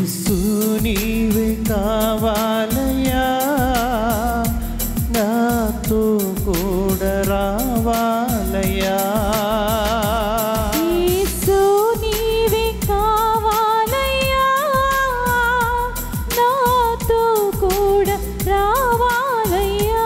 యేసు నీవే కావాలయ్యా నాతో కూడా రావాలయ్యా యేసు నీవే కావాలయ్యా నాతో కూడా రావాలయ్యా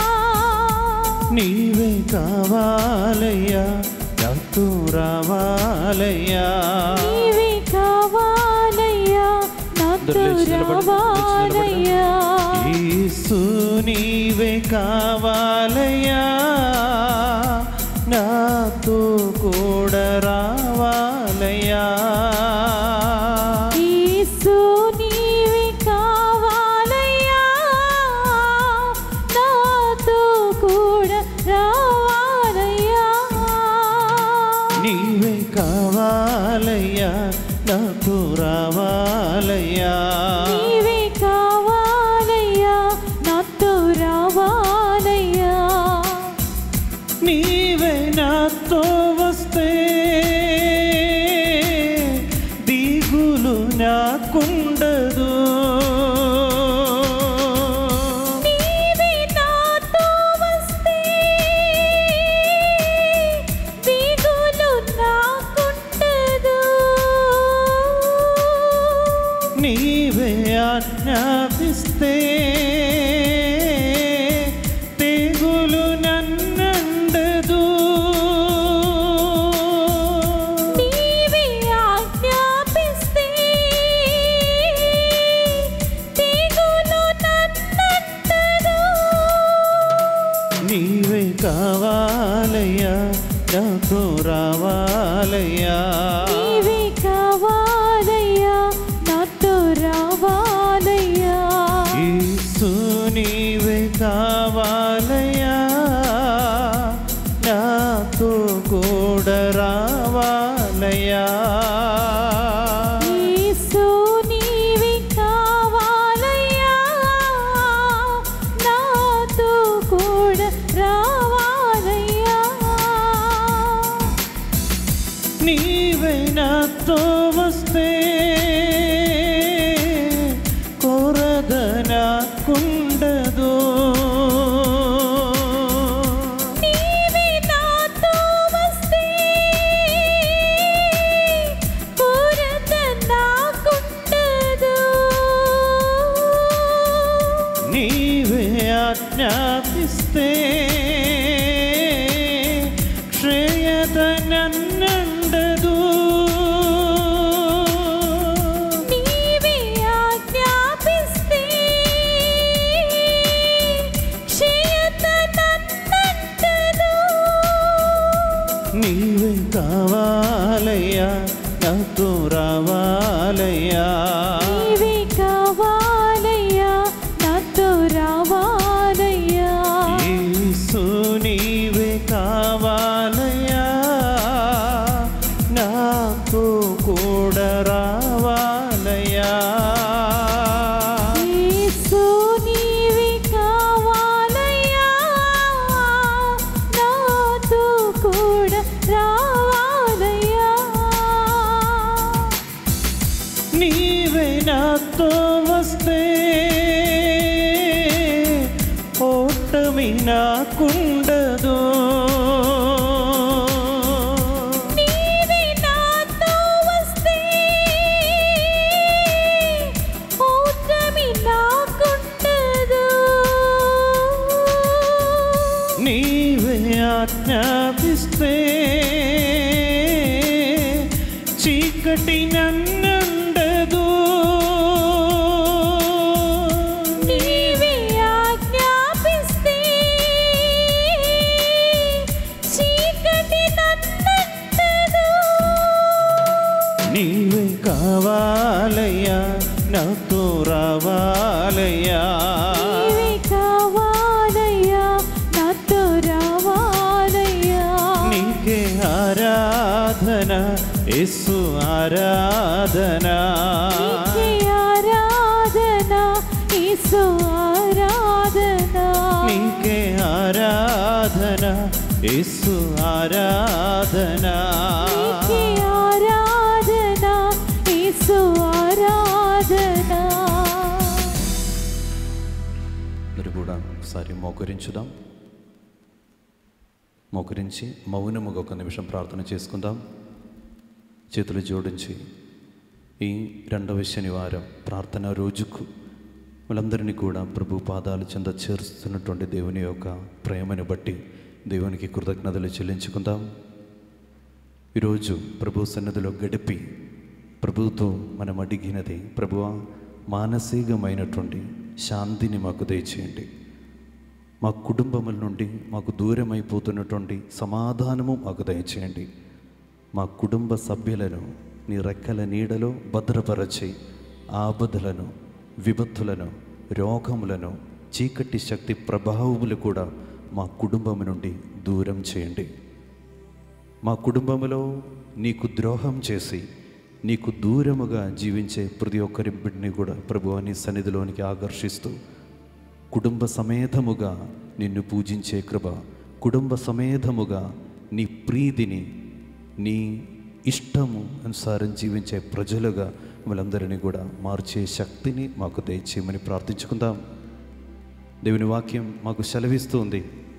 నీవే కావాలయ్యా నాతో రావాలయ్యా నీవే కావాలయ్యా నాతో లేచి నిలబడు, లేచి నిలబడు. రావాలయ్యా యేసు నీవే కావాలయ్యా నాతో కూడా రావాలయ్యా యేసు నీవే కావాలయ్యా నాతో కూడా రావాలయ్యా నీవే కావాలయ్యా నాతో రావాలయ్యా నీవే కావాలయ్యా నాతో రావాలయ్యా నీవే నాతో వస్తే దిగులు నాకుండదు నీవే నాతో వస్తే దిగులు నాకుండదు నీవే ఆజ్ఞాపిస్తే తెగులు నన్నండదు నీవే ఆజ్ఞాపిస్తే దిగులు నన్నంటదు నీవే కావాలయ్యా నాతో రావాలయ్యా నీవే కావాలయ్యా నాతో రావాలయ్యా యేసు నీవే కావాలయ్యా నాతో కూడా రావాలయ్యా యేసు నీవే కావాలయ్యా నాతో కూడా రావాలయ్యా నీవే నాతో వస్తే కొరద నాకుండదు నీవే నాతో వస్తే కొరత నాకుండదు నీవే ఆజ్ఞాపిస్తే క్షయత నన్నండదు నీవే ఆజ్ఞాపిస్తే క్షయత నన్నంటదు నీవే కావాలయ్యా నాతో రావాలయ్యా నీవే కావాలయ్యా నాతో రావాలయ్యా యేసు నీవే కావాలయ్యా నాతో కూడా రావాలయ్యా యేసు నీవే కావాలయ్యా నాతో కూడా రావాలయ్యా నీవే నాతో వస్తే ఓటమి నాకుండదు నీవే నాతో వస్తే ఓటమి నాకుండదు నీవే ఆజ్ఞాపిస్తే చీకటి నన్నండదు నీవే ఆజ్ఞాపిస్తే చీకటి నన్నంటదు నీవే కావాలయ్యా నాతో రావాలయ్యా నీవే కావాలయ్యా నాతో రావాలయ్యా నీకే ఆరాధన యేసు ఆరాధన నీకే ఆరాధన యేసు ఆరాధన నీకే ఆరాధన యేసు ఆరాధన నీకే ఆరాధన యేసు ఆరాధన ఒకసారి మోకరించుదాం మోకరించి మౌనముగా ఒక నిమిషం ప్రార్థన చేసుకుందాం చేతులు జోడించి ఈ రెండవ శనివారం ప్రార్థన రోజుకు వాళ్ళందరినీ కూడా ప్రభు పాదాలు చెంద చేరుస్తున్నటువంటి దేవుని యొక్క ప్రేమను బట్టి దేవునికి కృతజ్ఞతలు చెల్లించుకుందాం ఈరోజు ప్రభు సన్నదిలో గడిపి ప్రభుతో మనం అడిగినది ప్రభువ మానసికమైనటువంటి శాంతిని మాకు దయచేయండి మా కుటుంబముల నుండి మాకు దూరం అయిపోతున్నటువంటి సమాధానము మాకు దయచేయండి మా కుటుంబ సభ్యులను నీ రెక్కల నీడలో భద్రపరచి ఆపదలను విపత్తులను రోగములను చీకటి శక్తి ప్రభావములు కూడా మా కుటుంబం నుండి దూరం చేయండి మా కుటుంబంలో నీకు ద్రోహం చేసి నీకు దూరముగా జీవించే ప్రతి ఒక్కరి బిడ్డని కూడా ప్రభు నీ సన్నిధిలోనికి ఆకర్షిస్తూ కుటుంబ సమేతముగా నిన్ను పూజించే కృప కుటుంబ సమేతముగా నీ ప్రీతిని నీ ఇష్టము అనుసారం జీవించే ప్రజలుగా వాళ్ళందరినీ కూడా మార్చే శక్తిని మాకు దయచేయమని ప్రార్థించుకుందాం దేవుని వాక్యం మాకు సెలవిస్తుంది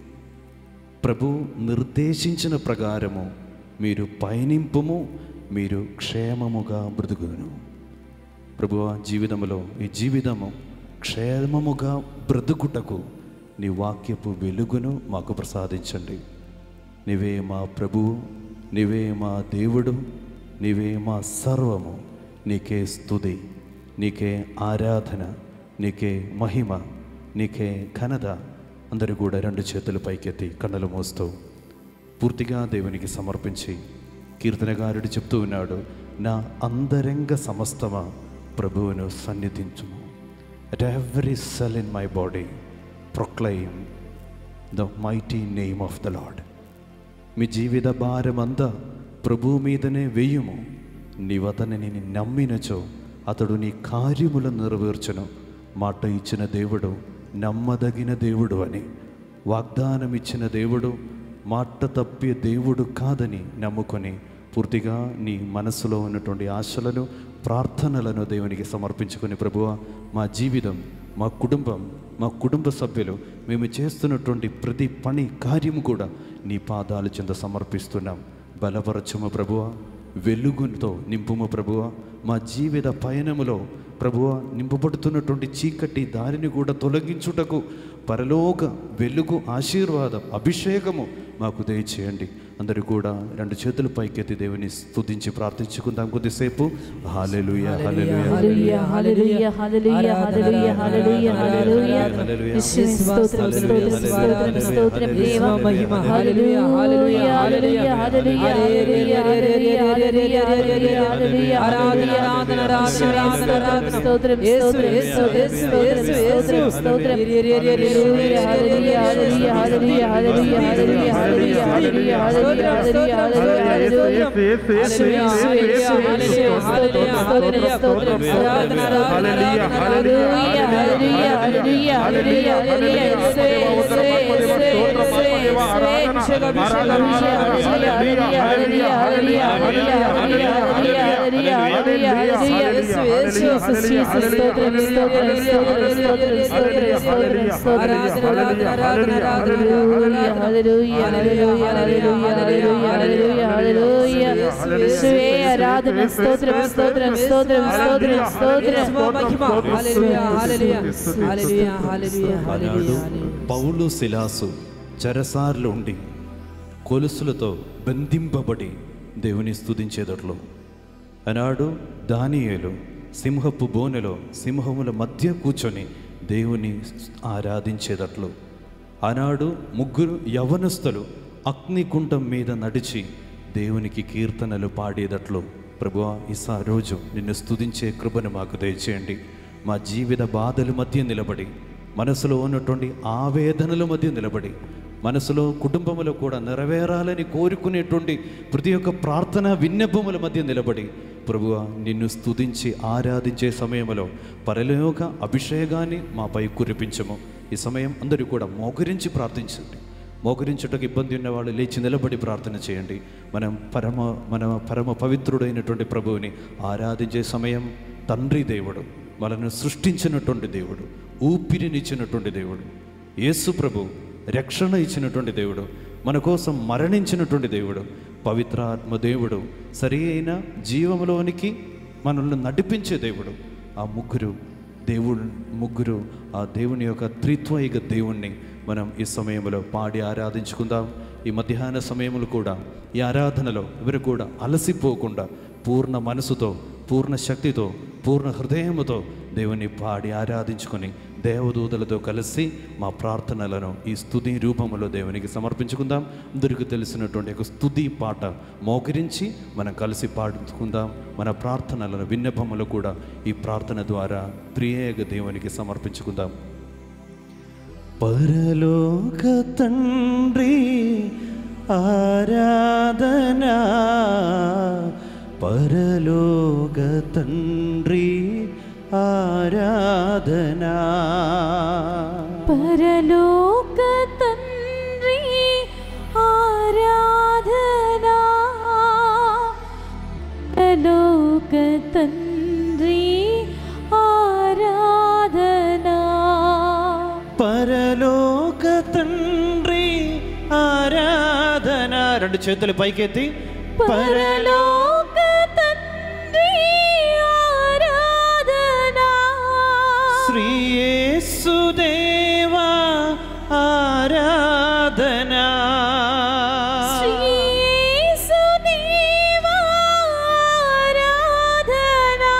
ప్రభు నిర్దేశించిన ప్రకారము మీరు పయనింపుము మీరు క్షేమముగా బ్రతుకును ప్రభువ జీవితములో ఈ జీవితము క్షేమముగా బ్రతుకుటకు నీ వాక్యపు వెలుగును మాకు ప్రసాదించండి నీవే మా ప్రభువు నీవే మా దేవుడు నీవే మా సర్వము నీకే స్తుతి నీకే ఆరాధన నీకే మహిమ నీకే ఘనత అందరూ కూడా రెండు చేతులు పైకెత్తి కన్నులు మోస్తూ పూర్తిగా దేవునికి సమర్పించి కీర్తనగారుడు చెప్తూ ఉన్నాడు నా అంతరంగ సమస్తమ ప్రభువును సన్నిధించుము at every cell in my body proclaim the mighty name of the lord మీ జీవిత భారమంతా ప్రభు మీదనే వేయుము నీవతనిని నమ్మినచో అతడు నీ కార్యములను నెరవేర్చును మాట ఇచ్చిన దేవుడు నమ్మదగిన దేవుడు అని వాగ్దానం ఇచ్చిన దేవుడు మాట తప్పే దేవుడు కాదని నమ్ముకొని పూర్తిగా నీ మనసులో ఉన్నటువంటి ఆశలను ప్రార్థనలను దేవునికి సమర్పించుకొని ప్రభువ మా జీవితం మా కుటుంబం మా కుటుంబ సభ్యులు మేము చేస్తున్నటువంటి ప్రతి పని కార్యము కూడా నీ పాదాలు చెంద సమర్పిస్తున్నాం బలపరచము ప్రభువ వెలుగుతో నింపుము ప్రభువ మా జీవిత పయనములో ప్రభువ నింపబడుతున్నటువంటి చీకటి దారిని కూడా తొలగించుటకు పరలోక వెలుగు ఆశీర్వాదం అభిషేకము మాకు దయచేయండి అందరూ కూడా రెండు చేతులు పైకెత్తి దేవుని స్తుతించి ప్రార్థించుకుందాం కొద్దిసేపు హాలెలుయ హాలెలుయ హల్లెలూయా హల్లెలూయా హల్లెలూయా హల్లెలూయా హల్లెలూయా హల్లెలూయా యేసువే స్తోత్రం స్తోత్రం స్తోత్రం స్తోత్రం దేవా మహిమ. హల్లెలూయా హల్లెలూయా హల్లెలూయా హల్లెలూయా హల్లెలూయా హల్లెలూయా హల్లెలూయా హల్లెలూయా ఆరాధన, ఆరాధన, ఆరాధన, ఆరాధన. స్తోత్రం యేసు, స్తోత్రం యేసు, స్తోత్రం యేసు, స్తోత్రం యేసు, యేసు. స్తోత్రం హల్లెలూయా, హల్లెలూయా హల్లెలూయా హల్లెలూయా హల్లెలూయా హల్లెలూయా హల్లెలూయా హల్లెలూయా హల్లెలూయా హల్లెలూయా హల్లెలూయా హల్లెలూయా ఆరాధన స్తోత్రం స్తోత్రం స్తోత్రం స్తోత్రం స్తోత్రం ఆనాడు పౌలు శిలాసు చెరసార్లు ఉండి కొలుసులతో బంధింపబడి దేవుని స్తుతించేదట్లు ఆనాడు దానియేలు సింహపు బోనెలో సింహముల మధ్య కూర్చొని దేవుని ఆరాధించేదట్లు ఆనాడు ముగ్గురు యవనస్తులు అగ్నికుంఠం మీద నడిచి దేవునికి కీర్తనలు పాడేదట్లు ప్రభువా ఇసా రోజు నిన్ను స్తుతించే కృపను మాకు దయచేయండి మా జీవిత బాధల మధ్య నిలబడి మనసులో ఉన్నటువంటి ఆవేదనల మధ్య నిలబడి మనసులో కుటుంబములో కూడా నెరవేరాలని కోరుకునేటువంటి ప్రతి ఒక్క ప్రార్థన విన్నపముల మధ్య నిలబడి ప్రభువ నిన్ను స్తుతించి ఆరాధించే సమయంలో పరలోక అభిషేకాన్ని మాపై కురిపించము ఈ సమయం అందరూ కూడా మోకరించి ప్రార్థించండి మోకరించుటకు ఇబ్బంది ఉన్నవాళ్ళు లేచి నిలబడి ప్రార్థన చేయండి మనం పరమ మన పరమ పవిత్రుడైనటువంటి ప్రభువుని ఆరాధించే సమయం తండ్రి దేవుడు మనను సృష్టించినటువంటి దేవుడు ఊపిరినిచ్చినటువంటి దేవుడు యేసు ప్రభు రక్షణ ఇచ్చినటువంటి దేవుడు మన కోసం మరణించినటువంటి దేవుడు పవిత్రాత్మ దేవుడు సరి అయిన జీవంలోనికి మనల్ని నడిపించే దేవుడు ఆ ముగ్గురు దేవుడు ముగ్గురు ఆ దేవుని యొక్క త్రిత్వైక దేవుణ్ణి మనం ఈ సమయంలో పాడి ఆరాధించుకుందాం ఈ మధ్యాహ్న సమయంలో కూడా ఈ ఆరాధనలో ఎవరు కూడా అలసిపోకుండా పూర్ణ మనసుతో పూర్ణ శక్తితో పూర్ణ హృదయముతో దేవుని పాడి ఆరాధించుకొని దేవదూతలతో కలిసి మా ప్రార్థనలను ఈ స్తుతి రూపంలో దేవునికి సమర్పించుకుందాం అందరికీ తెలిసినటువంటి ఒక స్తుతి పాట మోకరించి మనం కలిసి పాడుకుందాం మన ప్రార్థనలను విన్నపములు కూడా ఈ ప్రార్థన ద్వారా ప్రియేక దేవునికి సమర్పించుకుందాం పరలోక తండ్రి ఆరాధనా పరలోక తండ్రి ఆరాధనా పరలోక తండ్రి ఆరాధనా పరలోక తండ్రి ఆరాధనా పరలోక తండ్రి ఆరాధన రెండు చేతులు పైకెత్తి పరలోక తండ్రి ఆరాధనా శ్రీయేసుదేవా ఆరాధన శ్రీయేసుదేవా ఆరాధనా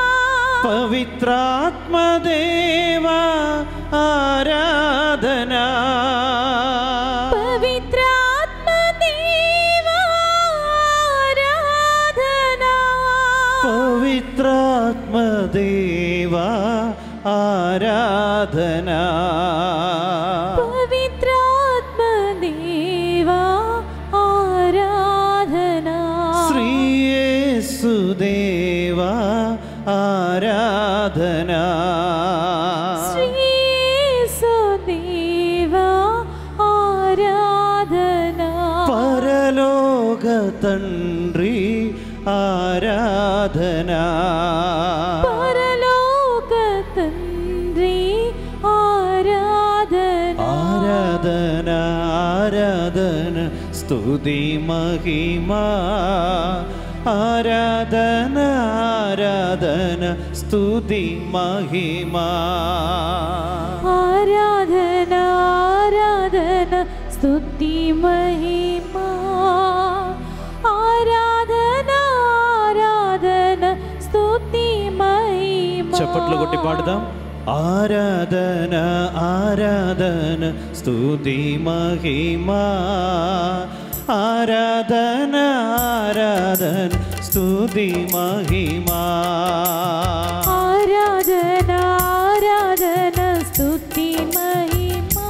పవిత్రాత్మదేవా ఆరాధన పవిత్రాత్మ దేవా ఆరాధనా పవిత్రాత్మదేవా ఆరాధన పవిత్రాత్మ దేవా ఆరాధనా శ్రీయేసుదేవా ఆరాధన శ్రీయేసుదేవా ఆరాధనా పరలోక తండ్రి ఆరాధన పరలోక తండ్రి ఆరాధనా ఆరాధన ఆరాధన స్తుతి మహిమా ఆరాధన ఆరాధన స్తుతి మహిమా ఆరాధన ఆరాధన స్తుతి మహిమా ఆరాధన ఆరాధన స్తుతి మహిమా చప్పట్లు కొట్టి పాడుదాం ఆరాధన ఆరాధన స్తుతి మహిమా ఆరాధన ఆరాధన స్తుతి మహిమా ఆరాధన ఆరాధన స్తుతి మహిమా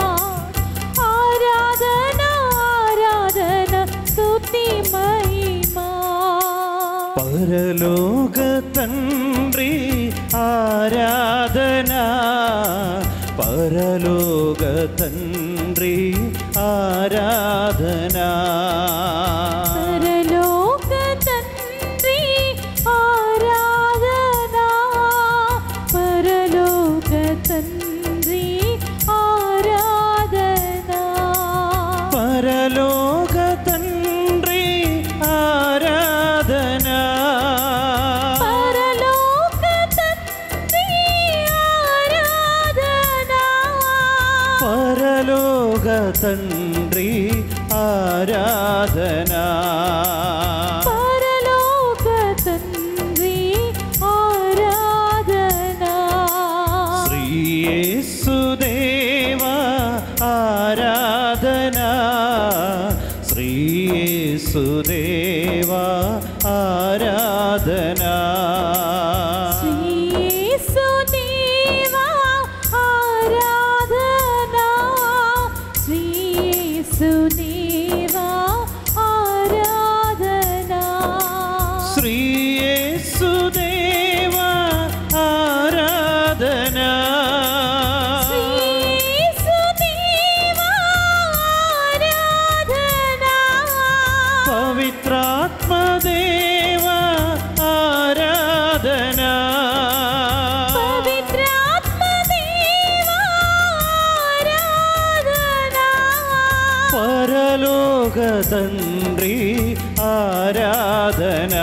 ఆరాధన ఆరాధన స్తుతి మహిమా పరలోక తండ్రి ఆరాధన పరలోక తండ్రి ఆరాధన పరలోక తండ్రి ఆరాధనా పరలోక తండ్రి ఆరాధనా పరలోక తండ్రి ఆరాధన పరలోక తండ్రి ఆరాధనా పరలోక తండ్రి ఆరాధన పరలోక తండ్రి ఆరాధనా శ్రీయేసుదేవా ఆరాధన శ్రీయేసుదేవా ఆరాధన శ్రీయేసుదేవా ఆరాధనా శ్రీయేసుదేవా ఆరాధనా శ్రీయేసుదేవా ఆరాధన శ్రీయేసుదేవా ఆరాధనా పవిత్రాత్మదేవా ఆరాధన తండ్రి ఆరాధన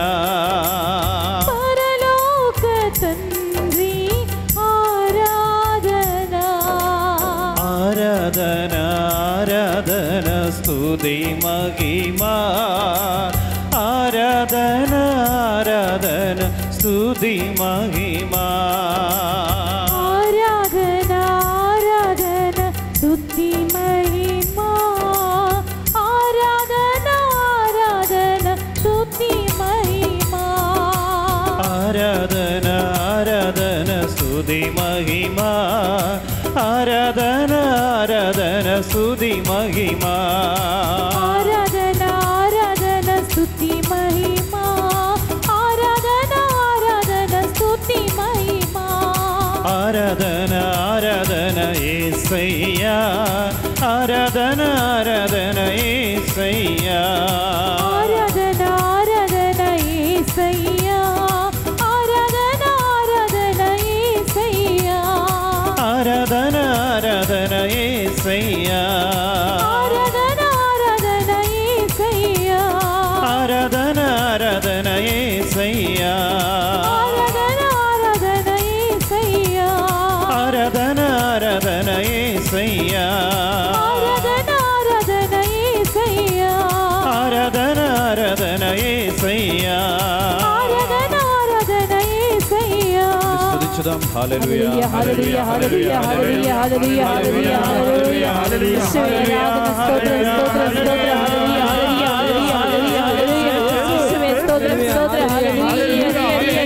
పరలోక తండ్రి ఆరాధన ఆరాధన ఆరాధన స్తుతి మహిమా ఆరాధన ఆరాధన స్తుతి మహిమా ఆరాధన ఆరాధన స్తుతి మహిమా ఆరాధన ఆరాధన స్తుతి మహిమా ఆరాధన ఆరాధన స్తుతి మహిమా ఆరాధన ఆరాధన స్తుతి మహిమా ఆరాధన ఆరాధన స్తుతి మహిమా ఆరాధన ఆరాధన స్తుతి మహిమా ఆరాధన ఆరాధన ఏసయ్యా ఆరాధన ఆరాధన ఏసయ్యా ఆరాధన ఆరాధన యేసయ్యా ఆరాధన ఆరాధన యేసయ్యా ఆరాధన ఆరాధన ఏసయ్యా ఆరాధన ఆరాధన యేసయ్యా ఆరాధన ఆరాధన ఏసయ్యా ఆరాధన ఆరాధన యేసయ్యా ఆరాధన ఆరాధన ఏసయ్యా ఆరాధన ఆరాధన యేసయ్యా ఆరాధన ఆరాధన ఏసయ్యా ఆరాధన ఆరాధన యేసయ్యా స్తుతించుదాం హల్లెలూయా హల్లెలూయా హల్లెలూయా హల్లెలూయా హల్లెలూయా హల్లెలూయా హల్లెలూయా యేసువే ఆరాధన స్తోత్రం స్తోత్రం స్తోత్రం హల్లెలూయా హల్లెలూయా హల్లెలూయా హల్లెలూయా యేసువే స్తోత్రం స్తోత్రం హల్లెలూయా హల్లెలూయా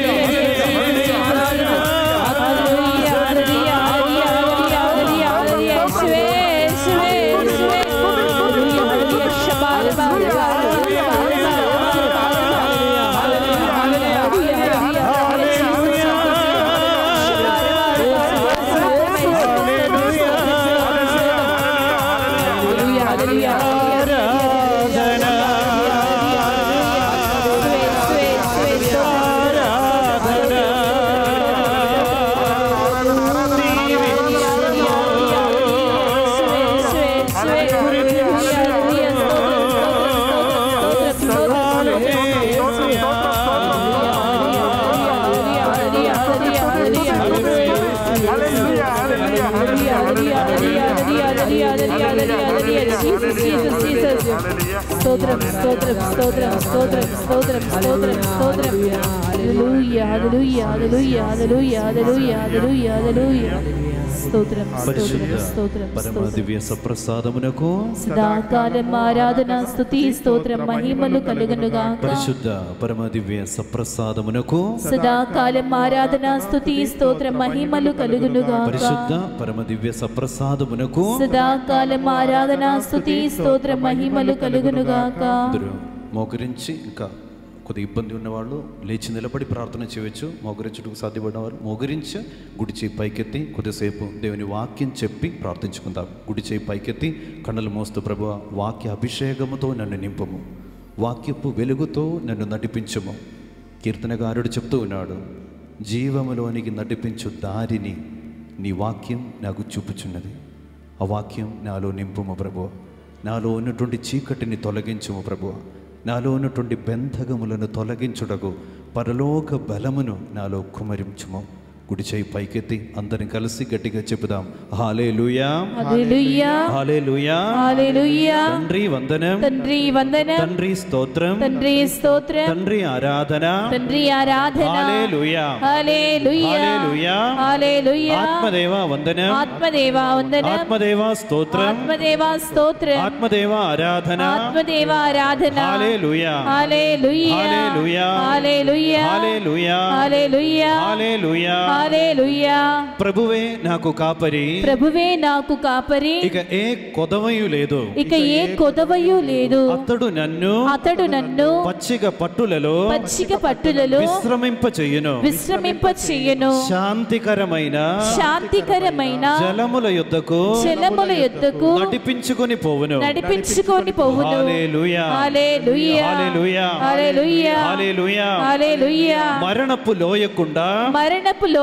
హల్లెలూయా హల్లెలూయా హల్లెలూయా హల్లెలూయా యేసువే యేసువే యేసువే హల్లెలూయా హల్లెలూయా శబాల బాల బాల హల్లెలూయా హల్లెలూయా ఆరాధన యేసువే యేసువే స్తోత్రం ఆరాధన స్తోత్రం స్తోత్రం స్తోత్రం స్తోత్రం స్తోత్రం స్తోత్రం స్తోత్రం హల్లెలూయా హల్లెలూయా హల్లెలూయా హల్లెలూయా హల్లెలూయా హల్లెలూయా హల్లెలూయా స్తోత్రం స్తోత్రం పరిశుద్ధ స్తోత్రం పరమ స్తోత్రం దివ్య సప్రసాదమునకు సదాకాలం ఆరాధన స్తుతి స్తోత్రం మహిమలు కలుగునుగాక పరిశుద్ధ పరమ దివ్య సప్రసాదమునకు సదాకాలం ఆరాధన స్తుతి స్తోత్రం మహిమలు కలుగునుగాక పరిశుద్ధ పరమ దివ్య సప్రసాదమునకు సదాకాలం ఆరాధన స్తుతి స్తోత్రం మహిమలు కలుగునుగాక అందరూ మోకరించి ఇంకా కొద్ది ఇబ్బంది ఉన్నవాళ్ళు లేచి నిలబడి ప్రార్థన చేయవచ్చు మోకరించుటకు సాధ్యపడిన వారు మోకరించి గుడి చేయి పైకెత్తి కొద్దిసేపు దేవుని వాక్యం చెప్పి ప్రార్థించుకుందాం గుడి చేయి పైకెత్తి కన్నులు మోస్తూ ప్రభు వాక్య అభిషేకముతో నన్ను నింపము వాక్యపు వెలుగుతో నన్ను నడిపించము కీర్తనగారుడు చెప్తూ ఉన్నాడు జీవములోనికి నడిపించు దారిని నీ వాక్యం నాకు చూపుచున్నది ఆ వాక్యం నాలో నింపుము ప్రభు నాలో ఉన్నటువంటి చీకటిని తొలగించుము ప్రభు నాలో ఉన్నటువంటి బెంధకములను తొలగించుటకు పరలోక బలమును నాలో కుమరించుము గుడి చేయి పైకెత్తి అందరం కలిసి గట్టిగా చెప్పుదాం హాలే లూయా హల్లెలూయా హాలే లూయా హల్లెలూయా తండ్రి వందనం తండ్రి వందనం తండ్రి స్తోత్రం తండ్రి స్తోత్రం తండ్రి ఆరాధన తండ్రి ఆరాధన హల్లెలూయా హల్లెలూయా హల్లెలూయా హల్లెలూయా ఆత్మదేవ వందనం ఆత్మదేవ వందనం ఆత్మదేవ స్తోత్రం ఆత్మదేవ స్తోత్రం ఆత్మదేవ ఆరాధన ఆత్మదేవ ఆరాధన హల్లెలూయా హల్లెలూయా హల్లెలూయా హల్లెలూయా హల్లెలూయా హల్లెలూయా హల్లెలూయా హల్లెలూయా ప్రభువే నాకు కాపరి ప్రభువే నాకు కాపరి ఇక ఏ కొదవయు లేదు ఇక ఏ కొదవయు లేదు అతడు నన్ను అతడు నన్ను పచ్చిక పట్టులలో పచ్చిక పట్టులలో విశ్రమింప చెయ్యును విశ్రమింప చెయ్యను శాంతికరమైన శాంతికరమైన జలముల యుద్ధకు జలముల యొద్దకు నడిపించుకొని పోవును నడిపించుకొని పోవును హల్లెలూయా హల్లెలూయా హల్లెలూయా హల్లెలూయా హల్లెలూయా హల్లెలూయా మరణపు లోయకుండా మరణపు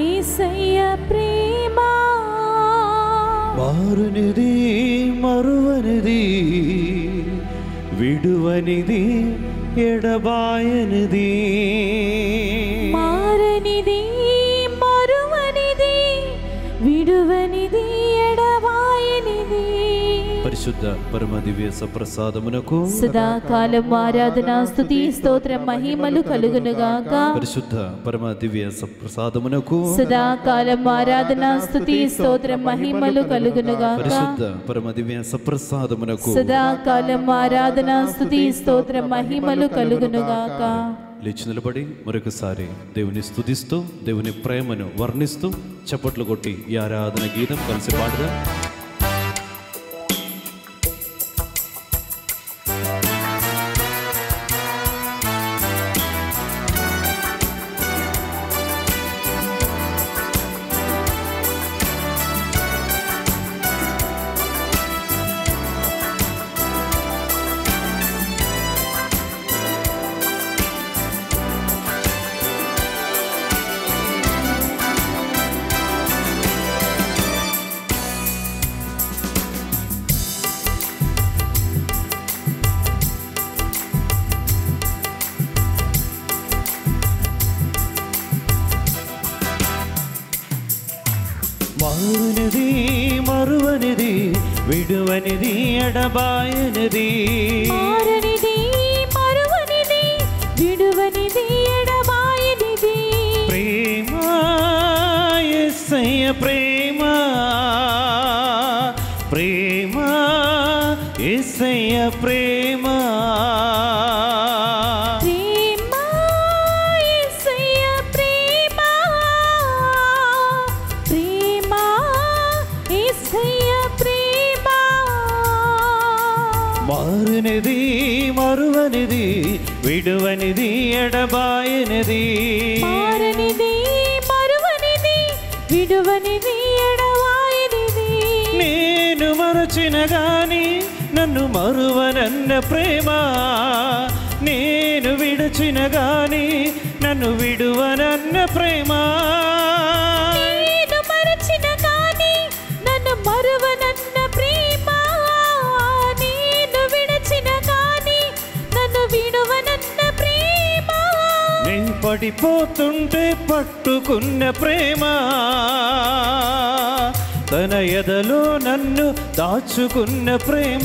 మారునిది మరువనిది విడువనిది ఎడబాయనిది మారనిది మరువనిది విడువనిది ఎడవాయనిది పరిశుద్ధ పరమ దివ్య సప్రసాదమునకు సదాకాలం ఆరాధన స్తుతి స్తోత్రం మహిమలు కలుగునుగాక పరిశుద్ధ పరమ దివ్య సప్రసాదమునకు సదాకాలం ఆరాధన స్తుతి స్తోత్రం మహిమలు కలుగునుగాక పరిశుద్ధ పరమ దివ్య సప్రసాదమునకు సదాకాలం ఆరాధన స్తుతి స్తోత్రం మహిమలు కలుగునుగాక లేచి నిలబడి మరొకసారి దేవుని స్తుతిస్తూ దేవుని ప్రేమను వర్ణిస్తూ చప్పట్లు కొట్టి ఈ ఆరాధన గీతం కలిసి పాడదా మారునిది మరువనిది విడువనిది ఎడబాయనిది మారనిది మరువనిది విడువనిది ఎడబాయనిది ప్రేమ ఎస్సయ్య ప్రేమ ప్రేమ ఎస్సయ్య ప్రేమ ప్రేమ యేసయ్య ప్రేమ ప్రేమ యేసయ్య ప్రేమ మారునిది మరువనిది విడువనిది ఎడబాయనిది మారనిది మరువనిది విడువనిది ఎడవాయనిది నేను మరచిన గాని నన్ను మరువనన్న ప్రేమ నేను విడచిన గాని నన్ను విడువనన్న ప్రేమ నేను మరచిన గాని నన్ను మరువనన్న ప్రేమ నేను విడచిన గాని నన్ను విడువనన్న ప్రేమ నేను పడిపోతుంటే పట్టుకున్న ప్రేమ తన ఎదలో నన్ను దాచుకున్న ప్రేమ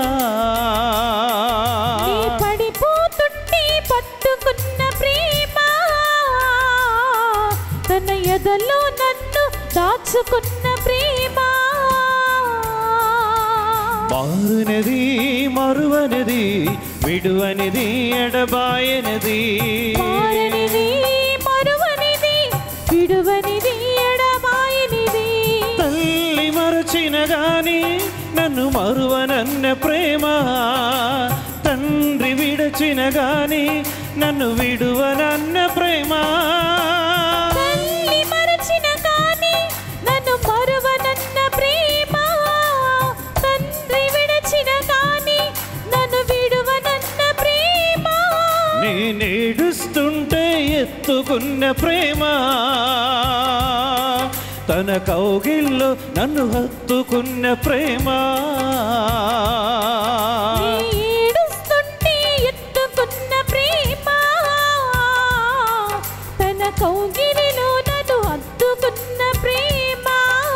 నీ పడిపోతుంటే పట్టుకున్న ప్రేమ తన ఎదలో నన్ను దాచుకున్న ప్రేమ మారునది మరువనిది విడువనిది ఎడబాయనిది మారనిది మరువనిది విడువనిది ఎడబాయనిది తల్లి మరచిన గాని నన్ను మరువనన్న ప్రేమ తండ్రి విడచిన గాని నన్ను విడువనన్న ప్రేమ తల్లి మరచిన గాని నన్ను మరువనన్న ప్రేమ తండ్రి విడచిన గాని నన్ను విడువనన్న ప్రేమ నేనేడుస్తుంటే ఎత్తుకున్న ప్రేమ తన కౌగిల్లో నన్ను హత్తుకున్న ప్రేమ నీ ఏడుస్తుంటే ఎత్తుకున్న ప్రేమ తన కౌగిలిలో నన్ను హత్తుకున్న ప్రేమ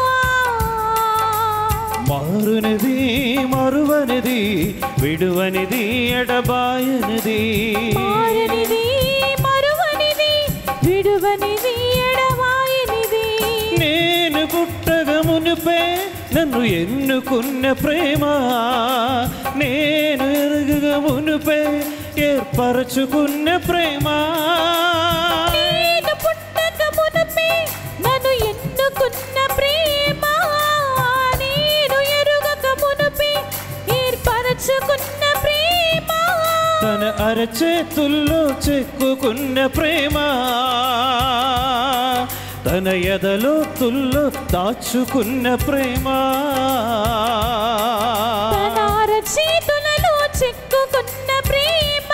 మారునిది మరువనిది విడువనిది ఎడబాయనిది మారనిది మరువనిది విడువనిది ఎడవాయనిది నేను పుట్టగ మునుపే నన్ను ఎన్నుకున్న ప్రేమ నేను ఎరుగగ మునుపే ఏర్పరచుకున్న ప్రేమ నేను పుట్టక మునుపే నన్ను ఎన్నుకున్న ప్రేమ నేను ఎరుగక మునుపే ఏర్పరచుకున్న ప్రేమ తన అరచేతుల్లో చెక్కుకున్న ప్రేమ తన ఎదలో తుల్లో దాచుకున్న ప్రేమ తన అరచేతులలో చెక్కుకున్న ప్రేమ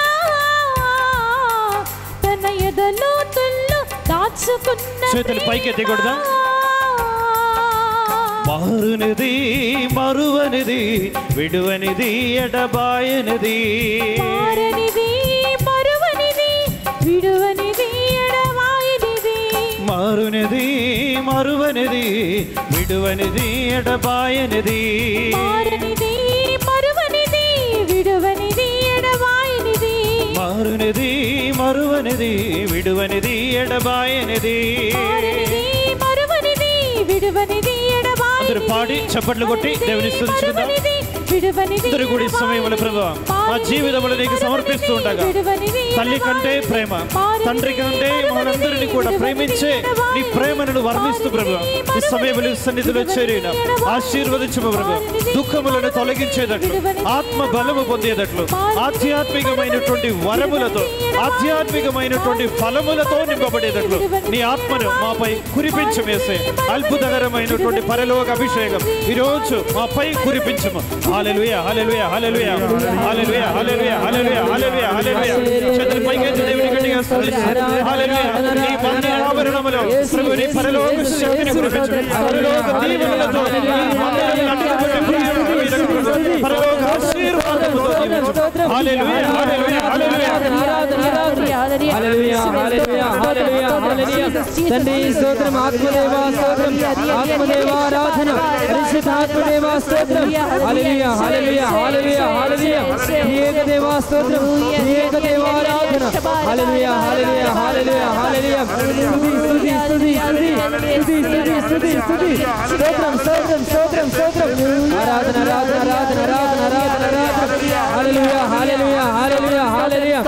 తన ఎదలో తుల్లో దాచుకున్న చేతులు పైకెత్తి కొడదాం. మారునిది మరువనిది విడువనిది ఎడబాయనిది మారనిది మరువనిది విడువనిది ఎడవాయినిది మారునిది మరువనిది విడువనిది ఎడబాయనిది మారనిది మరువనిది విడువనిది ఎడవాయినిది మారునిది మరువనిది విడువనిది ఎడబాయనిది మారనిది మరువనిది విడువనిది ఎడవాయినిది అందరూ పాడి చప్పట్లు కొట్టి దేవుని స్తుతించుకుందాం మరువనిది, విడువనిది అందరూ కూడి ఈ సమయంలో ప్రభా మా జీవితములు నీకు సమర్పిస్తూ ఉండగా విడువనిది తల్లి కంటే ప్రేమ తండ్రి కంటే మనందరినీ కూడా ప్రేమించే నీ ప్రేమను వర్ణిస్తూ ప్రభు ఈ సమయంలో ఈ సన్నిధిలో చేరిన ఆశీర్వదించము ప్రభు దుఃఖములను తొలగించేటట్లు ఆత్మ బలము పొందేటట్లు ఆధ్యాత్మికమైనటువంటి వరములతో ఆధ్యాత్మికమైనటువంటి ఫలములతో నింపబడేటట్లు నీ ఆత్మను మాపై కురిపించమేసే అద్భుతకరమైనటువంటి పరలోక అభిషేకం ఈ రోజు మాపై కురిపించము hallelujah hallelujah hallelujah hallelujah hallelujah hallelujah hallelujah hallelujah చేతులు పైకెత్తి దేవుని గట్టిగా స్తుతించు. హాలెలుయ నీ బండి ఆభరణములో ప్రభు నీ పరలోక శక్తిని కురిపించు పరలోక దీవెనలతో నీ మందిరమును అడ్డుపెట్టి ప్రియుడు మీదకు ప్రభు. పరలోక ఆశీర్వాదముతో దీవించు. హాలెలుయ హాలెలుయ హాలెలుయ హల్లెలూయా హల్లెలూయా హల్లెలూయా హల్లెలూయా తండ్రి స్తోత్రం ఆత్మదేవ స్తోత్రం ఆత్మదేవ ఆరాధన పరిశుద్ధాత్మదేవ స్తోత్రం హల్లెలూయా హల్లెలూయా హల్లెలూయా హల్లెలూయా ఏక దేవ స్తోత్రం ఏక దేవ ఆరాధన హల్లెలూయా హల్లెలూయా హల్లెలూయా హల్లెలూయా స్తుతి స్తుతి స్తుతి స్తుతి స్తుతి స్తుతి స్తుతి స్తోత్రం స్తోత్రం స్తోత్రం స్తోత్రం ఆరాధన ఆరాధన ఆరాధన ఆరాధన ఆరాధన ఆరాధన హల్లెలూయా హల్లెలూయా హల్లెలూయా హల్లెలూయా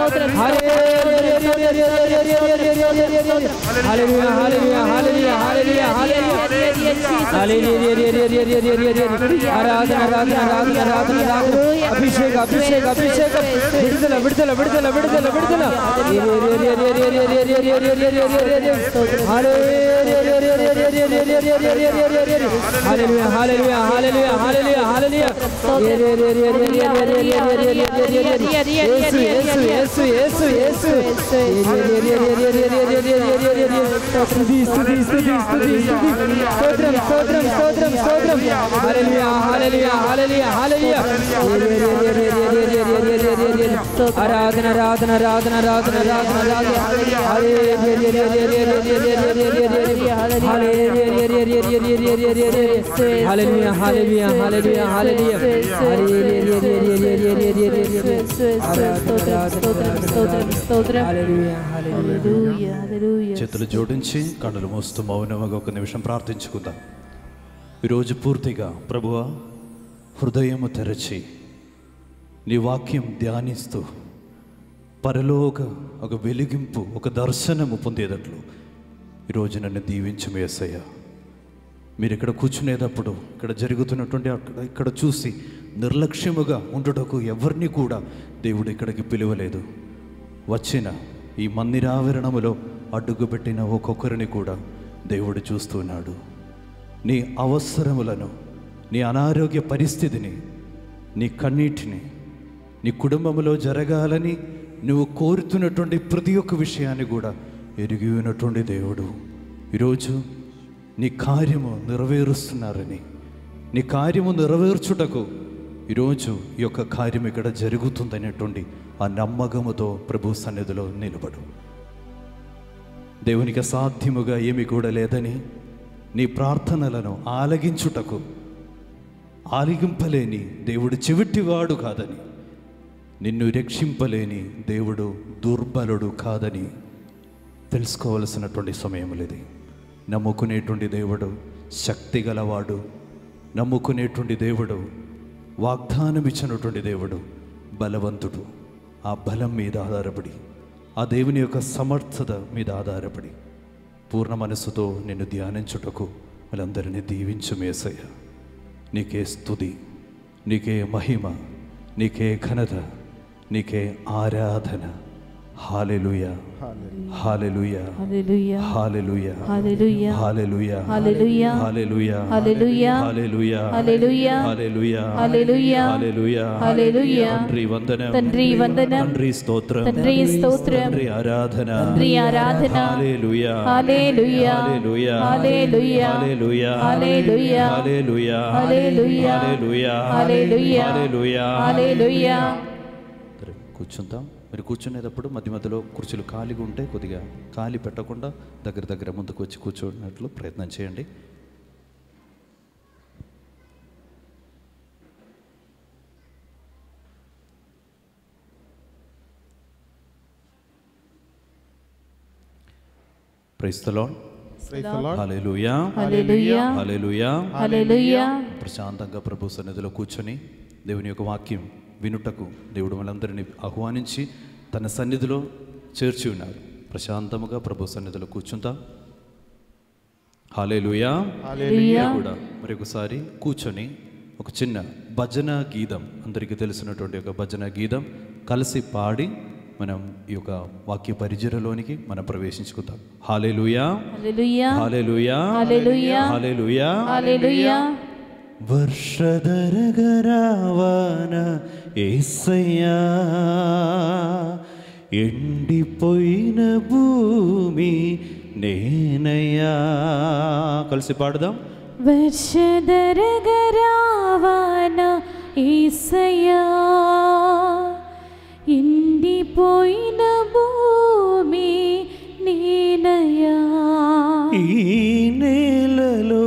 హల్లెలూయా హల్లెలూయా హల్లెలూయా హల్లెలూయా హల్లెలూయా ఆరాధన ఆరాధన ఆరాధన ఆరాధన ఆరాధన అభిషేక అభిషేక అభిషేక విడుదల విడుదల విడుదల విడుదల విడుదల హల్లెలూయా హల్లెలూయా హల్లెలూయా హల్లెలూయా హల్లెలూయా యేసు యేసు యేసు యేసు యేసు స్తుతి స్తుతి స్తుతి స్తుతి స్తుతి స్తోత్రం స్తోత్రం స్తోత్రం స్తోత్రం హల్లెలూయా హల్లెలూయా హల్లెలూయా హల్లెలూయా ఆరాధన ఆరాధన ఆరాధన ఆరాధన ఆరాధన హల్లెలూయా హల్లెలూయా హల్లెలూయా హల్లెలూయా చేతులు జోడించి కన్నులు మూస్తూ మౌనముగా ఒక నిమిషం ప్రార్థించుకుందాం ఈరోజు పూర్తిగా ప్రభువా హృదయము తెరచి నీ వాక్యం ధ్యానిస్తూ పరలోక ఒక వెలిగింపు ఒక దర్శనము పొందేటట్లు ఈరోజు నన్ను దీవించు వేసయ్య మీరు ఇక్కడ కూర్చునేటప్పుడు ఇక్కడ జరుగుతున్నటువంటి అక్కడ ఇక్కడ చూసి నిర్లక్ష్యముగా ఉండుటకు ఎవరిని కూడా దేవుడు ఇక్కడికి పిలువలేదు వచ్చిన ఈ మందిరావరణములో అడ్డుగుపెట్టిన ఒక్కొక్కరిని కూడా దేవుడు చూస్తున్నాడు నీ అవసరములను నీ అనారోగ్య పరిస్థితిని నీ కన్నీటిని నీ కుటుంబంలో జరగాలని నువ్వు కోరుతున్నటువంటి ప్రతి ఒక్క విషయాన్ని కూడా ఎరిగి ఉన్నటువంటి దేవుడు ఈరోజు నీ కార్యము నెరవేరుస్తున్నారని నీ కార్యము నెరవేర్చుటకు ఈరోజు ఈ యొక్క కార్యం ఇక్కడ జరుగుతుందనేటువంటి ఆ నమ్మకముతో ప్రభు సన్నిధిలో నిలబడు దేవునికి అసాధ్యముగా ఏమి కూడా లేదని నీ ప్రార్థనలను ఆలగించుటకు ఆలిగింపలేని దేవుడు చెవిటివాడు కాదని నిన్ను రక్షింపలేని దేవుడు దుర్బలుడు కాదని తెలుసుకోవలసినటువంటి సమయం ఇది నమ్ముకునేటువంటి దేవుడు శక్తి గలవాడు నమ్ముకునేటువంటి దేవుడు వాగ్దానం ఇచ్చినటువంటి దేవుడు బలవంతుడు ఆ బలం మీద ఆధారపడి ఆ దేవుని యొక్క సమర్థత మీద ఆధారపడి పూర్ణ మనస్సుతో నిన్ను ధ్యానించుటకు వాళ్ళందరినీ దీవించు మేసయ్య నీకే స్తుతి నీకే మహిమ నీకే ఘనత నీకే ఆరాధన హాలెలుయా హాలెలుయా హల్లెలూయా హాలెలుయా హల్లెలూయా హాలెలుయా హల్లెలూయా హాలెలుయా హల్లెలూయా హాలెలుయా హల్లెలూయా హాలెలుయా హల్లెలూయా హాలెలుయా హల్లెలూయా తండ్రి వందనం తండ్రి వందనం తండ్రి స్తోత్రం తండ్రి స్తోత్రం తండ్రి ఆరాధన తండ్రి ఆరాధన హల్లెలూయా హల్లెలూయా హల్లెలూయా హల్లెలూయా హల్లెలూయా హల్లెలూయా హల్లెలూయా హల్లెలూయా హల్లెలూయా హల్లెలూయా హల్లెలూయా హల్లెలూయా సరే, కూర్చుందాం మీరు కూర్చునేటప్పుడు మధ్య మధ్యలో కుర్చీలు ఖాళీగా ఉంటే కొద్దిగా ఖాళీ పెట్టకుండా దగ్గర దగ్గర ముందుకు వచ్చి కూర్చున్నట్లు ప్రయత్నం చేయండి ప్రైస్తలో హల్లెలూయా హల్లెలూయా హల్లెలూయా హల్లెలూయా ప్రశాంతంగా ప్రభు సన్నిధిలో కూర్చొని దేవుని యొక్క వాక్యం వినుటకు దేవుడు మనందరినీ ఆహ్వానించి తన సన్నిధిలో చేర్చి ఉన్నారు ప్రశాంతముగా ప్రభు సన్నిధిలో కూర్చుంటాం హాలేలుయా హల్లెలూయా కూడా మరి ఒకసారి కూర్చొని ఒక చిన్న భజన గీతం అందరికీ తెలిసినటువంటి ఒక భజన గీతం కలిసి పాడి మనం ఈ యొక్క వాక్య పరిచయలోనికి మనం ప్రవేశించుకుందాం హాలేలుయా హల్లెలూయా హాలేలుయా హల్లెలూయా హాలేలుయా హల్లెలూయా వర్షధరగరావాన ఏసయ్యా ఎండిపోయిన భూమి నేనయ్యా కలిసి పాడదాం వర్షధరగరావాన ఈసయా ఎండిపోయిన భూమి నేనయా ఈ నేలలో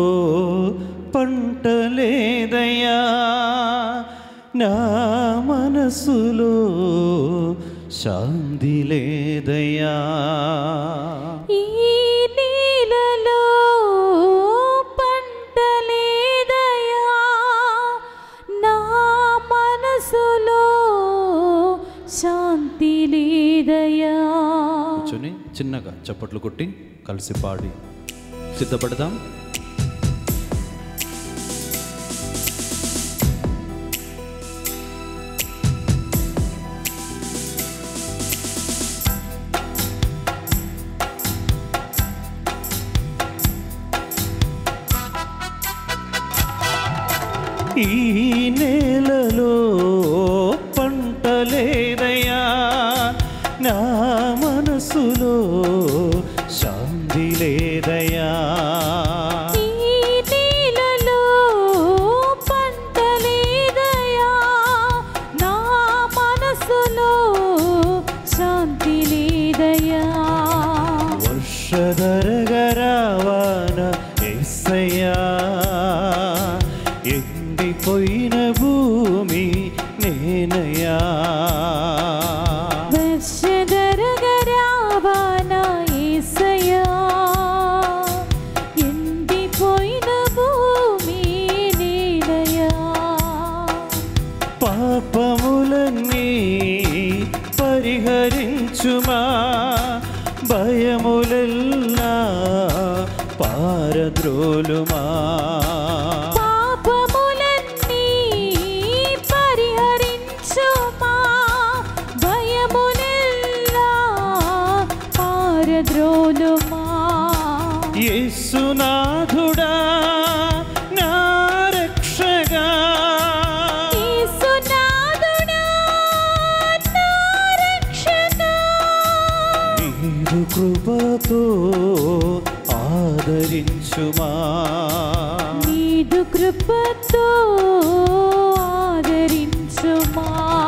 పంట లేదయ్యా నా మనసులో శాంతి లేదయ్యా ఈ నీలలో పంట లేదయా నా మనసులో శాంతి లేదయా కూర్చొని చిన్నగా చప్పట్లు కొట్టి కలిసి పాడి సిద్ధపడదాం ఈ నేలలో పంట లేదయ్యా నా మనసులో శాంతి లేదయ్యా ఈ నీలలో పంట లేదయా నా మనసులో శాంతి లేదయా వర్షధరగరావాన ఎస్సయ్యా ఎండిపోయిన భూమి నేనయ్యా వర్షధరగరావాన యేసయ్యా ఎండిపోయిన భూమి నేనయా పాపములన్నీ పరిహరించుమా భయములెల్లా పారద్రోలుమా పాపములన్నీ పరిహరించుమా భయములెల్లా పారద్రోలుమా యేసునాథుడా నా రక్షగా యేసునాథుడా నా రక్షకా నీరు కృపతో ఆదరించుమా నీదు కృపతో ఆదరించుమా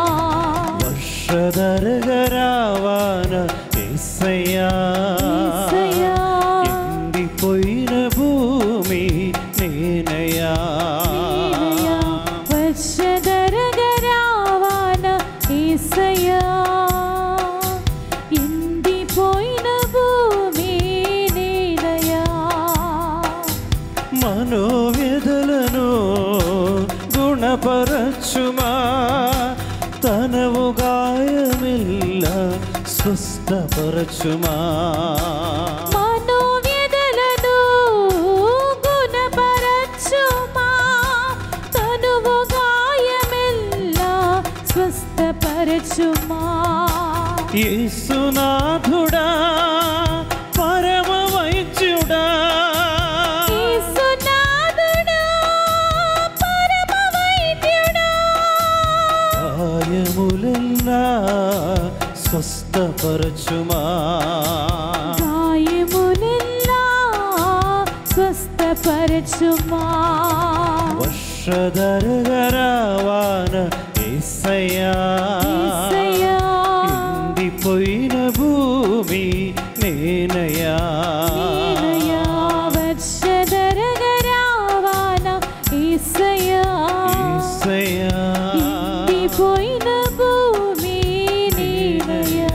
వర్షధరగరావాన ఎస్సయ్యా యేసయ్యా. ఎండిపోయిన భూమి నేనయ్యా నేనయా వర్షధరగరావాన యేసయ్యా ఎండిపోయిన భూమి నేనయా మనోవ్యధలను గుణపరచుమా తనవు గాయమిల్ల స్వస్థపరచుమా మనోవ్యధలను గుణపరచుమా తనువు గాయమెల్లా స్వస్థపరచుమా యేసునాథుడా పరమ వైద్యుడా యేసునాథుడా పరమ వైద్యుడా గాయములెల్లా స్వస్థపరచుమా గాయములెల్లా స్వస్థపరచుమా వర్షధరగరావాన ఏసయ్యా యేసయ్యా ఎండిపోయిన భూమి నేనయా నీవయా వర్షధరగరావాన యేసయ్యా ఏసయ్యా ఎండిపోయిన భూమి నీవయా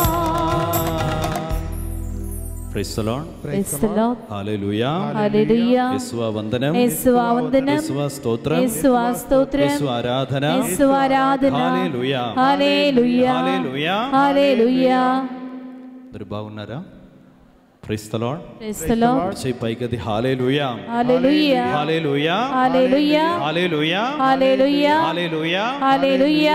praise the lord Praise the Lord. Hallelujah hallelujah యేసువా వందనం యేసువా వందనం యేసువా స్తోత్రం యేసువా స్తోత్రం యేసు ఆరాధన యేసువా ఆరాధన హల్లెలూయా హల్లెలూయా హల్లెలూయా హల్లెలూయా మీరు బాగున్నారా praise the lord Praise the Lord. చేయి పైకది హల్లెలూయా హల్లెలూయా హల్లెలూయా హల్లెలూయా హల్లెలూయా హల్లెలూయా హల్లెలూయా హల్లెలూయా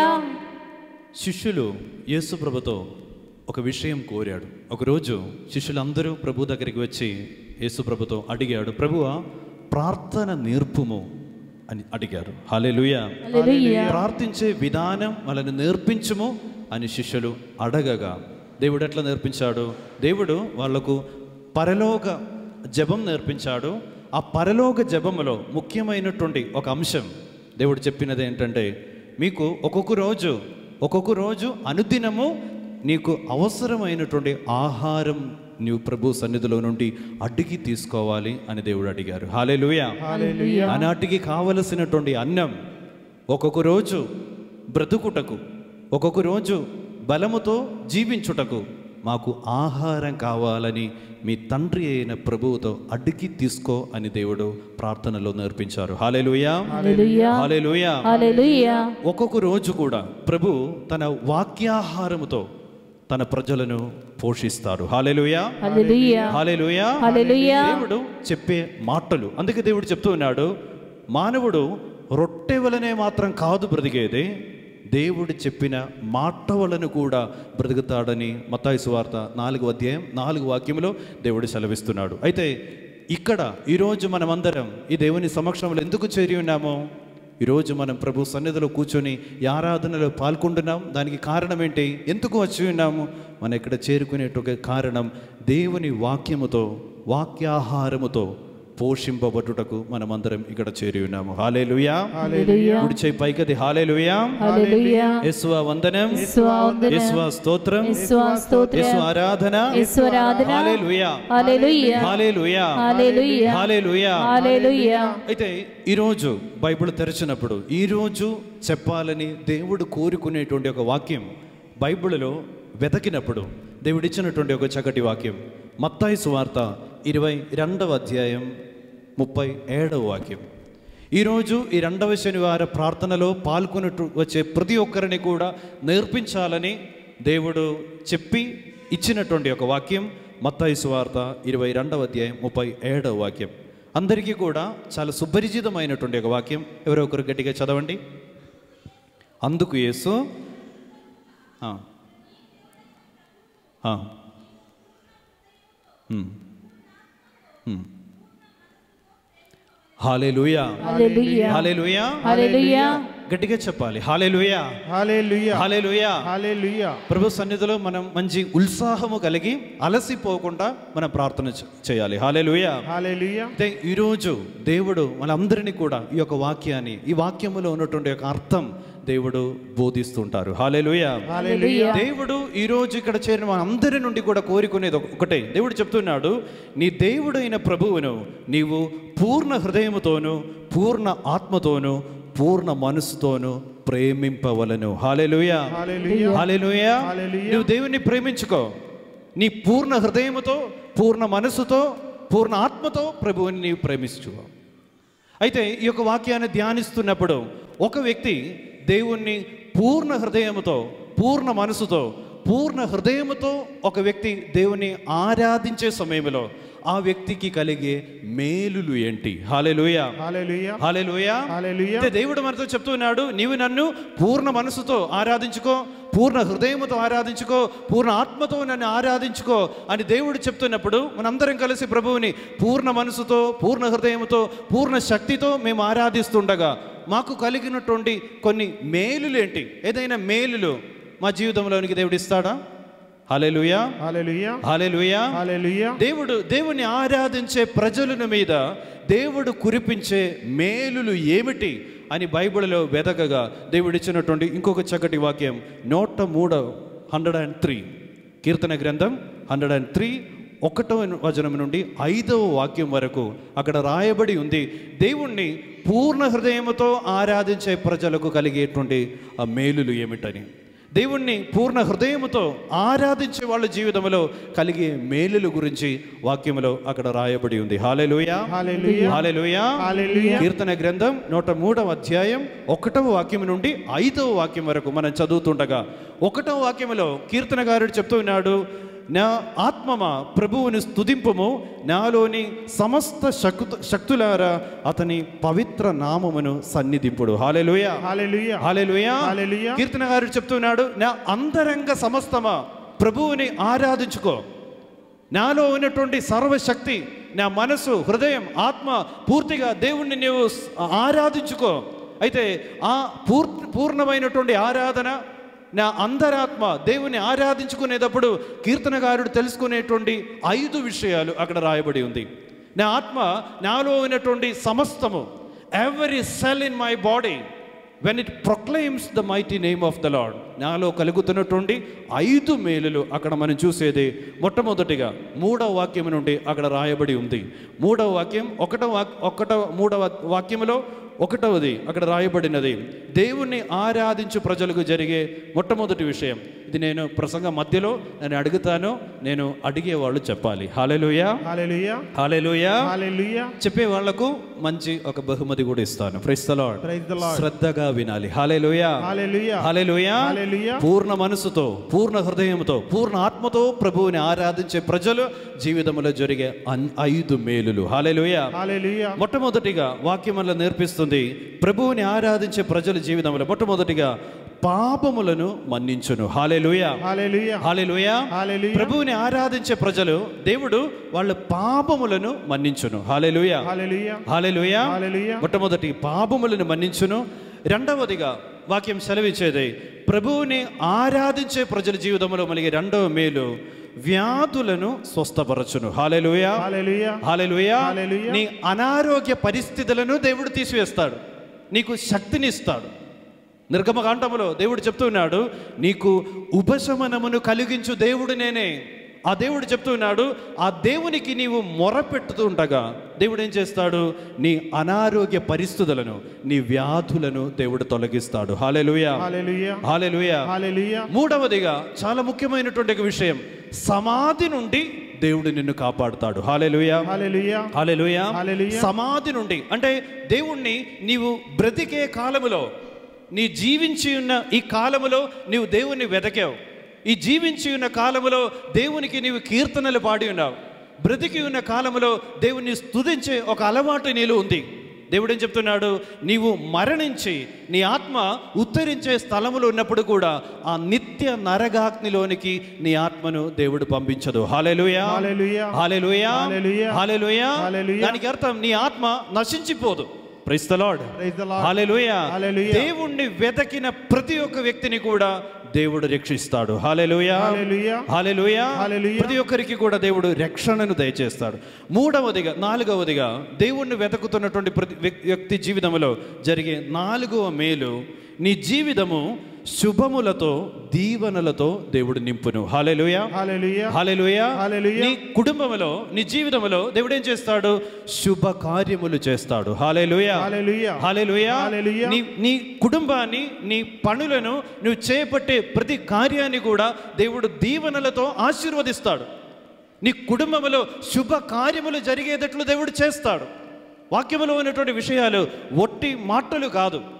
శిష్యులు యేసు ప్రభుతో ఒక విషయం కోరాడు ఒకరోజు శిష్యులందరూ ప్రభు దగ్గరికి వచ్చి యేసు ప్రభుతో అడిగాడు ప్రభువా ప్రార్థన నేర్పుము అని అడిగారు హాలేలుయా హల్లెలూయా ప్రార్థించే విధానం వాళ్ళని నేర్పించుము అని శిష్యులు అడగగా దేవుడు ఎట్లా నేర్పించాడు దేవుడు వాళ్లకు పరలోక జపం నేర్పించాడు ఆ పరలోక జపములో ముఖ్యమైనటువంటి ఒక అంశం దేవుడు చెప్పినది ఏంటంటే మీకు ఒక్కొక్క రోజు ఒక్కొక్క రోజు అనుదినము నీకు అవసరమైనటువంటి ఆహారం నీవు ప్రభు సన్నిధిలో నుండి అడిగి తీసుకోవాలి అని దేవుడు అడిగారు హాలేలుయా ఆనాటికి కావలసినటువంటి అన్నం ఒక్కొక్క రోజు బ్రతుకుటకు ఒక్కొక్క రోజు బలముతో జీవించుటకు మాకు ఆహారం కావాలని మీ తండ్రి అయిన ప్రభువుతో అడిగి తీసుకో అని దేవుడు ప్రార్థనలో నేర్పించారు హాలేలుయా హల్లెలూయా హాలేలుయా హల్లెలూయా ఒక్కొక్క రోజు కూడా ప్రభు తన వాక్యాహారముతో తన ప్రజలను పోషిస్తారు హాలేలుయా హల్లెలూయా హాలేలుయా హల్లెలూయా దేవుడు చెప్పే మాటలు అందుకే దేవుడు చెప్తూ ఉన్నాడు మానవుడు రొట్టె వలనే మాత్రం కాదు బ్రతికేది దేవుడు చెప్పిన మాట వలన కూడా బ్రతుకుతాడని మత్తాయి సువార్త నాలుగు అధ్యాయం నాలుగు వాక్యములో దేవుడు సెలవిస్తున్నాడు అయితే ఇక్కడ ఈరోజు మనమందరం ఈ దేవుని సమక్షంలో ఎందుకు చేరి ఉన్నామో ఈరోజు మనం ప్రభు సన్నిధిలో కూర్చొని ఈ ఆరాధనలో పాల్గొంటున్నాం దానికి కారణం ఏంటి ఎందుకు వచ్చి ఉన్నాము మనం ఇక్కడ చేరుకునేట కారణం దేవుని వాక్యముతో వాక్యాహారముతో పోషింపబడుటకు మనమందరం ఇక్కడ చేరి ఉన్నాము హాలేలుయా హల్లెలూయా కుడి చేయి పైకది హాలేలుయా హల్లెలూయా యేసువా వందనం యేసువా వందనం యేసువా స్తోత్రం యేసువా స్తోత్రం యేసు ఆరాధన యేసు ఆరాధన హాలేలుయా హల్లెలూయా హాలేలుయా హల్లెలూయా హాలేలుయా హల్లెలూయా అయితే ఈరోజు బైబిల్ తెరిచినప్పుడు ఈరోజు చెప్పాలని దేవుడు కోరుకునేటువంటి ఒక వాక్యం బైబిల్లో వెతకినప్పుడు దేవుడు ఇచ్చినటువంటి ఒక చక్కటి వాక్యం మత్తాయి సువార్త ఇరవై రెండవ అధ్యాయం ముప్పై ఏడవ వాక్యం ఈరోజు ఈ రెండవ శనివార ప్రార్థనలో పాల్గొనట్టు వచ్చే ప్రతి ఒక్కరిని కూడా నేర్పించాలని దేవుడు చెప్పి ఇచ్చినటువంటి ఒక వాక్యం మత్తాయి సువార్త ఇరవై రెండవ అధ్యాయం ముప్పై ఏడవ వాక్యం అందరికీ కూడా చాలా సుపరిచితమైనటువంటి ఒక వాక్యం ఎవరో ఒకరు గట్టిగా చదవండి అందుకు యేసు ఆ. ఆ. ఉమ్. ఉమ్. హాలేలుయా హల్లెలూయా హాలేలుయా హల్లెలూయా గట్టిగా చెప్పాలి హాలేలుయా హల్లెలూయా హాలేలుయా హల్లెలూయా ప్రభు సన్నిధిలో మనం మంచి ఉత్సాహము కలిగి అలసిపోకుండా మనం ప్రార్థన చే- చేయాలి హాలేలుయా హల్లెలూయా అయితే ఈరోజు దేవుడు మనందరినీ కూడా ఈ యొక్క వాక్యాన్ని ఈ వాక్యములో ఉన్నటువంటి యొక్క అర్థం దేవుడు బోధిస్తుంటారు హాలేలుయా హల్లెలూయా దేవుడు ఈ రోజు ఇక్కడ చేరిన మనందరి నుండి కూడా కోరుకునేది ఒక- ఒకటే దేవుడు చెప్తున్నాడు నీ దేవుడైన ప్రభువును నీవు పూర్ణ హృదయముతోను పూర్ణ ఆత్మతోను పూర్ణ మనసుతోను ప్రేమింపవలను హాలేలుయా హల్లెలూయా హాలేలుయా హల్లెలూయా. నువ్వు దేవుణ్ణి ప్రేమించుకో నీ పూర్ణ హృదయముతో పూర్ణ మనసుతో పూర్ణ ఆత్మతో ప్రభువుని నీవు ప్రేమించుకో అయితే ఈ యొక్క వాక్యాన్ని ధ్యానిస్తున్నప్పుడు ఒక వ్యక్తి దేవుణ్ణి పూర్ణ హృదయముతో పూర్ణ మనసుతో పూర్ణ హృదయముతో ఒక వ్యక్తి దేవుని ఆరాధించే సమయంలో ఆ వ్యక్తికి కలిగే మేలులు ఏంటి హాలెలుయ హల్లెలూయా హాలెలుయ హల్లెలూయా. అయితే దేవుడు మనతో చెప్తున్నాడు నీవు నన్ను పూర్ణ మనసుతో ఆరాధించుకో పూర్ణ హృదయముతో ఆరాధించుకో పూర్ణ ఆత్మతో నన్ను ఆరాధించుకో అని దేవుడు చెప్తున్నప్పుడు మనందరం కలిసి ప్రభువుని పూర్ణ మనసుతో పూర్ణ హృదయముతో పూర్ణ శక్తితో మేము ఆరాధిస్తుండగా మాకు కలిగినటువంటి కొన్ని మేలులు ఏంటి ఏదైనా మేలులు మా జీవితంలోనికి దేవుడు ఇస్తాడా హాలెలుయా హల్లెలూయా హాలెలుయా హల్లెలూయా దేవుడు దేవుని ఆరాధించే ప్రజలను మీద దేవుడు కురిపించే మేలులు ఏమిటి అని బైబిల్లో వెదకగా దేవుడు ఇచ్చినటువంటి ఇంకొక చక్కటి వాక్యం నూట మూడో హండ్రెడ్ అండ్ త్రీ కీర్తన గ్రంథం హండ్రెడ్ అండ్ త్రీ ఒకటో వచనం నుండి ఐదవ వాక్యం వరకు అక్కడ రాయబడి ఉంది దేవుణ్ణి పూర్ణ హృదయముతో ఆరాధించే ప్రజలకు కలిగేటువంటి ఆ మేలులు ఏమిటని దేవుణ్ణి పూర్ణ హృదయముతో ఆరాధించే వాళ్ళ జీవితంలో కలిగే మేలుల గురించి వాక్యములో అక్కడ రాయబడి ఉంది హాలెలుయా హల్లెలూయా. హాలెలుయా హల్లెలూయా. కీర్తన గ్రంథం నూట మూడవ అధ్యాయం ఒకటవ వాక్యం నుండి ఐదవ వాక్యం వరకు మనం చదువుతుండగా ఒకటవ వాక్యములో కీర్తనగారుడు చెప్తూ ఉన్నాడు నా ఆత్మమా ప్రభువుని స్తుతింపుము నాలోని సమస్త శక్తు శక్తులారా అతని పవిత్ర నామమును సన్నిధింపుడు హాలెలుయా హల్లెలూయా హాలెలుయా హల్లెలూయా. కీర్తనగారు చెప్తున్నాడు నా అంతరంగ సమస్తమా ప్రభువుని ఆరాధించుకో నాలో ఉన్నటువంటి సర్వశక్తి నా మనసు హృదయం ఆత్మ పూర్తిగా దేవుణ్ణి నీవు స్- ఆరాధించుకో అయితే ఆ పూర్ పూర్ణమైనటువంటి ఆరాధన నా అంతరాత్మ దేవుని ఆరాధించుకునేటప్పుడు కీర్తనగారుడు తెలుసుకునేటువంటి ఐదు విషయాలు అక్కడ రాయబడి ఉంది నా ఆత్మ నాలో ఉన్నటువంటి సమస్తము every cell in my body when it proclaims the mighty name of the lord నాలో కలుగుతున్నటువంటి ఐదు మేలులు అక్కడ మనం చూసేది మొట్టమొదటిగా మూడవ వాక్యం నుండి అక్కడ రాయబడి ఉంది మూడవ వాక్యం ఒకటవ వాక్ ఒకటవ మూడవ వాక్యములో ఒకటవది అక్కడ రాయబడినది దేవుణ్ణి ఆరాధించు ప్రజలకు జరిగే మొట్టమొదటి విషయం ఇది నేను ప్రసంగం మధ్యలో నేను అడుగుతాను నేను అడిగే వాళ్ళు చెప్పాలి హాలెలుయా హల్లెలూయా హాలెలుయా హల్లెలూయా చెప్పే వాళ్లకు మంచి ఒక బహుమతి కూడా ఇస్తాను praise the lord praise the lord శ్రద్ధగా వినాలి హాలేలుయా హల్లెలూయా హాలేలుయా హల్లెలూయా. పూర్ణ మనసుతో పూర్ణ హృదయంతో పూర్ణ ఆత్మతో ప్రభువుని ఆరాధించే ప్రజలు జీవితంలో జరిగే అన్- ఐదు మేలులు హాలేలుయా హల్లెలూయా మొట్టమొదటిగా వాక్యములో నేర్పిస్తుంది ప్రభువుని ఆరాధించే ప్రజల జీవితంలో మొట్టమొదటిగా పాపములను మన్నించును హాలేలుయా హల్లెలూయా హాలేలుయా హల్లెలూయా. ప్రభువుని ఆరాధించే ప్రజలు దేవుడు వాళ్ళ పాపములను మన్నించును హాలేలుయా హల్లెలూయా హాలేలుయా హల్లెలూయా. మొట్టమొదటి పాపములను మన్నించును రెండవదిగా వాక్యం సెలవిచ్చేది ప్రభువుని ఆరాధించే ప్రజల జీవితంలో మనకి రెండవ మేలు వ్యాధులను స్వస్థపరచును హాలెలుయా హల్లెలూయా హాలెలుయా హల్లెలూయా. నీ అనారోగ్య పరిస్థితులను దేవుడు తీసివేస్తాడు నీకు శక్తిని ఇస్తాడు నిర్గమకాండములో దేవుడు చెప్తున్నాడు నీకు ఉపశమనమును కలిగించు దేవుడు నేనే ఆ దేవుడు చెప్తున్నాడు ఆ దేవునికి నీవు మొరపెట్టుతూ ఉండగా దేవుడు ఏం చేస్తాడు నీ అనారోగ్య పరిస్థితులను నీ వ్యాధులను దేవుడు తొలగిస్తాడు హాలెలుయా హల్లెలూయా హాలెలుయా హల్లెలూయా మూడవదిగా చాలా ముఖ్యమైనటువంటి ఒక విషయం సమాధి నుండి దేవుడు నిన్ను కాపాడుతాడు హాలెలుయా హల్లెలూయా హల్లెలూయా హల్లెలూయా. సమాధి నుండి అంటే దేవుణ్ణి నీవు బ్రతికే కాలములో నీ జీవించి ఉన్న ఈ కాలములో నీవు దేవుణ్ణి వెతకావు ఈ జీవించి ఉన్న కాలములో దేవునికి నీవు కీర్తనలు పాడి ఉన్నావు బ్రతికి ఉన్న కాలములో దేవుణ్ణి స్తుతించే ఒక అలవాటు నీలో ఉంది దేవుడు ఏం చెప్తున్నాడు నీవు మరణించి నీ ఆత్మ ఉత్తరించే స్థలములో ఉన్నప్పుడు కూడా ఆ నిత్య నరగాగ్నిలోనికి నీ ఆత్మను దేవుడు పంపించదు హాలెలుయా హల్లెలూయా. హాలెలుయా హల్లెలూయా. Hallelujah hallelujah. దానికి అర్థం నీ ఆత్మ నశించిపోదు praise the lord Praise the Lord. Hallelujah hallelujah. దేవుణ్ణి వెతకిన ప్రతి ఒక్క వ్యక్తిని కూడా దేవుడు రక్షిస్తాడు హాలెలుయా హల్లెలూయా. హాలెలుయా హల్లెలూయా. ప్రతి ఒక్కరికి కూడా దేవుడు రక్షణను దయచేస్తాడు మూడవదిగా నాలుగవదిగా దేవుణ్ణి వెతుకుతున్నటువంటి ప్రతి వ్యక్- వ్యక్తి జీవితంలో జరిగే నాలుగవ మేలు నీ జీవితము శుభములతో దీవెనలతో దేవుడు నింపును హాలెలుయా హల్లెలూయా హల్లెలూయా హల్లెలూయా. నీ కుటుంబంలో నీ జీవితంలో దేవుడు ఏం చేస్తాడు శుభ కార్యములు చేస్తాడు హాలెలుయా హల్లెలూయా. హల్లెలూయా హల్లెలూయా. నీ నీ కుటుంబాన్ని నీ పనులను నువ్వు చేపట్టే ప్రతి కార్యాన్ని కూడా దేవుడు దీవెనలతో ఆశీర్వదిస్తాడు నీ కుటుంబంలో శుభ కార్యములు జరిగేటట్లు దేవుడు చేస్తాడు వాక్యములో ఉన్నటువంటి విషయాలు ఒట్టి మాటలు కాదు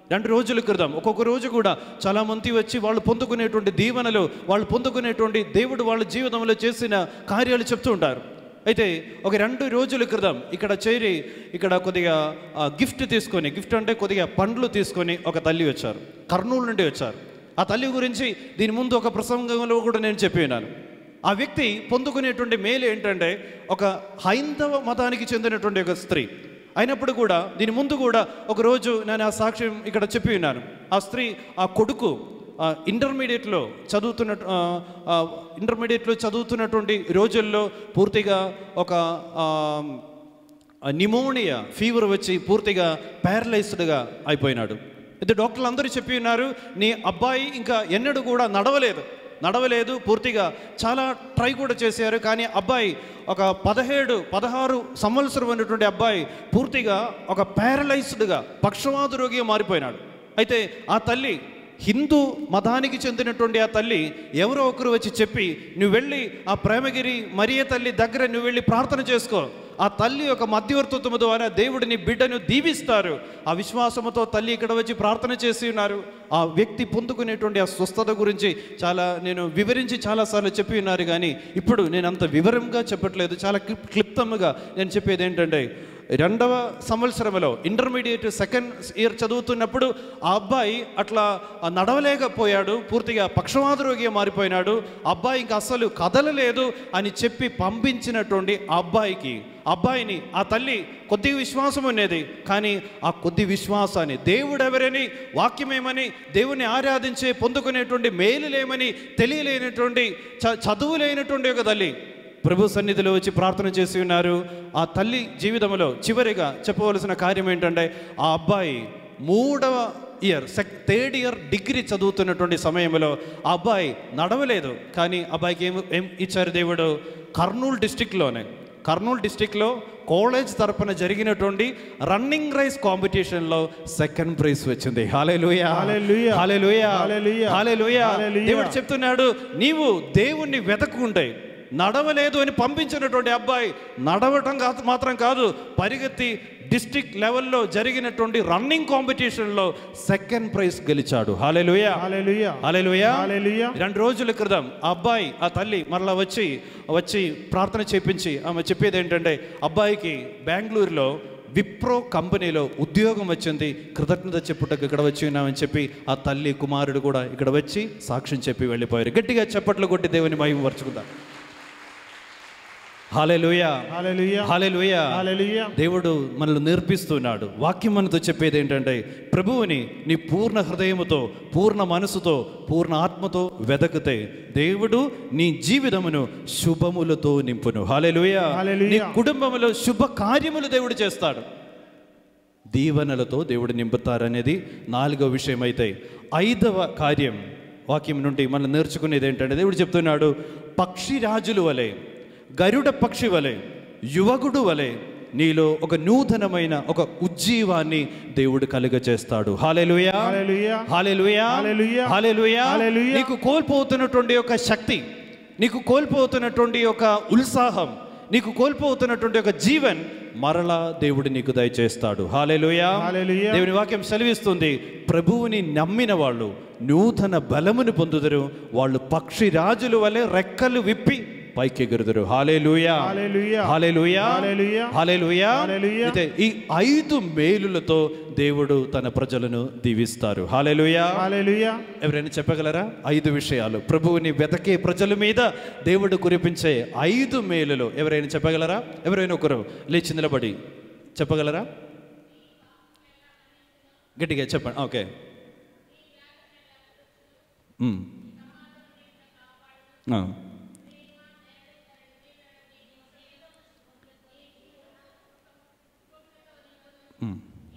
రెండు రోజుల క్రితం ఒక్కొక్క రోజు కూడా చాలా మంది వచ్చి వాళ్ళు పొందుకునేటువంటి దీవెనలు వాళ్ళు పొందుకునేటువంటి దేవుడు వాళ్ళ జీవితంలో చేసిన కార్యాలు చెప్తూ ఉంటారు అయితే ఒక రెండు రోజుల క్రితం ఇక్కడ చేరి ఇక్కడ కొద్దిగా ఆ, గిఫ్ట్ తీసుకొని గిఫ్ట్ అంటే కొద్దిగా పండ్లు తీసుకొని ఒక తల్లి వచ్చారు కర్నూలు నుండి వచ్చారు ఆ తల్లి గురించి దీని ముందు ఒక ప్రసంగంలో కూడా నేను చెప్పి ఉన్నాను ఆ వ్యక్తి పొందుకునేటువంటి మేలు ఏంటంటే ఒక హైందవ మతానికి చెందినటువంటి ఒక స్త్రీ అయినప్పుడు కూడా దీని ముందు కూడా ఒక రోజు నేను ఆ సాక్ష్యం ఇక్కడ చెప్పి ఉన్నాను ఆ స్త్రీ ఆ కొడుకు ఆ, ఇంటర్మీడియట్లో చదువుతున్న ఆ, ఆ, ఇంటర్మీడియట్లో చదువుతున్నటువంటి రోజుల్లో పూర్తిగా ఒక ఆ, ఆ నిమోనియా ఫీవర్ వచ్చి పూర్తిగా ప్యారలైజ్డ్గా అయిపోయినాడు అయితే డాక్టర్లు అందరూ చెప్పి ఉన్నారు నీ అబ్బాయి ఇంకా ఎన్నడూ కూడా నడవలేదు నడవలేదు పూర్తిగా చాలా ట్రై కూడా చేశారు కానీ అబ్బాయి ఒక పదిహేడు పదహారు సంవత్సరం ఉన్నటువంటి అబ్బాయి పూర్తిగా ఒక ప్యారలైజ్డ్గా పక్షవాత రోగిగా మారిపోయినాడు అయితే ఆ తల్లి హిందూ మతానికి చెందినటువంటి ఆ తల్లి ఎవరో ఒకరు వచ్చి చెప్పి నువ్వు వెళ్ళి ఆ ప్రేమగిరి మరియ తల్లి దగ్గర నువ్వు వెళ్ళి ప్రార్థన చేసుకో ఆ తల్లి యొక్క మధ్యవర్తిత్వము ద్వారా దేవుడిని బిడ్డను దీవిస్తారు ఆ విశ్వాసముతో తల్లి ఇక్కడ వచ్చి ప్రార్థన చేసి ఉన్నారు ఆ వ్యక్తి పొందుకునేటువంటి ఆ స్వస్థత గురించి చాలా నేను వివరించి చాలాసార్లు చెప్పి ఉన్నారు కానీ ఇప్పుడు నేను అంత వివరంగా చెప్పట్లేదు చాలా క్లిప్ క్లుప్తముగా నేను చెప్పేది ఏంటంటే రెండవ సంవత్సరంలో ఇంటర్మీడియట్ సెకండ్ ఇయర్ చదువుతున్నప్పుడు ఆ అబ్బాయి అట్లా నడవలేకపోయాడు పూర్తిగా పక్షవాత రోగిగా మారిపోయినాడు ఆ అబ్బాయి ఇంకా అసలు కదలలేదు అని చెప్పి పంపించినటువంటి ఆ అబ్బాయికి అబ్బాయిని ఆ తల్లి కొద్ది విశ్వాసం ఉండేది కానీ ఆ కొద్ది విశ్వాసాన్ని దేవుడు ఎవరని వాక్యమేమని దేవుని ఆరాధించే పొందుకునేటువంటి మేలులేమని తెలియలేనటువంటి చ చదువు లేనటువంటి ఒక తల్లి ప్రభు సన్నిధిలో వచ్చి ప్రార్థన చేసి ఉన్నారు ఆ తల్లి జీవితంలో చివరిగా చెప్పవలసిన కార్యం ఏంటంటే ఆ అబ్బాయి మూడవ ఇయర్ సెక్ థర్డ్ ఇయర్ డిగ్రీ చదువుతున్నటువంటి సమయంలో ఆ అబ్బాయి నడవలేదు కానీ అబ్బాయికి ఏం ఏం ఇచ్చారు దేవుడు కర్నూలు డిస్టిక్లోనే కర్నూలు డిస్టిక్లో కాలేజ్ తరపున జరిగినటువంటి రన్నింగ్ రైస్ కాంపిటీషన్లో సెకండ్ ప్రైజ్ వచ్చింది హాలేలుయా హల్లెలూయా. హాలేలుయా హల్లెలూయా. Hallelujah hallelujah. దేవుడు చెప్తున్నాడు నీవు దేవుణ్ణి వెతకుంటే నడవలేదు అని పంపించినటువంటి అబ్బాయి నడవటం కాదు మాత్రం కాదు పరిగెత్తి డిస్ట్రిక్ట్ లెవెల్లో జరిగినటువంటి రన్నింగ్ కాంపిటీషన్లో సెకండ్ ప్రైజ్ గెలిచాడు హాలేలుయా హల్లెలూయా. హల్లెలూయా హల్లెలూయా. రెండు రోజుల క్రితం ఆ అబ్బాయి ఆ తల్లి మరలా వచ్చి వచ్చి ప్రార్థన చేపించి ఆమె చెప్పేది ఏంటంటే అబ్బాయికి బెంగళూరులో విప్రో కంపెనీలో ఉద్యోగం వచ్చింది కృతజ్ఞత చెప్పుటకు ఇక్కడ వచ్చి ఉన్నామని చెప్పి ఆ తల్లి కుమారుడు కూడా ఇక్కడ వచ్చి సాక్ష్యం చెప్పి వెళ్ళిపోయారు గట్టిగా చప్పట్లు కొట్టి దేవుని మహిమ పరుచుకుందాం హాలేలుయా హల్లెలూయా. Hallelujah hallelujah. దేవుడు మనల్ని నేర్పిస్తున్నాడు వాక్యం మనతో చెప్పేది ఏంటంటే ప్రభువుని నీ పూర్ణ హృదయముతో పూర్ణ మనసుతో పూర్ణ ఆత్మతో వెదకితే దేవుడు నీ జీవితమును శుభములతో నింపును హాలేలుయా హల్లెలూయా. నీ కుటుంబములో శుభ కార్యములు దేవుడు చేస్తాడు దీవెనలతో దేవుడు నింపుతారనేది నాలుగో విషయం అయితే ఐదవ కార్యం వాక్యం నుండి మనం నేర్చుకునేది ఏంటంటే దేవుడు చెప్తున్నాడు పక్షి రాజులు వలె గరుడ పక్షి వలె యువకుడు వలె నీలో ఒక నూతనమైన ఒక ఉజ్జీవాన్ని దేవుడు కలుగ చేస్తాడు హాలెలుయా హల్లెలూయా. హాలెలుయా హల్లెలూయా. Hallelujah hallelujah. నీకు కోల్పోతున్నటువంటి ఒక శక్తి నీకు కోల్పోతున్నటువంటి ఒక ఉత్సాహం నీకు కోల్పోతున్నటువంటి ఒక జీవన్ మరలా దేవుడు నీకు దయచేస్తాడు హాలేలుయా హల్లెలూయా. దేవుని వాక్యం సెలవిస్తుంది ప్రభువుని నమ్మిన వాళ్ళు నూతన బలమును పొందుదరు వాళ్ళు పక్షి రాజుల వలె రెక్కలు విప్పి పైకి ఎగురుదురు హాలేలుయా హల్లెలూయా. హాలేలుయా హల్లెలూయా. Hallelujah hallelujah. అయితే ఈ ఐదు మేలులతో దేవుడు తన ప్రజలను దీవిస్తారు హాలేలుయా హల్లెలూయా. ఎవరైనా చెప్పగలరా ఐదు విషయాలు ప్రభువుని వెతకే ప్రజల మీద దేవుడు కురిపించే ఐదు మేలులు ఎవరైనా చెప్పగలరా ఎవరైనా ఒకరు లేచి నిలబడి చెప్పగలరా గట్టిగా చెప్పండి ఓకే మ్. ఆ. మ్.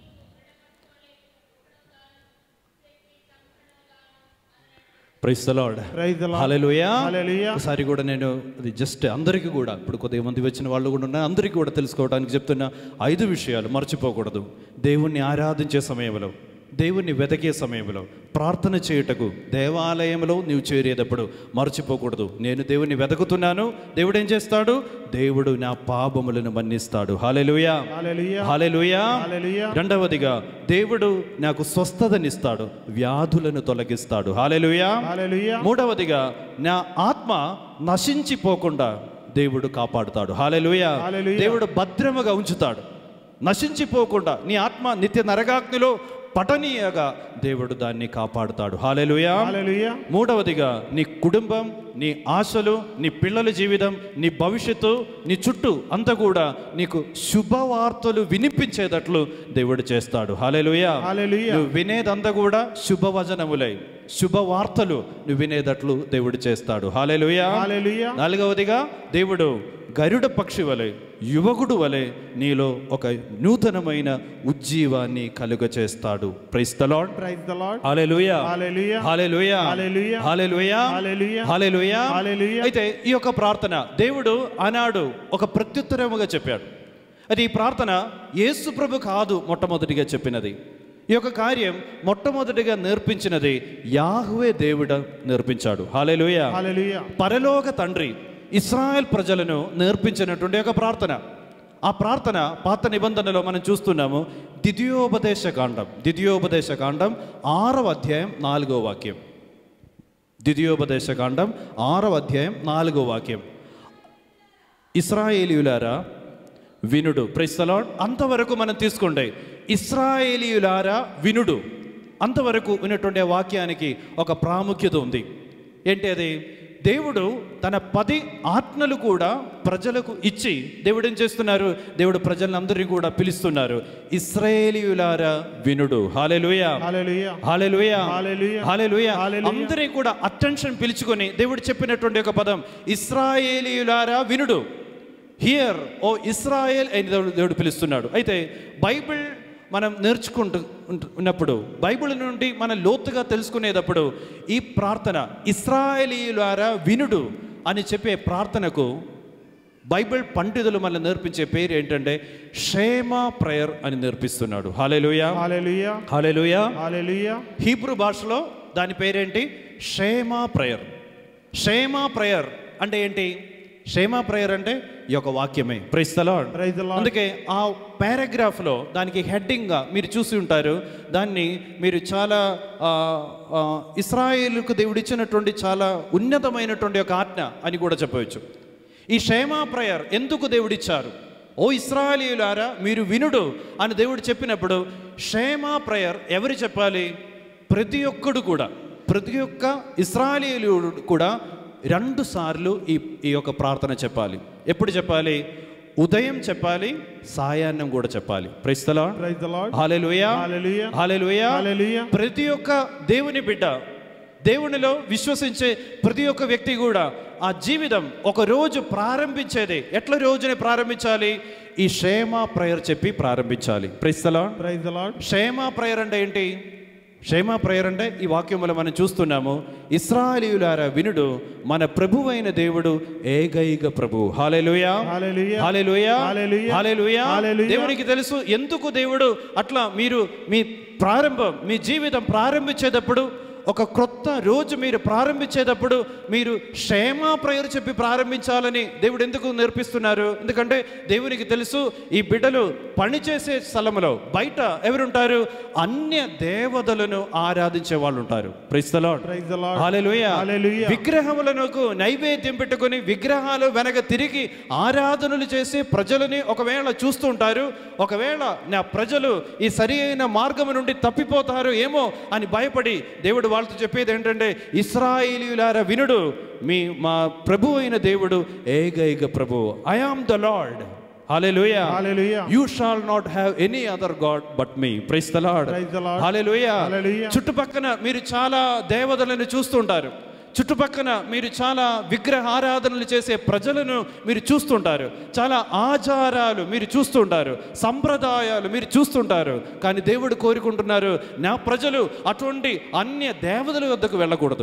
Praise the lord Praise the Lord. Hallelujah hallelujah. ఒకసారి కూడా నేను అది జస్ట్ అందరికీ కూడా ఇప్పుడు కొద్దిగా మంది వచ్చిన వాళ్ళు కూడా ఉన్నారు అందరికీ కూడా తెలుసుకోవడానికి చెప్తున్న ఐదు విషయాలు మర్చిపోకూడదు దేవుణ్ణి ఆరాధించే సమయంలో దేవుణ్ణి వెతకే సమయంలో ప్రార్థన చేయుటకు దేవాలయంలో నీవు చేరేటప్పుడు మర్చిపోకూడదు నేను దేవుణ్ణి వెతుకుతున్నాను దేవుడు ఏం చేస్తాడు దేవుడు నా పాపములను మన్నిస్తాడు హాలెలుయా హల్లెలూయా. హాలెలుయా హల్లెలూయా. రెండవదిగా దేవుడు నాకు స్వస్థతనిస్తాడు వ్యాధులను తొలగిస్తాడు హాలెలుయా హల్లెలూయా. మూడవదిగా నా ఆత్మ నశించిపోకుండా దేవుడు కాపాడుతాడు హాలెలుయా హల్లెలూయా. దేవుడు భద్రముగా ఉంచుతాడు నశించిపోకుండా నీ ఆత్మ నిత్య నరకాగ్నిలో పటనీయగా దేవుడు దాన్ని కాపాడుతాడు హాలెలుయా హల్లెలూయా. మూడవదిగా నీ కుటుంబం నీ ఆశలు నీ పిల్లల జీవితం నీ భవిష్యత్తు నీ చుట్టూ అంతా కూడా నీకు శుభవార్తలు వినిపించేటట్లు దేవుడు చేస్తాడు హాలేలుయా హల్లెలూయా. నువ్వు వినేదంతా కూడా శుభవచనములై శుభవార్తలు నువ్వు వినేటట్లు దేవుడు చేస్తాడు హాలేలుయా హల్లెలూయా. నాలుగవదిగా దేవుడు గరుడ పక్షి వలె యువకుడు వలె నీలో ఒక నూతనమైన ఉజ్జీవాన్ని కలుగ చేస్తాడు praise the lord praise the lord hallelujah hallelujah. Hallelujah hallelujah. Hallelujah hallelujah. Hallelujah hallelujah. అయితే ఈ యొక్క ప్రార్థన దేవుడు ఆనాడు ఒక ప్రత్యుత్తరముగా చెప్పాడు అది ఈ ప్రార్థన యేసు ప్రభు కాదు మొట్టమొదటిగా చెప్పినది ఈ యొక్క కార్యం మొట్టమొదటిగా నేర్పించినది యాహువే దేవుడు నేర్పించాడు హల్లెలూయా హల్లెలూయా. పరలోక తండ్రి ఇస్రాయెల్ ప్రజలను నేర్పించినటువంటి ఒక ప్రార్థన ఆ ప్రార్థన పాత నిబంధనలో మనం చూస్తున్నాము ద్వితీయోపదేశ కాండం ద్వితీయోపదేశ కాండం ఆరవ అధ్యాయం నాలుగో వాక్యం ద్వితీయోపదేశ కాండం ఆరవ అధ్యాయం నాలుగో వాక్యం ఇస్రాయేలీయులారా వినుడు ప్రైస్తలాడ్ అంతవరకు మనం తీసుకుంటే ఇస్రాయేలీయులారా వినుడు అంతవరకు ఉన్నటువంటి ఆ వాక్యానికి ఒక ప్రాముఖ్యత ఉంది ఏంటి అది దేవుడు తన పది ఆజ్ఞలు కూడా ప్రజలకు ఇచ్చి దేవుడు ఏం చేస్తున్నారు దేవుడు ప్రజలందరినీ కూడా పిలుస్తున్నారు ఇస్రాయేలీయులారా వినుడు హాలెలుయా హల్లెలూయా. హాలెలుయా హల్లెలూయా. హాలెలుయా హల్లెలూయా. అందరినీ కూడా అటెన్షన్ పిలుచుకొని దేవుడు చెప్పినటువంటి ఒక పదం ఇస్రాయేలీయులారా వినుడు హియర్ ఓ ఇస్రాయేల్ అని దేవుడు దేవుడు పిలుస్తున్నాడు అయితే బైబిల్ మనం నేర్చుకుంటూ ఉంటు- ఉన్నప్పుడు బైబిల్ నుండి మనం లోతుగా తెలుసుకునేటప్పుడు ఈ ప్రార్థన ఇస్రాయేలీయులారా వినుడు అని చెప్పే ప్రార్థనకు బైబిల్ పండితులు మన నేర్పించే పేరు ఏంటంటే క్షేమ ప్రేయర్ అని నేర్పిస్తున్నాడు హాలేలుయా హల్లెలూయా. హాలేలుయా హల్లెలూయా. హీబ్రూ భాషలో దాని పేరేంటి క్షేమ ప్రేయర్ క్షేమ ప్రేయర్ అంటే ఏంటి క్షేమ ప్రేయర్ అంటే ఈ యొక్క వాక్యమే ప్రైస్తలో Praise the Lord. అందుకే ఆ పారాగ్రాఫ్లో దానికి హెడ్డింగ్గా మీరు చూసి ఉంటారు దాన్ని మీరు చాలా ఆ, ఆ, ఇస్రాయేలుకు దేవుడిచ్చినటువంటి చాలా ఉన్నతమైనటువంటి ఒక ఆజ్ఞ అని కూడా చెప్పవచ్చు ఈ క్షేమ ప్రేయర్ ఎందుకు దేవుడిచ్చారు ఓ ఇస్రాయేలీయులారా మీరు వినుడు అని దేవుడు చెప్పినప్పుడు క్షేమ ప్రేయర్ ఎవరు చెప్పాలి ప్రతి ఒక్కడు కూడా ప్రతి ఒక్క ఇస్రాయేలీయుడు కూడా రెండు సార్లు ఈ ఈ యొక్క ప్రార్థన చెప్పాలి ఎప్పుడు చెప్పాలి ఉదయం చెప్పాలి సాయాన్నం కూడా చెప్పాలి ప్రైస్తలా ప్రైజ్ ద లార్డ్ హాలెలుయా హల్లెలూయా. హాలెలుయా హల్లెలూయా. ప్రతి ఒక్క దేవుని బిడ్డ దేవునిలో విశ్వసించే ప్రతి ఒక్క వ్యక్తి కూడా ఆ జీవితం ఒక రోజు ప్రారంభించేది ఎట్లా రోజుని ప్రారంభించాలి ఈ క్షేమ ప్రేయర్ చెప్పి ప్రారంభించాలి ప్రైస్తలా ప్రైజ్ ద లార్డ్ క్షేమ ప్రేయర్ అంటే ఏంటి క్షేమ ప్రేయర్ అంటే ఈ వాక్యములో మనం చూస్తున్నాము ఇస్రాయేలీయులారా వినుడు మన ప్రభువైన దేవుడు ఏకైక ప్రభు హాలెలుయా హల్లెలూయా. హాలెలుయా హల్లెలూయా. హాలెలుయా హల్లెలూయా. దేవునికి తెలుసు ఎందుకు దేవుడు అట్లా మీరు మీ ప్రారంభం మీ జీవితం ప్రారంభించేటప్పుడు ఒక క్రొత్త రోజు మీరు ప్రారంభించేటప్పుడు మీరు క్షేమ ప్రేయర్ చెప్పి ప్రారంభించాలని దేవుడు ఎందుకు నేర్పిస్తున్నారు ఎందుకంటే దేవునికి తెలుసు ఈ బిడ్డలు పనిచేసే స్థలంలో బయట ఎవరుంటారు అన్య దేవతలను ఆరాధించే వాళ్ళు ఉంటారు ప్రైస్తలాడ్ Praise the Lord. హల్లెలూయా హల్లెలూయా. విగ్రహములకు నైవేద్యం పెట్టుకొని విగ్రహాలు వెనక తిరిగి ఆరాధనలు చేసే ప్రజలని ఒకవేళ చూస్తుంటారు ఒకవేళ నా ప్రజలు ఈ సరి అయిన మార్గం నుండి తప్పిపోతారు ఏమో అని భయపడి దేవుడు వాళ్ళతో చెప్పేది ఏంటంటే ఇస్రాయిలీయులార వినుడు మీ మా ప్రభు అయిన దేవుడు ఏకైక ప్రభు ఐ ఆమ్ ద లార్డ్ హల్లెలూయా హల్లెలూయా. You shall not have any other god but me praise the lord Praise the Lord. హల్లెలూయా హల్లెలూయా. చుట్టుపక్కన మీరు చాలా దేవతలను చూస్తుంటారు చుట్టుపక్కన మీరు చాలా విగ్రహ ఆరాధనలు చేసే ప్రజలను మీరు చూస్తుంటారు చాలా ఆచారాలు మీరు చూస్తుంటారు సంప్రదాయాలు మీరు చూస్తుంటారు కానీ దేవుడు కోరుకుంటున్నారు నా ప్రజలు అటువంటి అన్య దేవతల వద్దకు వెళ్ళకూడదు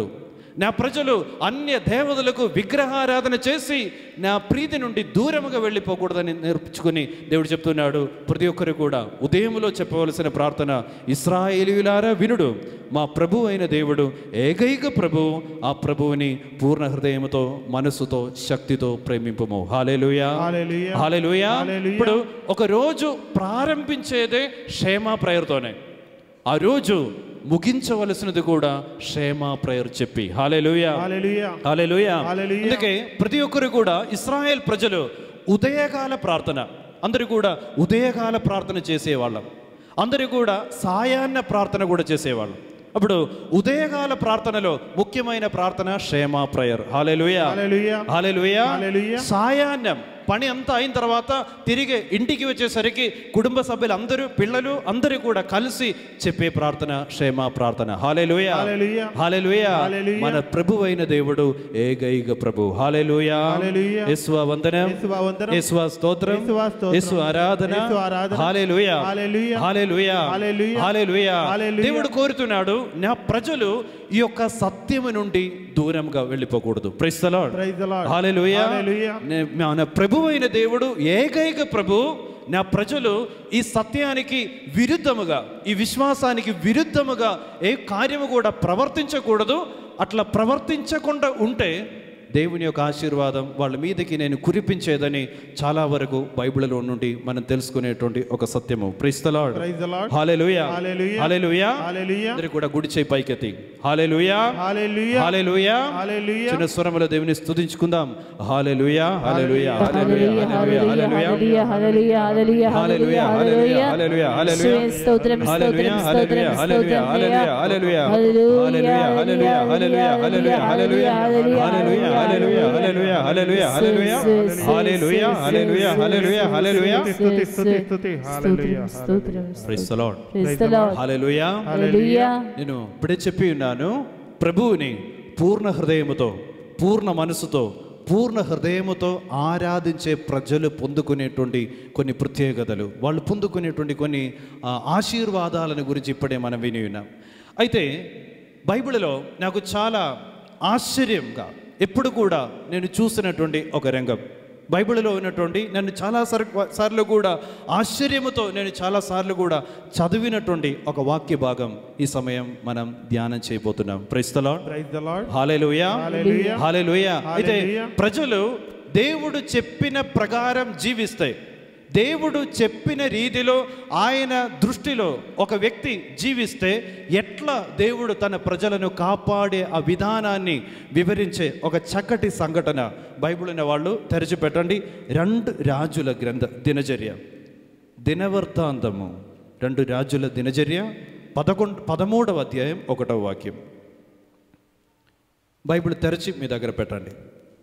నా ప్రజలు అన్య దేవతలకు విగ్రహారాధన చేసి నా ప్రీతి నుండి దూరముగా వెళ్ళిపోకూడదని నేర్చుకుని దేవుడు చెప్తున్నాడు ప్రతి ఒక్కరు కూడా ఉదయంలో చెప్పవలసిన ప్రార్థన ఇస్రాయేలీయులారా వినుడు మా ప్రభు అయిన దేవుడు ఏకైక ప్రభు ఆ ప్రభువుని పూర్ణ హృదయముతో మనస్సుతో శక్తితో ప్రేమింపము హాలేలుయా హల్లెలూయా. హాలేలుయా హల్లెలూయా. ఇప్పుడు ఒక రోజు ప్రారంభించేదే క్షేమ ప్రేయర్తోనే ఆ రోజు ముగించవలసినది కూడా క్షేమ ప్రేయర్ చెప్పి హాలేలుయా హల్లెలూయా. హల్లెలూయా హల్లెలూయా. అందుకే ప్రతి ఒక్కరు కూడా ఇస్రాయేల్ ప్రజలు ఉదయకాల ప్రార్థన అందరూ కూడా ఉదయకాల ప్రార్థన చేసేవాళ్ళం అందరూ కూడా సాయాన్న ప్రార్థన కూడా చేసేవాళ్ళం అప్పుడు ఉదయకాల ప్రార్థనలో ముఖ్యమైన ప్రార్థన క్షేమ ప్రేయర్ హాలేలుయా హల్లెలూయా. హాలేలుయా హల్లెలూయా. సాయాన్నం పని అంతా అయిన తర్వాత తిరిగి ఇంటికి వచ్చేసరికి కుటుంబ సభ్యులు అందరూ పిల్లలు అందరూ కూడా కలిసి చెప్పే ప్రార్థన క్షేమ ప్రార్థన హాలేలుయ హల్లెలూయా. హాలేలుయ హల్లెలూయా. మన ప్రభు అయిన దేవుడు ఏకైక ప్రభు హాలేలుయ హల్లెలూయా. యేసువ వందనం యేసువ వందనం. యేసువ స్తోత్రం యేసువ స్తోత్రం. యేసు ఆరాధన యేసు ఆరాధన. హాలేలుయ హల్లెలూయా. హాలేలుయ హల్లెలూయా. హాలేలుయ హల్లెలూయా. దేవుడు కోరుతున్నాడు నా ప్రజలు ఈ యొక్క సత్యము నుండి దూరంగా వెళ్ళిపోకూడదు praise the lord Praise the Lord. హల్లెలూయా హల్లెలూయా. నే- మన ప్రభు అయిన దేవుడు ఏకైక ప్రభు నా ప్రజలు ఈ సత్యానికి విరుద్ధముగా ఈ విశ్వాసానికి విరుద్ధముగా ఏ కార్యము కూడా ప్రవర్తించకూడదు అట్లా ప్రవర్తించకుండా ఉంటే దేవుని యొక్క ఆశీర్వాదం వాళ్ళ మీదకి నేను కురిపించేదని చాలా వరకు బైబిల్లో నుండి మనం తెలుసుకునేటువంటి ఒక సత్యము ప్రైస్తలాడ్ Praise the Lord. హాలెలుయా హల్లెలూయా. హాలెలుయా హల్లెలూయా. అందరూ కూడా గుడి చేయి పైకెత్తి హాలెలుయా హల్లెలూయా. హాలెలుయా హల్లెలూయా. చిన్న స్వరములో దేవుని స్తుతించుకుందాం హాలెలుయా హాలెలుయా హల్లెలూయా, హాలెలుయా హల్లెలూయా, హల్లెలూయా, హల్లెలూయా, హల్లెలూయా, హల్లెలూయా, హల్లెలూయా, హల్లెలూయా. యేసువే స్తోత్రం, హల్లెలూయా, స్తోత్రం, హల్లెలూయా, స్తోత్రం, హల్లెలూయా, స్తోత్రం, హల్లెలూయా, హల్లెలూయా. హల్లెలూయా, హల్లెలూయా, హల్లెలూయా, హల్లెలూయా, హల్లెలూయా, హల్లెలూయా, హల్లెలూయా, హల్లెలూయా, హల్లెలూయా, హల్లెలూయా. హల్లెలూయా, హల్లెలూయా, హల్లెలూయా, హల్లెలూయా. స్తుతి, స్తుతి, స్తుతి. హల్లెలూయా. స్తోత్రం, Praise the Lord. Praise the Lord. హల్లెలూయా. హల్లెలూయా. నేను ఇప్పుడే చెప్పి ఉన్నాను ప్రభువుని పూర్ణ హృదయముతో పూర్ణ మనసుతో పూర్ణ హృదయముతో ఆరాధించే ప్రజలు పొందుకునేటువంటి కొన్ని ప్రత్యేకతలు వాళ్ళు పొందుకునేటువంటి కొన్ని ఆ, ఆశీర్వాదాలను గురించి ఇప్పుడే మనం విని ఉన్నాం అయితే బైబిల్లో నాకు చాలా ఆశ్చర్యంగా ఎప్పుడు కూడా నేను చూసినటువంటి ఒక రంగం బైబిల్లో ఉన్నటువంటి నన్ను చాలా సార్ సార్లు కూడా ఆశ్చర్యముతో నేను చాలా సార్లు కూడా చదివినటువంటి ఒక వాక్య భాగం ఈ సమయం మనం ధ్యానం చేయబోతున్నాం praise the Lord Praise the Lord. Hallelujah హల్లెలూయా. హాలేలుయా అయితే హల్లెలూయా. ప్రజలు దేవుడు చెప్పిన ప్రకారం జీవిస్తాయి దేవుడు చెప్పిన రీతిలో ఆయన దృష్టిలో ఒక వ్యక్తి జీవిస్తే ఎట్లా దేవుడు తన ప్రజలను కాపాడే ఆ విధానాన్ని వివరించే ఒక చక్కటి సంఘటన బైబిల్ ఉన్న వాళ్ళు తెరచిపెట్టండి రెండు రాజుల గ్రంథ దినచర్య దినవర్తాంతము రెండు రాజుల దినచర్య పదకొండు పదమూడవ అధ్యాయం ఒకటవ వాక్యం బైబిల్ తెరచి మీ దగ్గర పెట్టండి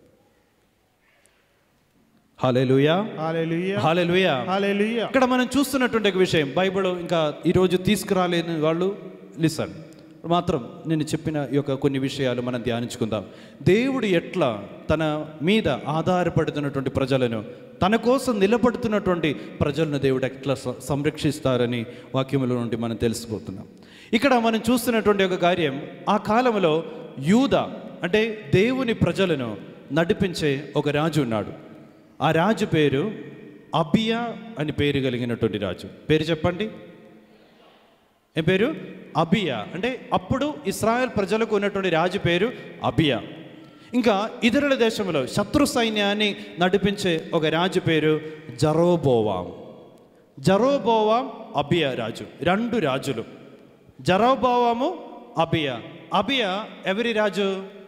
హాలేలుయా హల్లెలూయా. హాలేలుయా హల్లెలూయా. ఇక్కడ మనం చూస్తున్నటువంటి ఒక విషయం బైబిల్ ఇంకా ఈరోజు తీసుకురాలేని వాళ్ళు లిసన్ మాత్రం నేను చెప్పిన ఈ యొక్క కొన్ని విషయాలు మనం ధ్యానించుకుందాం దేవుడు ఎట్లా తన మీద ఆధారపడుతున్నటువంటి ప్రజలను తన కోసం నిలబడుతున్నటువంటి ప్రజలను దేవుడు ఎట్లా స- సంరక్షిస్తారని వాక్యముల నుండి మనం తెలిసిపోతున్నాం ఇక్కడ మనం చూస్తున్నటువంటి ఒక కార్యం ఆ కాలంలో యూద అంటే దేవుని ప్రజలను నడిపించే ఒక రాజు ఉన్నాడు ఆ రాజు పేరు అబియా అని పేరు కలిగినటువంటి రాజు పేరు చెప్పండి ఏం పేరు అబియా అంటే అప్పుడు ఇస్రాయెల్ ప్రజలకు ఉన్నటువంటి రాజు పేరు అబియా ఇంకా ఇతరుల దేశంలో శత్రు సైన్యాన్ని నడిపించే ఒక రాజు పేరు జరోబోవాం జరోబోవాం అబియా రాజు రెండు రాజులు జరోబోవాము అబియా అబియా ఎవరి రాజు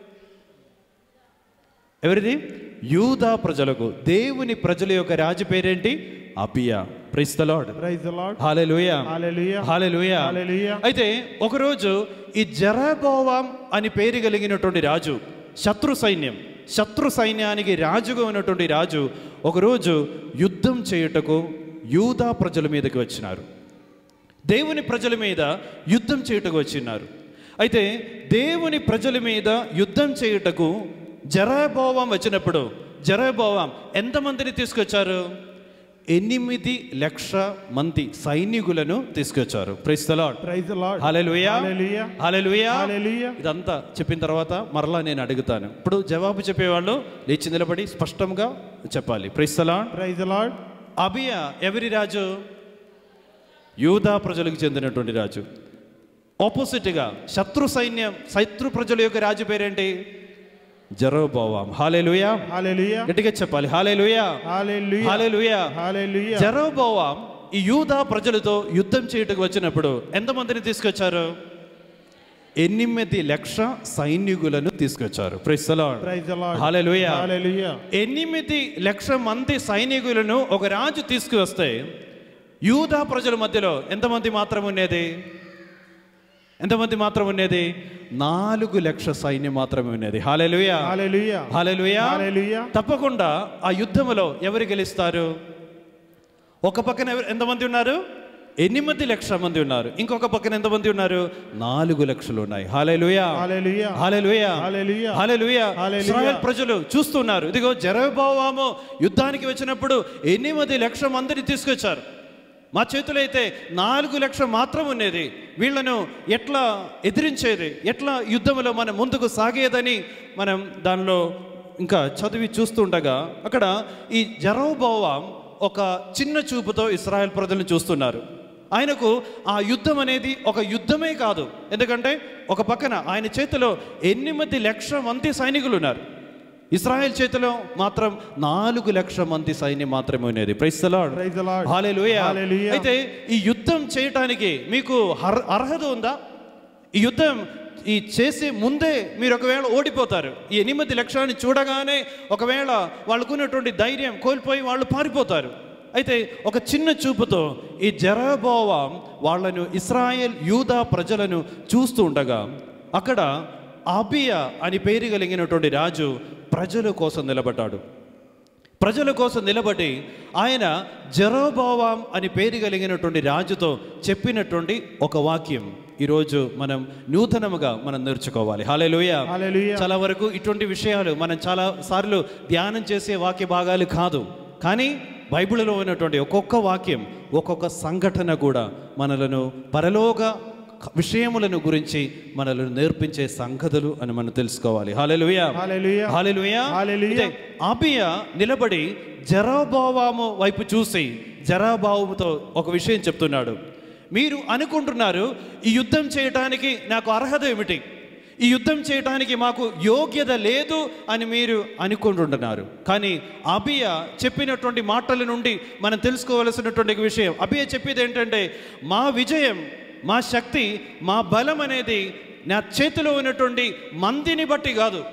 ఎవరిది యూదా ప్రజలకు దేవుని ప్రజల యొక్క రాజు పేరేంటి అబియా praise the lord Praise the Lord. హాలెలూయా హల్లెలూయా. హాలెలూయా హల్లెలూయా. అయితే ఒకరోజు ఈ జరబోవాం అని పేరు కలిగినటువంటి రాజు శత్రు సైన్యం శత్రు సైన్యానికి రాజుగా ఉన్నటువంటి రాజు ఒకరోజు యుద్ధం చేయుటకు యూదా ప్రజల మీదకి వచ్చినారు దేవుని ప్రజల మీద యుద్ధం చేయుటకు వచ్చినారు అయితే దేవుని ప్రజల మీద యుద్ధం చేయుటకు జరబోవం వచ్చినప్పుడు జరబోవం ఎంతమందిని తీసుకొచ్చారు ఎనిమిది లక్ష మంది సైనికులను తీసుకొచ్చారు ప్రైస్తలాడ్ Praise the Lord. హల్లెలూయా Hallelujah. హల్లెలూయా Hallelujah. ఇదంతా చెప్పిన తర్వాత మరలా నేను అడుగుతాను ఇప్పుడు జవాబు చెప్పేవాళ్ళు లేచి నిలబడి స్పష్టంగా చెప్పాలి ప్రైస్తలాడ్ Praise the Lord. అబియా ఎవరి రాజు యూదా ప్రజలకు చెందినటువంటి రాజు ఆపోజిట్గా శత్రు సైన్యం శత్రు ప్రజల యొక్క రాజు పేరేంటి జరోబోవాం హాలేలుయా Hallelujah. గట్టిగా చెప్పాలి హాలేలుయా Hallelujah. హాలేలుయా Hallelujah. జరోబోవాం ఈ యూదా ప్రజలతో యుద్ధం చేయటకు వచ్చినప్పుడు ఎంతమందిని తీసుకొచ్చారు ఎనిమిది లక్ష సైనికులను తీసుకొచ్చారు ప్రైస్ Praise the Lord. హాలేలుయా Hallelujah. ఎనిమిది లక్ష మంది సైనికులను ఒక రాజు తీసుకువస్తే యూదా ప్రజల మధ్యలో ఎంతమంది మాత్రం ఉండేది ఎంతమంది మాత్రం ఉండేది నాలుగు లక్ష సైన్యం మాత్రమే ఉండేది హాలెలుయా Hallelujah. హాలెలుయా Hallelujah. తప్పకుండా ఆ యుద్ధములో ఎవరు గెలుస్తారు ఒక పక్కన ఎవరు- ఎంతమంది ఉన్నారు ఎనిమిది లక్షల మంది ఉన్నారు ఇంకొక పక్కన ఎంతమంది ఉన్నారు నాలుగు లక్షలు ఉన్నాయి హాలెలుయా Hallelujah. హల్లెలూయా Hallelujah. హల్లెలూయా Hallelujah. ఇశ్రాయేల్ ప్రజలు చూస్తున్నారు ఇదిగో జరబావాము యుద్ధానికి వచ్చినప్పుడు ఎనిమిది లక్షల మందిని తీసుకొచ్చారు మా చేతిలో అయితే నాలుగు లక్షలు మాత్రం ఉండేది వీళ్ళను ఎట్లా ఎదిరించేది ఎట్లా యుద్ధంలో మనం ముందుకు సాగేదని మనం దానిలో ఇంకా చదివి చూస్తుండగా అక్కడ ఈ జరోబావాం ఒక చిన్న చూపుతో ఇస్రాయేల్ ప్రజలను చూస్తున్నారు ఆయనకు ఆ యుద్ధం అనేది ఒక యుద్ధమే కాదు ఎందుకంటే ఒక పక్కన ఆయన చేతిలో ఎనిమిది లక్షల మంది సైనికులు ఉన్నారు ఇస్రాయేల్ చేతిలో మాత్రం నాలుగు లక్షల మంది సైన్యం మాత్రమే ఉన్నది Praise the Lord. హల్లెలూయా Hallelujah. అయితే ఈ యుద్ధం చేయటానికి మీకు హర్- అర్హత ఉందా ఈ యుద్ధం ఈ చేసే ముందే మీరు ఒకవేళ ఓడిపోతారు ఈ ఎనిమిది లక్షలని చూడగానే ఒకవేళ వాళ్ళకున్నటువంటి ధైర్యం కోల్పోయి వాళ్ళు పారిపోతారు అయితే ఒక చిన్న చూపుతో ఈ జరబోవాం వాళ్ళను ఇస్రాయేల్ యూదా ప్రజలను చూస్తూ ఉండగా అక్కడ అబియా అని పేరు కలిగినటువంటి రాజు ప్రజల కోసం నిలబడ్డాడు ప్రజల కోసం నిలబడి ఆయన జరోబావాం అని పేరు కలిగినటువంటి రాజుతో చెప్పినటువంటి ఒక వాక్యం ఈరోజు మనం నూతనముగా మనం నేర్చుకోవాలి హాలేలుయ Hallelujah. చాలా వరకు ఇటువంటి విషయాలు మనం చాలా సార్లు ధ్యానం చేసే వాక్య భాగాలు కాదు కానీ బైబిల్లో ఉన్నటువంటి ఒక్కొక్క వాక్యం ఒక్కొక్క సంఘటన కూడా మనలను పరలోక విషయములను గురించి మనలను నేర్పించే సంగతులు అని మనం తెలుసుకోవాలి హాలేలుయా Hallelujah. హాలేలుయా Hallelujah. అయితే అబియ నిలబడి జరాబావాము వైపు చూసి జరాబావుతో ఒక విషయం చెప్తున్నాడు మీరు అనుకుంటున్నారు ఈ యుద్ధం చేయటానికి నాకు అర్హత ఏమిటి ఈ యుద్ధం చేయటానికి మాకు యోగ్యత లేదు అని మీరు అనుకుంటున్నారు కానీ అబియ చెప్పినటువంటి మాటల నుండి మనం తెలుసుకోవలసినటువంటి ఒక విషయం అబియ చెప్పేది ఏంటంటే మా విజయం మా శక్తి మా బలం అనేది నా చేతిలో ఉన్నటువంటి మందిని బట్టి కాదు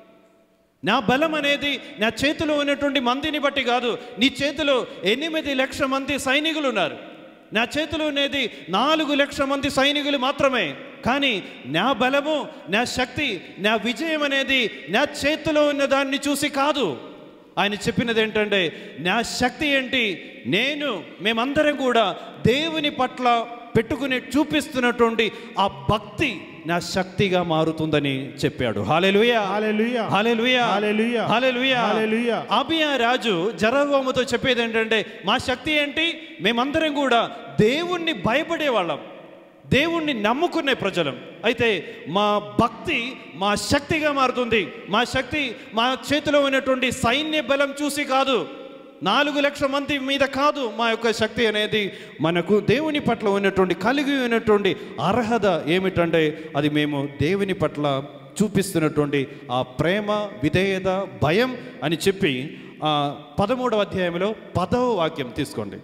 నా బలం అనేది నా చేతిలో ఉన్నటువంటి మందిని బట్టి కాదు నీ చేతిలో ఎనిమిది లక్షల మంది సైనికులు ఉన్నారు నా చేతిలో ఉన్నది నాలుగు లక్షల మంది సైనికులు మాత్రమే కానీ నా బలము నా శక్తి నా విజయం అనేది నా చేతిలో ఉన్న దాన్ని చూసి కాదు ఆయన చెప్పినది ఏంటంటే నా శక్తి ఏంటి నేను మేమందరం కూడా దేవుని పట్ల పెట్టుకుని చూపిస్తున్నటువంటి ఆ భక్తి నా శక్తిగా మారుతుందని చెప్పాడు హాలెలుయా Hallelujah. హల్లెలూయా Hallelujah. హల్లెలూయా Hallelujah. అబియా రాజు జరగోముతో చెప్పేది ఏంటంటే మా శక్తి ఏంటి మేమందరం కూడా దేవుణ్ణి భయపడే వాళ్ళం దేవుణ్ణి నమ్ముకునే ప్రజలం అయితే మా భక్తి మా శక్తిగా మారుతుంది మా శక్తి మా చేతిలో ఉన్నటువంటి సైన్య బలం చూసి కాదు నాలుగు లక్షల మంది మీద కాదు మా యొక్క శక్తి అనేది మనకు దేవుని పట్ల ఉన్నటువంటి కలిగి ఉన్నటువంటి అర్హత ఏమిటంటే అది మేము దేవుని పట్ల చూపిస్తున్నటువంటి ఆ ప్రేమ విధేయత భయం అని చెప్పి ఆ పదమూడవ అధ్యాయంలో పదవ వాక్యం తీసుకోండి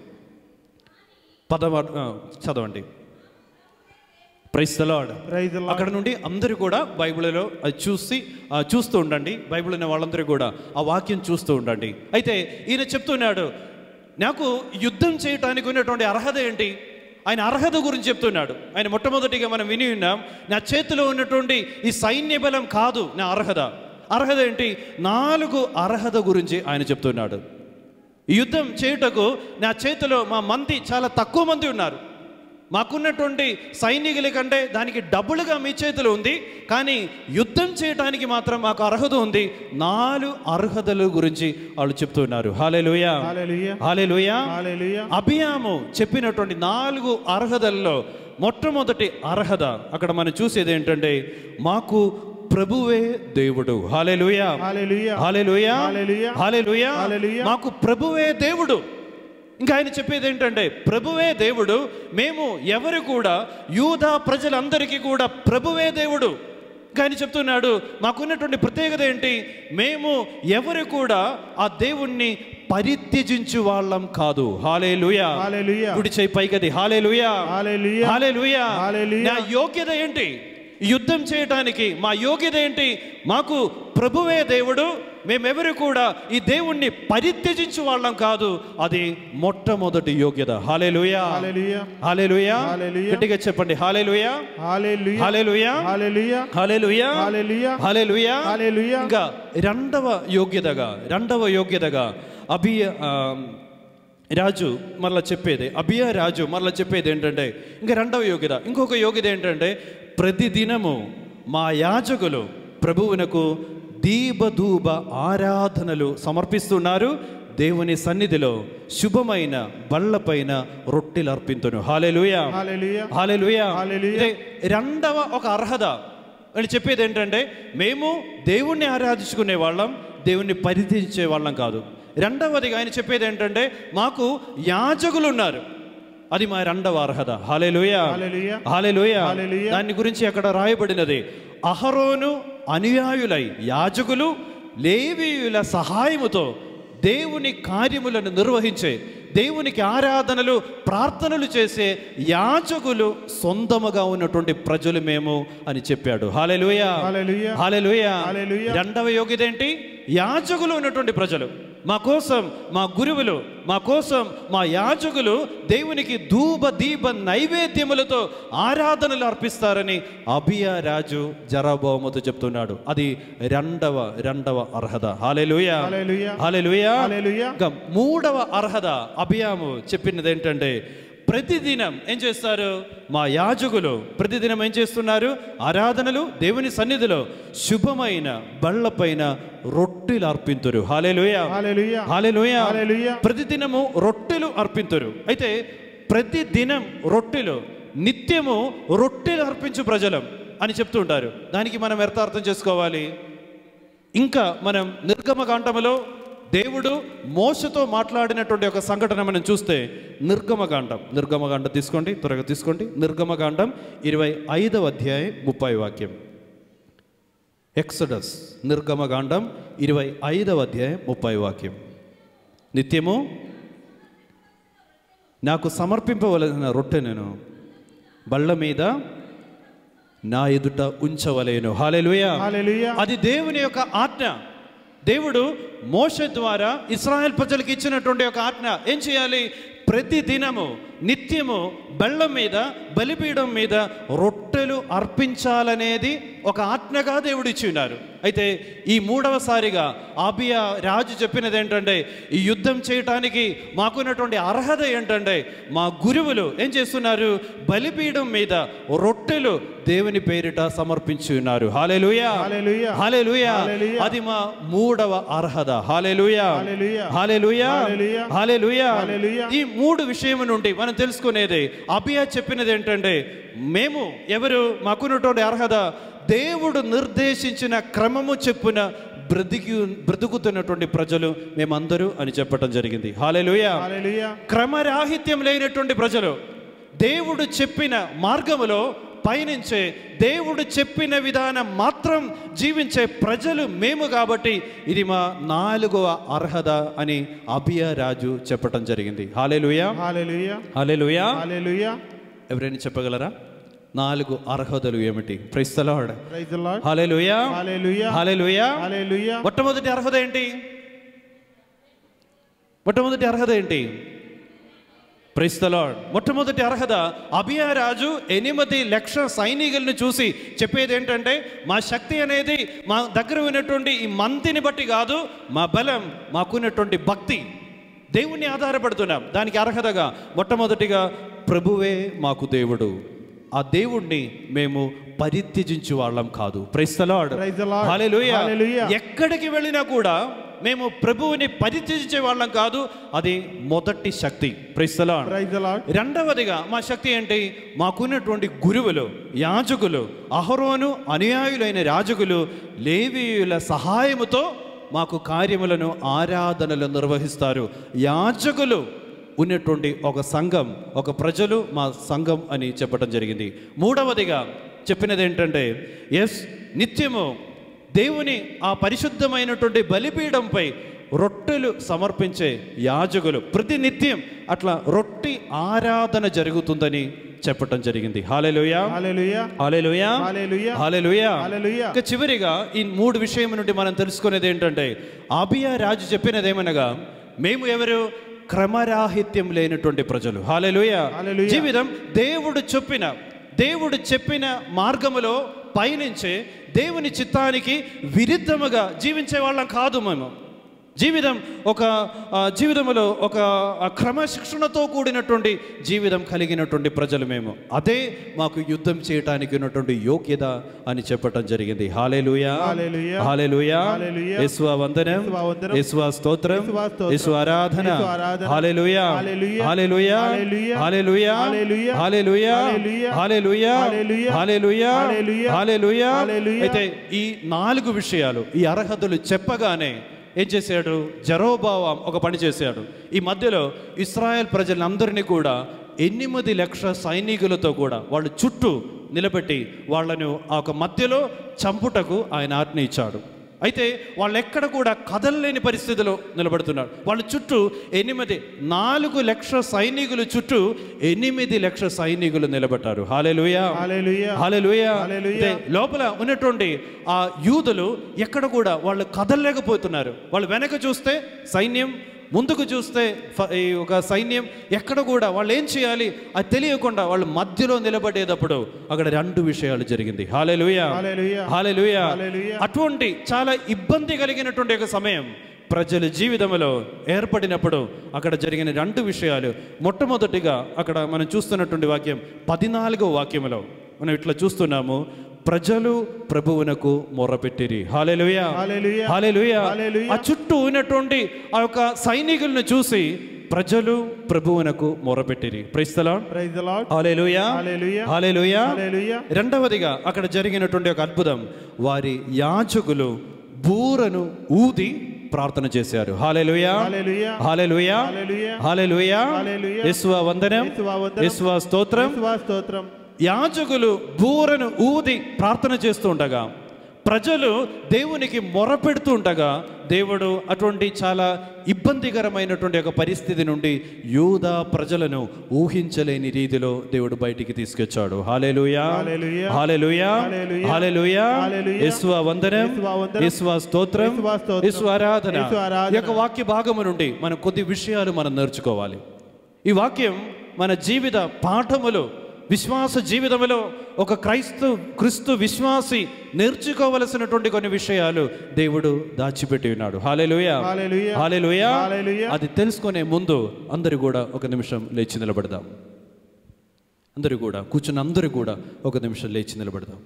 పదవ ఆ, చదవండి praise the lord Praise the Lord. అక్కడ నుండి అందరూ కూడా బైబిల్లో అది చూసి ఆ, చూస్తూ ఉండండి బైబిల్ ఉన్న వాళ్ళందరూ కూడా ఆ వాక్యం చూస్తూ ఉండండి అయితే ఈయన చెప్తున్నాడు నాకు యుద్ధం చేయటానికి ఉన్నటువంటి అర్హత ఏంటి ఆయన అర్హత గురించి చెప్తున్నాడు ఆయన మొట్టమొదటిగా మనం విని ఉన్నాం నా చేతిలో ఉన్నటువంటి ఈ సైన్య బలం కాదు నా అర్హత అర్హత ఏంటి నాలుగు అర్హత గురించి ఆయన చెప్తున్నాడు ఈ యుద్ధం చేయుటకు నా చేతిలో మా మంది చాలా తక్కువ మంది ఉన్నారు మాకున్నటువంటి సైనికుల కంటే దానికి డబుల్గా మీ చేతిలో ఉంది కానీ యుద్ధం చేయడానికి మాత్రం మాకు అర్హత ఉంది నాలుగు అర్హతల గురించి వాళ్ళు చెప్తున్నారు హాలేలుయా హల్లెలూయా హాలేలుయా హల్లెలూయా అభియాము చెప్పినటువంటి నాలుగు అర్హతల్లో మొట్టమొదటి అర్హత అక్కడ మనం చూసేది ఏంటంటే మాకు ప్రభువే దేవుడు హాలేలుయా హల్లెలూయా హాలేలుయా హల్లెలూయా. హాలేలుయా హల్లెలూయా. మాకు ప్రభువే దేవుడు ఇంకా ఆయన చెప్పేది ఏంటంటే ప్రభువే దేవుడు మేము ఎవరు కూడా యూదా ప్రజలందరికీ కూడా ప్రభువే దేవుడు ఇంకా ఆయన చెప్తున్నాడు మాకున్నటువంటి ప్రత్యేకత ఏంటి మేము ఎవరు కూడా ఆ దేవుణ్ణి పరిత్యజించు వాళ్ళం కాదు హాలేలుయా హల్లెలూయా. గుడి చేయి పైకది హాలేలుయా హల్లెలూయా. హాలేలుయా హల్లెలూయా. నా యోగ్యత ఏంటి యుద్ధం చేయటానికి మా యోగ్యత ఏంటి మాకు ప్రభువే దేవుడు మేమెవరు కూడా ఈ దేవుణ్ణి పరిత్యజించు వాళ్ళం కాదు అది మొట్టమొదటి యోగ్యత హాలేలుయా హల్లెలూయా హాలేలుయా హల్లెలూయా. గట్టిగా చెప్పండి హాలేలుయా హల్లెలూయా హాలేలుయా హల్లెలూయా హాలేలుయా హల్లెలూయా హాలేలుయా హల్లెలూయా. ఇంకా రెండవ యోగ్యతగా రెండవ యోగ్యతగా అభియ ఆ, రాజు మరలా చెప్పేది అభియ రాజు మరలా చెప్పేది ఏంటంటే ఇంకా రెండవ యోగ్యత ఇంకొక యోగ్యత ఏంటంటే ప్రతిదినము మా యాజకులు ప్రభువునకు దీపధూప ఆరాధనలు సమర్పిస్తున్నారు దేవుని సన్నిధిలో శుభమైన బళ్ళపైన రొట్టెలు అర్పింతును హాలేలుయా హల్లెలూయా హాలేలుయా హల్లెలూయా. ఇదే రెండవ ఒక అర్హత అని చెప్పేది ఏంటంటే మేము దేవుణ్ణి ఆరాధించుకునే వాళ్ళం దేవుణ్ణి పరిధించే వాళ్ళం కాదు రెండవదిగా ఆయన చెప్పేది ఏంటంటే మాకు యాజకులు ఉన్నారు అది మా రెండవ అర్హత హాలేలుయా హల్లెలూయా. హాలేలుయా హల్లెలూయా. దాని గురించి అక్కడ రాయబడినది అహరోను అనుయాయులై యాజకులు లేవీయుల సహాయముతో దేవుని కార్యములను నిర్వహించే దేవునికి ఆరాధనలు ప్రార్థనలు చేసే యాజకులు సొంతముగా ఉన్నటువంటి ప్రజలు మేము అని చెప్పాడు హాలెలుయా హల్లెలూయా. హాలెలుయా హల్లెలూయా. రెండవ యోగ్యత ఏంటి యాజకులు ఉన్నటువంటి ప్రజలు మా కోసం మా గురువులు మా కోసం మా యాజకులు దేవునికి ధూప దీప నైవేద్యములతో ఆరాధనలు అర్పిస్తారని అభియ రాజు జరాబోమతో చెప్తున్నాడు అది రెండవ రెండవ అర్హత హాలెలుయా హల్లెలూయా. హాలెలుయా హల్లెలూయా. ఇంకా మూడవ అర్హత అభియాము చెప్పినది ఏంటంటే ప్రతిదినం ఏం చేస్తారు మా యాజకులు ప్రతిదినం ఏం చేస్తున్నారు ఆరాధనలు దేవుని సన్నిధిలో శుభమైన బళ్ళపైన రొట్టెలు అర్పింతురు హాలేలుయా హల్లెలూయా. హాలేలుయా హల్లెలూయా. ప్రతిదినము రొట్టెలు అర్పింతురు అయితే ప్రతిదినం రొట్టెలు నిత్యము రొట్టెలు అర్పించు ప్రజలం అని చెప్తుంటారు దానికి మనం ఎంత అర్థం చేసుకోవాలి ఇంకా మనం నిర్గమకాండములో దేవుడు మోసతో మాట్లాడినటువంటి ఒక సంఘటన మనం చూస్తే నిర్గమకాండం నిర్గమకాండం తీసుకోండి త్వరగా తీసుకోండి నిర్గమకాండం ఇరవై ఐదవ అధ్యాయం ముప్పై వాక్యం ఎక్సడస్ నిర్గమకాండం ఇరవై ఐదవ అధ్యాయం ముప్పై వాక్యం నిత్యము నాకు సమర్పింపవలసిన రొట్టె నేను బళ్ళ మీద నా ఎదుట ఉంచవలేను హాలెలుయా హల్లెలూయా. అది దేవుని యొక్క ఆజ్ఞ దేవుడు మోష ద్వారా ఇస్రాయెల్ ప్రజలకు ఇచ్చినటువంటి ఒక ఆజ్ఞ ఏం చేయాలి ప్రతి దినము నిత్యము బెల్లం మీద బలిపీఠం మీద రొట్టెలు అర్పించాలనేది ఒక ఆజ్ఞగా దేవుడు ఇచ్చి ఉన్నారు అయితే ఈ మూడవసారిగా ఆబియా రాజు చెప్పినది ఏంటంటే ఈ యుద్ధం చేయటానికి మాకున్నటువంటి అర్హత ఏంటంటే మా గురువులు ఏం చేస్తున్నారు బలిపీఠం మీద రొట్టెలు దేవుని పేరిట సమర్పించి ఉన్నారు హాలేలుయా హల్లెలూయా. హాలేలుయా హల్లెలూయా. అది మా మూడవ అర్హత హాలేలుయా హల్లెలూయా. హాలేలుయా హల్లెలూయా. హాలేలుయా హల్లెలూయా. ఈ మూడు విషయం నుండి మనం తెలుసుకునేది అభియా చెప్పినది ఏంటంటే మేము ఎవరు మాకున్నటువంటి అర్హత దేవుడు నిర్దేశించిన క్రమము చెప్పున బ్రతికి బ్రతుకుతున్నటువంటి ప్రజలు మేమందరూ అని చెప్పడం జరిగింది హాలేలుయా హల్లెలూయా. క్రమరాహిత్యం లేనటువంటి ప్రజలు దేవుడు చెప్పిన మార్గములో పయనించే దేవుడు చెప్పిన విధానం మాత్రం జీవించే ప్రజలు మేము కాబట్టి ఇది మా నాలుగవ అర్హత అని అభియ రాజు చెప్పటం జరిగింది హాలేలుయా హల్లెలూయా. హాలేలుయా హల్లెలూయా. ఎవరైనా చెప్పగలరా నాలుగు అర్హతలు ఏమిటి praise the Lord Praise the Lord. Hallelujah hallelujah. Hallelujah హల్లెలూయా. మొట్టమొదటి అర్హత ఏంటి మొట్టమొదటి అర్హత ఏంటి ప్రైస్తలాడ్ మొట్టమొదటి అర్హత అభియరాజు ఎనిమిది లక్ష సైనికులను చూసి చెప్పేది ఏంటంటే మా శక్తి అనేది మా దగ్గర ఉన్నటువంటి ఈ మంతిని బట్టి కాదు మా బలం మాకున్నటువంటి భక్తి దేవుణ్ణి ఆధారపడుతున్నాం దానికి అర్హతగా మొట్టమొదటిగా ప్రభువే మాకు దేవుడు ఆ దేవుణ్ణి మేము పరిత్యజించే వాళ్ళం కాదు praise the Lord Praise the Lord. Hallelujah. ఎక్కడికి వెళ్ళినా కూడా మేము ప్రభువుని పరిత్యజించే వాళ్ళం కాదు అది మొదటి శక్తి ప్రైస్తలాడ్ Praise the Lord. రెండవదిగా మా శక్తి ఏంటి మాకున్నటువంటి గురువులు యాజకులు అహరోను అనుయాయులైన రాజకులు లేవీయుల సహాయముతో మాకు కార్యములను ఆరాధనలు నిర్వహిస్తారు యాజకులు ఉన్నటువంటి ఒక సంఘం ఒక ప్రజలు మా సంఘం అని చెప్పడం జరిగింది మూడవదిగా చెప్పినది ఏంటంటే ఎస్ నిత్యము దేవుని ఆ పరిశుద్ధమైనటువంటి బలిపీఠంపై రొట్టెలు సమర్పించే యాజకులు ప్రతి నిత్యం అట్లా రొట్టి ఆరాధన జరుగుతుందని చెప్పటం జరిగింది హాలెలుయా Hallelujah. హాలెలుయా Hallelujah. హాలెలుయా Hallelujah. ఇక చివరిగా ఈ మూడు విషయం నుండి మనం తెలుసుకునేది ఏంటంటే అభియా రాజు చెప్పినది ఏమనగా మేము ఎవరు క్రమరాహిత్యం లేనటువంటి ప్రజలు హాలెలుయా Hallelujah. జీవితం దేవుడు చెప్పిన దేవుడు చెప్పిన మార్గములో పయనించే దేవుని చిత్తానికి విరుద్ధముగా జీవించే వాళ్ళం కాదు మేము జీవితం ఒక ఆ, జీవితంలో ఒక ఆ, క్రమశిక్షణతో కూడినటువంటి జీవితం కలిగినటువంటి ప్రజలు మేము అదే మాకు యుద్ధం చేయటానికి ఉన్నటువంటి యోగ్యత అని చెప్పటం జరిగింది హాలేలుయా Hallelujah. హాలేలుయా Hallelujah. యేసువా వందనం యేసువా వందనం. యేసువా స్తోత్రం యేసువా స్తోత్రం. యేసు ఆరాధన యేసు ఆరాధన. హాలేలుయా Hallelujah. హాలేలుయా Hallelujah. హాలేలుయా Hallelujah. హాలేలుయా Hallelujah. హాలేలుయా Hallelujah. హాలేలుయా Hallelujah. హాలేలుయా Hallelujah. అయితే ఈ నాలుగు విషయాలు ఈ అర్హతలు చెప్పగానే ఏం చేశాడు జరోబావాం ఒక పని చేశాడు ఈ మధ్యలో ఇస్రాయెల్ ప్రజలందరినీ కూడా ఎనిమిది లక్షల సైనికులతో కూడా వాళ్ళు చుట్టూ నిలబెట్టి వాళ్ళను ఆ ఒక మధ్యలో చంపుటకు ఆయన ఆజ్ఞ ఇచ్చాడు అయితే వాళ్ళు ఎక్కడ కూడా కదలలేని పరిస్థితిలో నిలబడుతున్నారు వాళ్ళ చుట్టూ ఎనిమిది నాలుగు లక్షల సైనికులు చుట్టూ ఎనిమిది లక్షల సైనికులు నిలబెట్టారు హాలేలుయా Hallelujah. హాలేలుయా Hallelujah. అయితే లోపల ఉన్నటువంటి ఆ యూదులు ఎక్కడ కూడా వాళ్ళు కదలలేకపోతున్నారు వాళ్ళు వెనక చూస్తే సైన్యం ముందుకు చూస్తే ఫ- ఈ ఒక సైన్యం ఎక్కడ కూడా వాళ్ళు ఏం చేయాలి అది తెలియకుండా వాళ్ళు మధ్యలో నిలబడేటప్పుడు అక్కడ రెండు విషయాలు జరిగింది హాలేలుయా Hallelujah. హాలేలుయా Hallelujah. అటువంటి చాలా ఇబ్బంది కలిగినటువంటి ఒక సమయం ప్రజల జీవితంలో ఏర్పడినప్పుడు అక్కడ జరిగిన రెండు విషయాలు మొట్టమొదటిగా అక్కడ మనం చూస్తున్నటువంటి వాక్యం పద్నాలుగో వాక్యంలో మనం ఇట్లా చూస్తున్నాము ప్రజలు ప్రభువునకు మొర్రపెట్టిరి హాలెలుయా Hallelujah. హాలెలుయా Hallelujah. ఆ చుట్టూ ఉన్నటువంటి ఆ యొక్క సైనికులను చూసి ప్రజలు ప్రభువునకు మొర్రపెట్టిరి ప్రైస్తలా Praise the Lord. హాలెలుయా Hallelujah. హాలెలుయా Hallelujah. రెండవదిగా అక్కడ జరిగినటువంటి ఒక అద్భుతం వారి యాజకులు బూరను ఊది ప్రార్థన చేశారు హాలెలుయా Hallelujah. హాలెలుయా Hallelujah. హాలెలుయా Hallelujah. యేసువా వందనం యేసువా వందనం. యేసువా స్తోత్రం యేసువా స్తోత్రం. యాజకులు బూరను ఊది ప్రార్థన చేస్తూ ఉండగా ప్రజలు దేవునికి మొరపెడుతూ ఉండగా దేవుడు అటువంటి చాలా ఇబ్బందికరమైనటువంటి ఒక పరిస్థితి నుండి యూదా ప్రజలను ఊహించలేని రీతిలో దేవుడు బయటికి తీసుకొచ్చాడు హాలేలుయా Hallelujah. హాలేలుయా Hallelujah. హాలేలుయా Hallelujah. యేసువా వందనం యేసువా వందనం. యేసువా స్తోత్రం యేసువా స్తోత్రం. యేసు ఆరాధన యేసు ఆరాధన. ఈ యొక్క వాక్య భాగము నుండి మనం కొద్ది విషయాలు మనం నేర్చుకోవాలి ఈ వాక్యం మన జీవిత పాఠములో విశ్వాస జీవితంలో ఒక క్రైస్తవ క్రిస్తు విశ్వాసి నేర్చుకోవలసినటువంటి కొన్ని విషయాలు దేవుడు దాచిపెట్టి ఉన్నాడు హాలేలుయా Hallelujah. హాలేలుయా Hallelujah. అది తెలుసుకునే ముందు అందరూ కూడా ఒక నిమిషం లేచి నిలబడదాం అందరూ కూడా కూర్చున్న అందరూ కూడా ఒక నిమిషం లేచి నిలబడదాం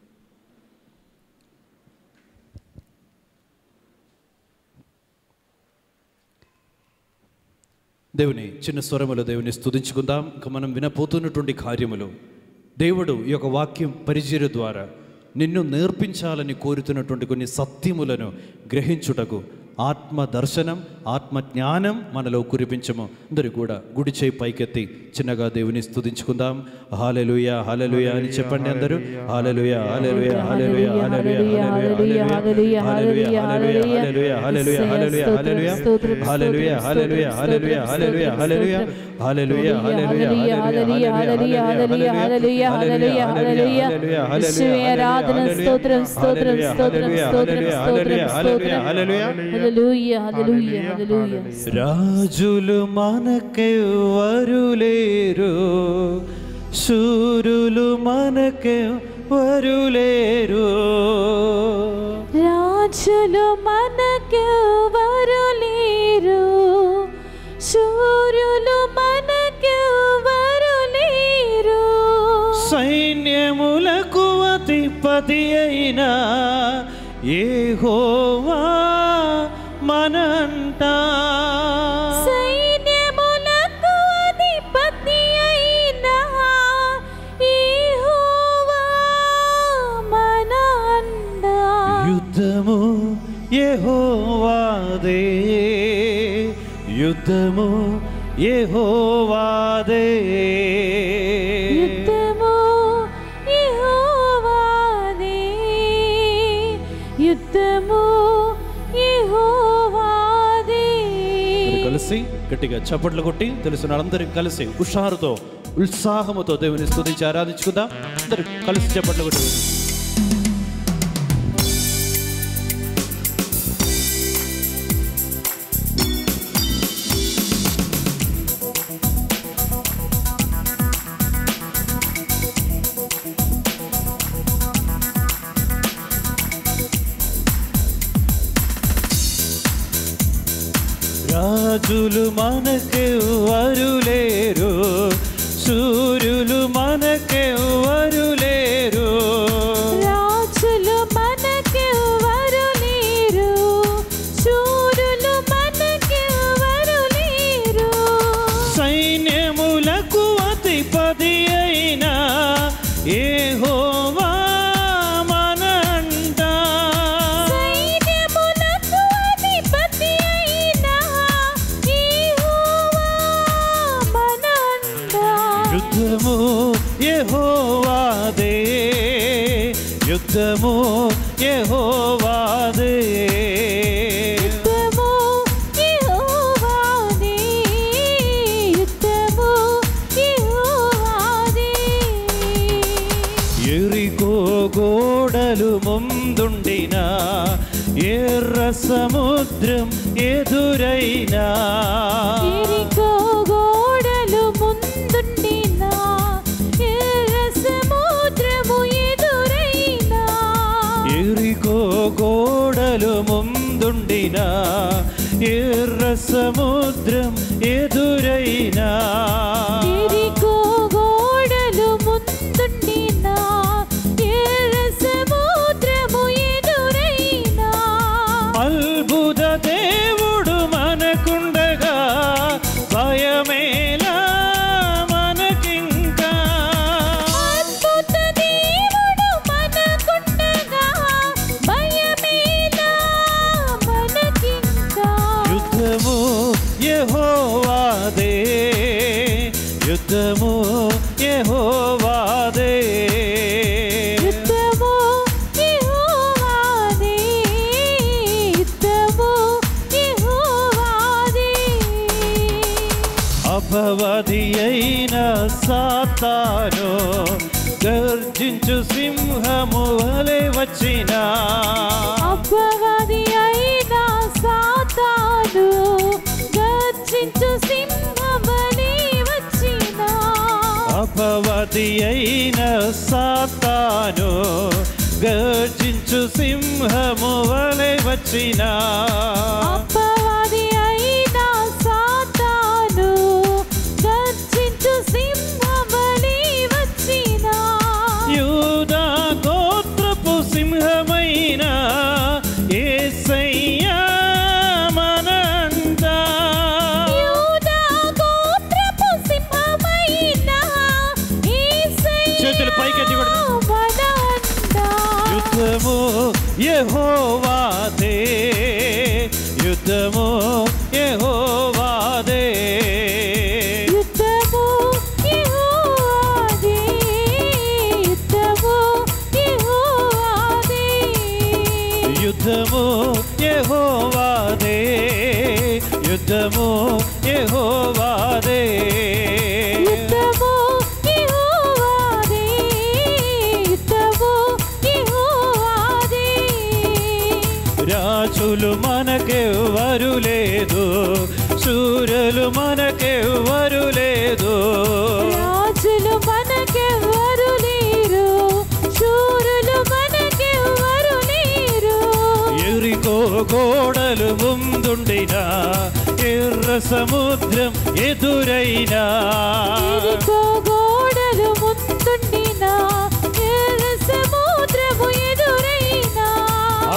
దేవుని చిన్న స్వరములో దేవుని స్తుతించుకుందాం ఇంకా మనం వినపోతున్నటువంటి కార్యములు దేవుడు ఈ యొక్క వాక్యం పరిచయ ద్వారా నిన్ను నేర్పించాలని కోరుతున్నటువంటి కొన్ని సత్యములను గ్రహించుటకు ఆత్మ దర్శనం ఆత్మ జ్ఞానం మనలో కురిపించము అందరూ కూడా గుడి చేయి పైకెత్తి చిన్నగా దేవుని స్తుతించుకుందాం హాలెలుయ హాలెలుయ అని చెప్పండి అందరూ హాలెలుయ hallelujah hallelujah hallelujah hallelujah hallelujah hallelujah hallelujah hallelujah hallelujah hallelujah hallelujah hallelujah hallelujah hallelujah hallelujah హాలెలుయ ఆరాధన స్తోత్రం స్తోత్రం స్తోత్రం స్తోత్రం స్తోత్రం స్తోత్రం హల్లెలూయా హల్లెలూయా హల్లెలూయా రాజులు మనకెవ్వరు లేరు సూరులు మనకెవ్వరు లేరు రాజులు మనకెవరు లేరు సూర్యులు మనకెవరు లేరు అధిపతి అయిన ఏహోవా మనంట సైన్యములకు అధిపతి అయిన యెహోవా మన అండ. యుద్ధము యెహోవాదే యుద్ధము యెహోవాదే యుద్ధము యెహోవాదే. యుద్ధము యెహోవాదే. అందరూ కలిసి గట్టిగా చప్పట్లు కొట్టి తెలిసిన వాళ్ళందరూ కలిసి హుషారుతో ఉత్సాహముతో దేవుని స్తుతించి ఆరాధించుకుందాం అందరూ కలిసి చప్పట్లు కొట్టి రాజులు మనకెవ్వరు లేరు సూర్యులు మనకెవ్వరు లేరు రాజులు మనకెవ్వరు లేరు శూరులు మనకెవ్వరు లేరు సైన్యములకు అధిపతి అయిన ఏహోవా మనంట సైన్యములకు అధిపతి అయిన యెహోవా మన అండ. యుద్ధము యెహోవాదే యుద్ధము యెహోవాదే యుద్ధము యెహోవాదే. యుద్ధము యెహోవాదే. ఎరికో గోడలు ముందుండిన ఎర్ర సముద్రం ఎదురైనా ఎరికో గోడలు ముందుండిన ఎర్ర సముద్రము ఎదురైనా ఎరికో గోడలు ముందుండిన ఎర్ర సముద్రం ఎదురైనా ఎరికో గోడలు ముందుండిన ఎర్ర సముద్రము ఎదురైనా అద్భుత దేవుడు మనకుండగా భయమేలా మనకింకా అద్భుత దేవుడు మనకుండగా భయమేలా మనకింకా యుద్ధము యెహోవాదే యుద్ధము యెహోవాదే యుద్ధము యెహోవాదే యుద్ధము యెహోవాదే అపవది అయిన సాతాను గర్జించు సింహము వలె వచ్చిన అపవాది అయిన సాతాను గర్జించు సింహమని వచ్చిన అపవది అయిన సాతాను గర్జించు సింహము వలె వచ్చిన అపవాది అయిన సాతాను గర్జించు సింహమని వచ్చిన యూదా గోత్రపు సింహమైన ఏసయ్యా మనంతా యూదా గోత్రపు సింహమైన యేసయ్య చేతులు పైకెత్తి కొడదాం. మనంట. యుద్ధము యెహోవాదే యుద్ధము యెహోవాదే యుద్ధము యెహోవాదే. యుద్ధము యెహోవాదే. యుద్ధము యెహోవాదే యుద్ధము యెహోవాదే యుద్ధము యెహోవాదే. యుద్ధము యెహోవాదే. రాజులు మనకెవ్వరు లేదు సూర్యులు మనకెవ్వరు లేదు రాజులు మనకెవ్వరు లేరు శూరులు మనకెవ్వరు లేరు ఎరికో గోడలు ముందుండిన ఎర్ర సముద్రం ఎదురైనా ఎరికో గోడలు ముందుండిన ఎర్ర సముద్రము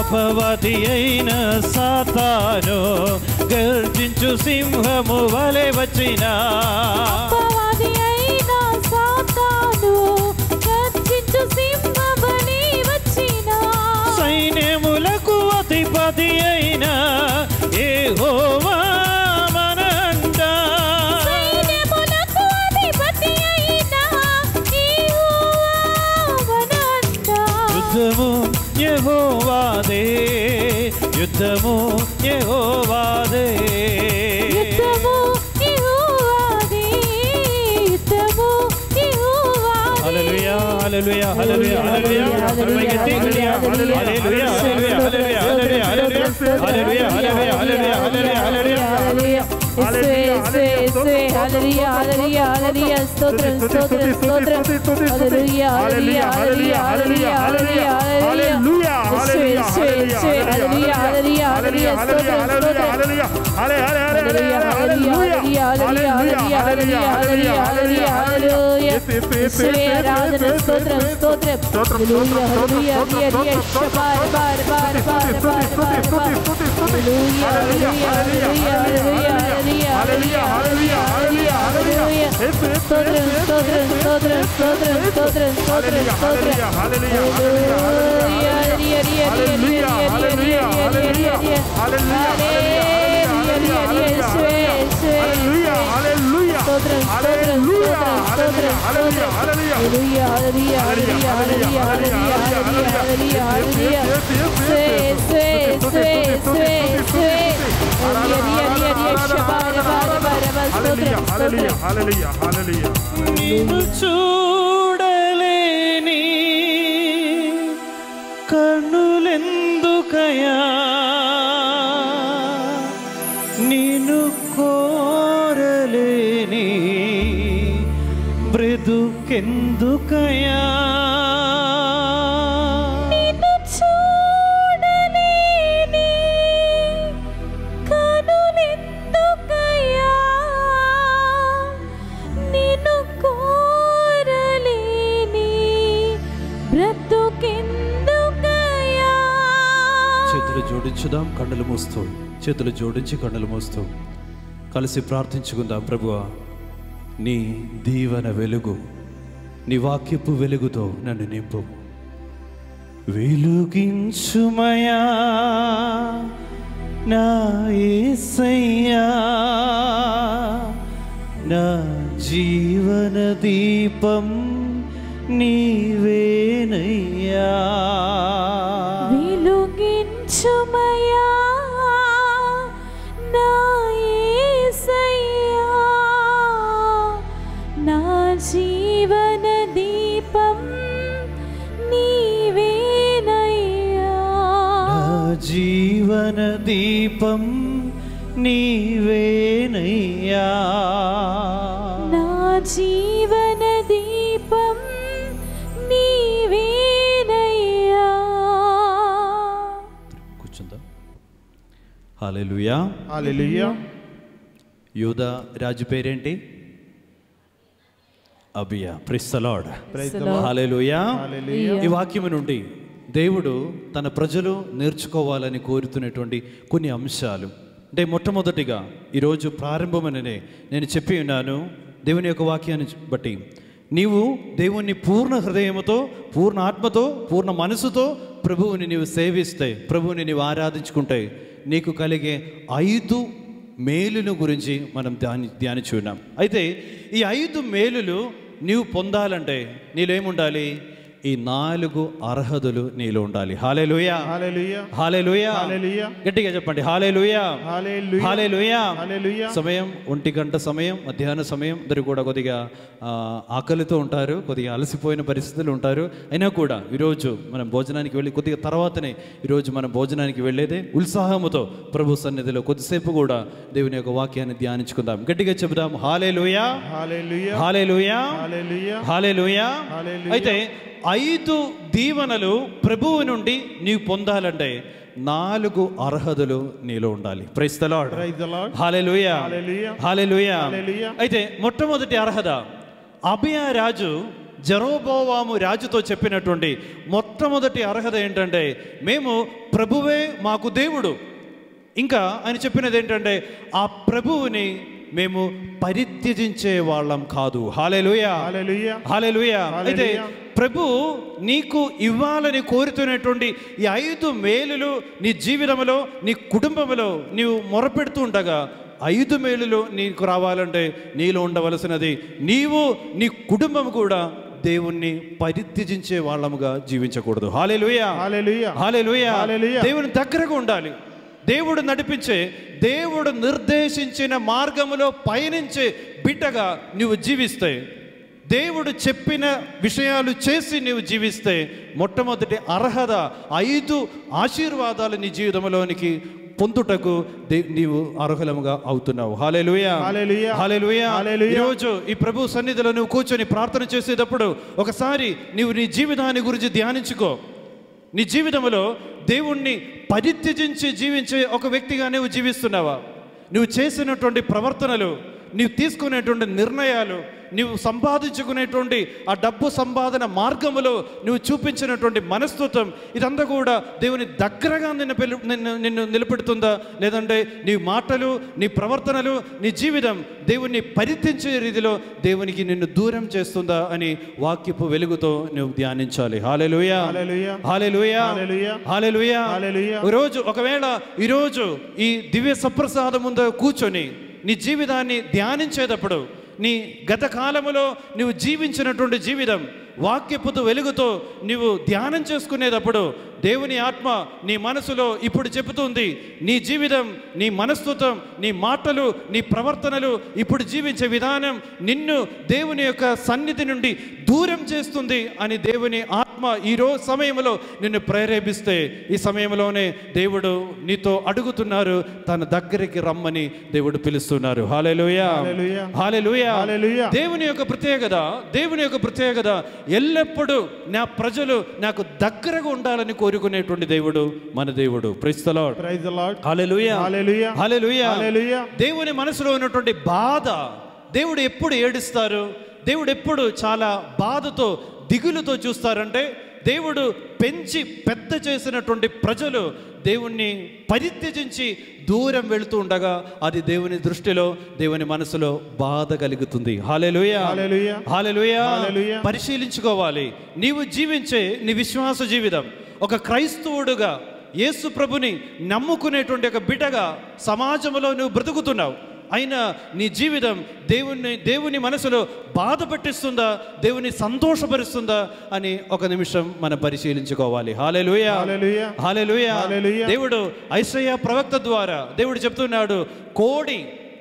అపవాది అయిన సాతాను గర్జించు సింహము వలె వచ్చిన అపవాది అయిన సాతాను గర్జించు సింహమని వచ్చిన సైన్యములకు అధిపతి అయిన యెహోవా మన అండ సైన్యములకు అధిపతి అయిన యెహోవా మన అండ. యుద్ధము యెహోవాదే యుద్ధము యెహోవాదే యుద్ధము యెహోవాదే, యుద్ధము యెహోవాదే. హల్లెలూయా హల్లెలూయా హల్లెలూయా హల్లెలూయా హల్లెలూయా హల్లెలూయా హల్లెలూయా హల్లెలూయా హల్లెలూయా హల్లెలూయా హల్లెలూయా హల్లెలూయా హల్లెలూయా హల్లెలూయా యేసువే, యేసువే, యేసువే, హల్లెలూయా, హల్లెలూయా, హల్లెలూయా, స్తోత్రం, స్తోత్రం, స్తోత్రం. హల్లెలూయా, హల్లెలూయా, హల్లెలూయా, హల్లెలూయా, హల్లెలూయా, హల్లెలూయా. యేసువే, యేసువే, యేసువే, హల్లెలూయా, హల్లెలూయా, హల్లెలూయా, స్తోత్రం, స్తోత్రం. హల్లెలూయా, హల్లెలూయా, హల్లెలూయా, హల్లెలూయా, హల్లెలూయా, హల్లెలూయా, హల్లెలూయా, హల్లెలూయా. యేసువే, ఆరాధన, స్తోత్రం, స్తోత్రం. హల్లెలూయా, హల్లెలూయా, హల్లెలూయా, హల్లెలూయా, శబార్, బార్, బార్, బార్, బార్, బార్, బార్. హల్లెలూయా, హల్లెలూయా, హల్లెలూయా, హల్లెలూయా, హల్లెలూయా, హల్లెలూయా, హల్లెలూయా, హల్లెలూయా. స్తోత్రం, స్తోత్రం, స్తోత్రం, స్తోత్రం, స్తోత్రం, స్తోత్రం, స్తోత్రం. హల్లెలూయా, హల్లెలూయా, హల్లెలూయా, హల్లెలూయా, హల్లెలూయా, హల్లెలూయా, హల్లెలూయా, హల్లెలూయా. హల్లెలూయా, హల్లెలూయా, యేసువే, యేసువే, యేసువే. స్తోత్రం, స్తోత్రం, స్తోత్రం, స్తోత్రం, స్తోత్రం. హల్లెలూయా, హల్లెలూయా, హల్లెలూయా, హల్లెలూయా, హల్లెలూయా, హల్లెలూయా, హల్లెలూయా, హల్లెలూయా. యేసువే, యేసువే, యేసువే, యేసువే, యేసువే. హల్లెలూయా, హల్లెలూయా, శబార్, బార్, బార్, బార్. స్తోత్రం, స్తోత్రం. నిన్ను చూడలేని కన్నులెందుకయా నిన్ను కోరలేని బ్రతుకెందుకయా నిన్ను చూడలేని కనులెందుకయ్యా? నిన్ను కోరలేని బ్రతుకెందుకయ్యా? చేతులు జోడించుదాం కన్నులు మూస్తూ చేతులు జోడించి కన్నులు మూస్తూ కలిసి ప్రార్థించుకుందాం ప్రభువా నీ దీవెన వెలుగు నీ వాక్యపు వెలుగుతో నన్ను నింపు వెలుగించుమయా నా యేసయ్యా నా జీవన దీపం నీవేనయ్యా వెలుగించుమయ్యా నా యేసయ్యా నా జీవన దీపం నీవేనయ్యా నా జీవన దీపం నీవేనయ్యా నా జీవన దీపం నీవేనయ్యా కూర్చుందాం హాలేలుయా హల్లెలూయా యూద రాజు పేరేంటి అబియా ప్రిస్తలాడ్ హాలేలుయా ఈ వాక్యము నుండి దేవుడు తన ప్రజలు నేర్చుకోవాలని కోరుతున్నటువంటి కొన్ని అంశాలు అంటే మొట్టమొదటిగా ఈరోజు ప్రారంభమననే నేను చెప్పి ఉన్నాను దేవుని యొక్క వాక్యాన్ని బట్టి నీవు దేవుణ్ణి పూర్ణ హృదయముతో పూర్ణ ఆత్మతో పూర్ణ మనసుతో ప్రభువుని నీవు సేవిస్తే ప్రభువుని నీవు ఆరాధించుకుంటే నీకు కలిగే ఐదు మేలును గురించి మనం ధ్యాని ధ్యానించున్నాం అయితే ఈ ఐదు మేలులు నీవు పొందాలంటే నీలో ఏముండాలి ఈ నాలుగు అర్హతలు నీలో ఉండాలి హాలే లూయా హల్లెలూయా హాలే లూయా హల్లెలూయా గట్టిగా చెప్పండి హాలే లూయా హల్లెలూయా హాలే లూయా హల్లెలూయా సమయం ఒంటి గంట సమయం మధ్యాహ్న సమయం ఇద్దరు కూడా కొద్దిగా ఆ, ఆకలితో ఉంటారు కొద్దిగా అలసిపోయిన పరిస్థితులు ఉంటారు అయినా కూడా ఈరోజు మనం భోజనానికి వెళ్ళి కొద్దిగా తర్వాతనే ఈరోజు మనం భోజనానికి వెళ్ళేదే ఉత్సాహముతో ప్రభు సన్నిధిలో కొద్దిసేపు కూడా దేవుని యొక్క వాక్యాన్ని ధ్యానించుకుందాం గట్టిగా చెబుదాం హాలే లూయా హల్లెలూయా హాలే లూయా హల్లెలూయా హాలే లూయా హల్లెలూయా. అయితే ఐదు దీవెనలు ప్రభువు నుండి నీవు పొందాలంటే నాలుగు అర్హతలు నీలో ఉండాలి praise the lord Praise the Lord. హాలెలూయా హల్లెలూయా. హాలెలూయా హల్లెలూయా. అయితే మొట్టమొదటి అర్హత అభియ రాజు జరోబోవాము రాజుతో చెప్పినటువంటి మొట్టమొదటి అర్హత ఏంటంటే మేము ప్రభువే మాకు దేవుడు ఇంకా ఆయన చెప్పినది ఏంటంటే ఆ ప్రభువుని మేము పరిత్యజించే వాళ్ళం కాదు హాలేలుయా హల్లెలూయా హాలేలుయా అయితే హల్లెలూయా. ప్రభు నీకు ఇవ్వాలని కోరుతున్నటువంటి ఈ ఐదు మేలులు నీ జీవితంలో నీ కుటుంబంలో నీవు మొరపెడుతూ ఉండగా ఐదు మేలులు నీకు రావాలంటే నీలో ఉండవలసినది నీవు నీ కుటుంబం కూడా దేవుణ్ణి పరిత్యజించే వాళ్ళముగా జీవించకూడదు హాలేలుయా హల్లెలూయా హాలేలుయా హల్లెలూయా. దేవుని దగ్గరగా ఉండాలి దేవుడు నడిపించే దేవుడు నిర్దేశించిన మార్గములో పయనించే బిడ్డగా నువ్వు జీవిస్తే దేవుడు చెప్పిన విషయాలు చేసి నీవు జీవిస్తే మొట్టమొదటి అర్హత ఐదు ఆశీర్వాదాలు నీ జీవితంలోనికి పొందుటకు దే- నీవు అర్హులముగా అవుతున్నావు హాలేలుయా హల్లెలూయా. హాలేలుయా హల్లెలూయా. ఈరోజు ఈ ప్రభు సన్నిధిలో నువ్వు కూర్చొని ప్రార్థన చేసేటప్పుడు ఒకసారి నీవు నీ జీవితాన్ని గురించి ధ్యానించుకో నీ జీవితంలో దేవుణ్ణి పరిత్యజించి జీవించే ఒక వ్యక్తిగా నువ్వు జీవిస్తున్నావా నువ్వు చేసినటువంటి ప్రవర్తనలు నీవు తీసుకునేటువంటి నిర్ణయాలు నువ్వు సంపాదించుకునేటువంటి ఆ డబ్బు సంపాదన మార్గములో నువ్వు చూపించినటువంటి మనస్తత్వం ఇదంతా కూడా దేవుని దగ్గరగా నిన్ను పిలు నిన్ను నిన్ను నిలబెడుతుందా లేదంటే నీ మాటలు నీ ప్రవర్తనలు నీ జీవితం దేవుణ్ణి పరిత్యించే రీతిలో దేవునికి నిన్ను దూరం చేస్తుందా అని వాక్యపు వెలుగుతో నువ్వు ధ్యానించాలి హాలెలుయా హల్లెలూయా. హాలెలుయా హల్లెలూయా. హాలెలుయా హల్లెలూయా. ఈరోజు ఒకవేళ ఈరోజు ఈ దివ్య సప్రసాదం ముందు కూర్చొని నీ జీవితాన్ని ధ్యానించేటప్పుడు నీ గత కాలములో నువ్వు జీవించినటువంటి జీవితం వాక్యపుతు వెలుగుతో నువ్వు ధ్యానం చేసుకునేటప్పుడు దేవుని ఆత్మ నీ మనసులో ఇప్పుడు చెబుతుంది నీ జీవితం నీ మనస్తత్వం నీ మాటలు నీ ప్రవర్తనలు ఇప్పుడు జీవించే విధానం నిన్ను దేవుని యొక్క సన్నిధి నుండి దూరం చేస్తుంది అని దేవుని ఆత్మ ఈ రోజు సమయంలో నిన్ను ప్రేరేపిస్తే ఈ సమయంలోనే దేవుడు నీతో అడుగుతున్నారు తన దగ్గరికి రమ్మని దేవుడు పిలుస్తున్నారు హాలేలుయా హల్లెలూయా. హాలేలుయా హల్లెలూయా. దేవుని యొక్క ప్రత్యేకత దేవుని యొక్క ప్రత్యేకత ఎల్లప్పుడూ నా ప్రజలు నాకు దగ్గరగా ఉండాలని కోరుకునేటువంటి దేవుడు మన దేవుడు ప్రైస్తలాడ్ ప్రైజ్ ద లార్డ్ హల్లెలూయా హల్లెలూయా. హల్లెలూయా హల్లెలూయా. దేవుని మనసులో ఉన్నటువంటి బాధ దేవుడు ఎప్పుడు ఏడుస్తారు దేవుడు ఎప్పుడు చాలా బాధతో దిగులుతో చూస్తారంటే దేవుడు పెంచి పెద్ద చేసినటువంటి ప్రజలు దేవుణ్ణి పరిత్యజించి దూరం వెళుతూ ఉండగా అది దేవుని దృష్టిలో దేవుని మనసులో బాధ కలుగుతుంది హాలెలుయా హల్లెలూయా. హాలెలుయా హల్లెలూయా. పరిశీలించుకోవాలి నీవు జీవించే నీ విశ్వాస జీవితం ఒక క్రైస్తవుడుగా యేసు ప్రభుని నమ్ముకునేటువంటి ఒక బిడ్డగా సమాజంలో నువ్వు బ్రతుకుతున్నావు అయినా నీ జీవితం దేవుని దేవుని మనసులో బాధ పెట్టిస్తుందా దేవుని సంతోషపరుస్తుందా అని ఒక నిమిషం మనం పరిశీలించుకోవాలి హాలెలుయా హల్లెలూయా. హాలెలుయా హల్లెలూయా. దేవుడు ఐశ్వర్య ప్రవక్త ద్వారా దేవుడు చెప్తున్నాడు కోడి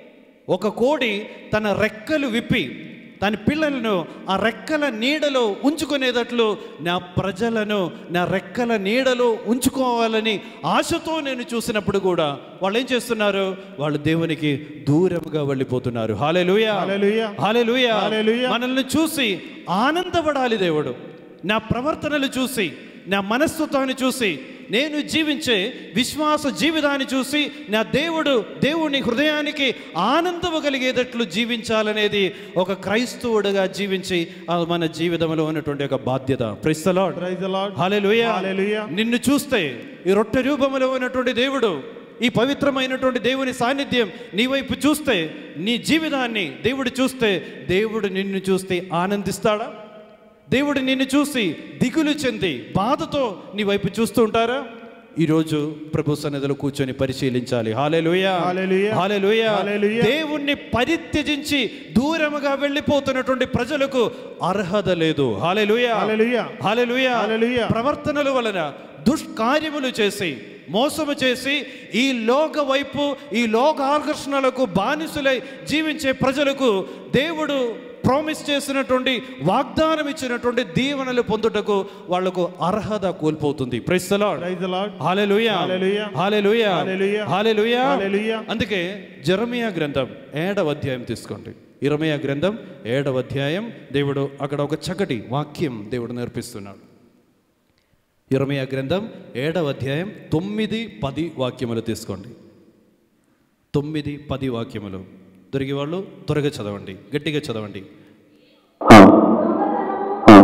ఒక కోడి తన రెక్కలు విప్పి తన పిల్లలను ఆ రెక్కల నీడలో ఉంచుకునేటట్లు నా ప్రజలను నా రెక్కల నీడలో ఉంచుకోవాలని ఆశతో నేను చూసినప్పుడు కూడా వాళ్ళు ఏం చేస్తున్నారు వాళ్ళు దేవునికి దూరంగా వెళ్ళిపోతున్నారు హాలెలుయా హల్లెలూయా. హాలెలుయా హల్లెలూయా. మనల్ని చూసి ఆనందపడాలి దేవుడు నా ప్రవర్తనలు చూసి నా మనస్తత్వాన్ని చూసి నేను జీవించే విశ్వాస జీవితాన్ని చూసి నా దేవుడు దేవుని హృదయానికి ఆనందము కలిగేటట్లు జీవించాలనేది ఒక క్రైస్తవుడుగా జీవించి ఆ మన జీవితంలో ఉన్నటువంటి ఒక బాధ్యత ప్రైస్తలాడ్ ప్రైజ్ ద లార్డ్ హల్లెలూయా హల్లెలూయా. నిన్ను చూస్తే ఈ రొట్టె రూపంలో ఉన్నటువంటి దేవుడు ఈ పవిత్రమైనటువంటి దేవుని సాన్నిధ్యం నీ వైపు చూస్తే నీ జీవితాన్ని దేవుడు చూస్తే దేవుడు నిన్ను చూస్తే ఆనందిస్తాడా దేవుడు నిన్ను చూసి దిగులు చెంది బాధతో నీ వైపు చూస్తూ ఉంటారా ఈరోజు ప్రభు సన్నిధిలో కూర్చొని పరిశీలించాలి హాలేలుయా హల్లెలూయా. హాలేలుయా హల్లెలూయా. దేవుణ్ణి పరిత్యజించి దూరముగా వెళ్ళిపోతున్నటువంటి ప్రజలకు అర్హత లేదు హాలేలుయా హల్లెలూయా. హల్లెలూయా హల్లెలూయా. ప్రవర్తనల వలన దుష్కార్యములు చేసి మోసము చేసి ఈ లోక వైపు ఈ లోక ఆకర్షణలకు బానిసులై జీవించే ప్రజలకు దేవుడు ప్రామిస్ చేసినటువంటి వాగ్దానం ఇచ్చినటువంటి దీవెనలు పొందుటకు వాళ్లకు అర్హత కోల్పోతుంది ప్రైస్తలాడ్ ప్రైజ్ ద లార్డ్ హాలెలూయా హల్లెలూయా. హాలెలూయా హల్లెలూయా. హాలెలూయా హల్లెలూయా. అందుకే జెరమియా గ్రంథం ఏడవ అధ్యాయం తీసుకోండి ఇరమయ గ్రంథం ఏడవ అధ్యాయం దేవుడు అక్కడ ఒక చక్కటి వాక్యం దేవుడు నేర్పిస్తున్నాడు ఇరమయ గ్రంథం ఏడవ అధ్యాయం తొమ్మిది పది వాక్యములు తీసుకోండి తొమ్మిది పది వాక్యములు దొరికి వాళ్ళు త్వరగా చదవండి గట్టిగా చదవండి ఆ, ఆ.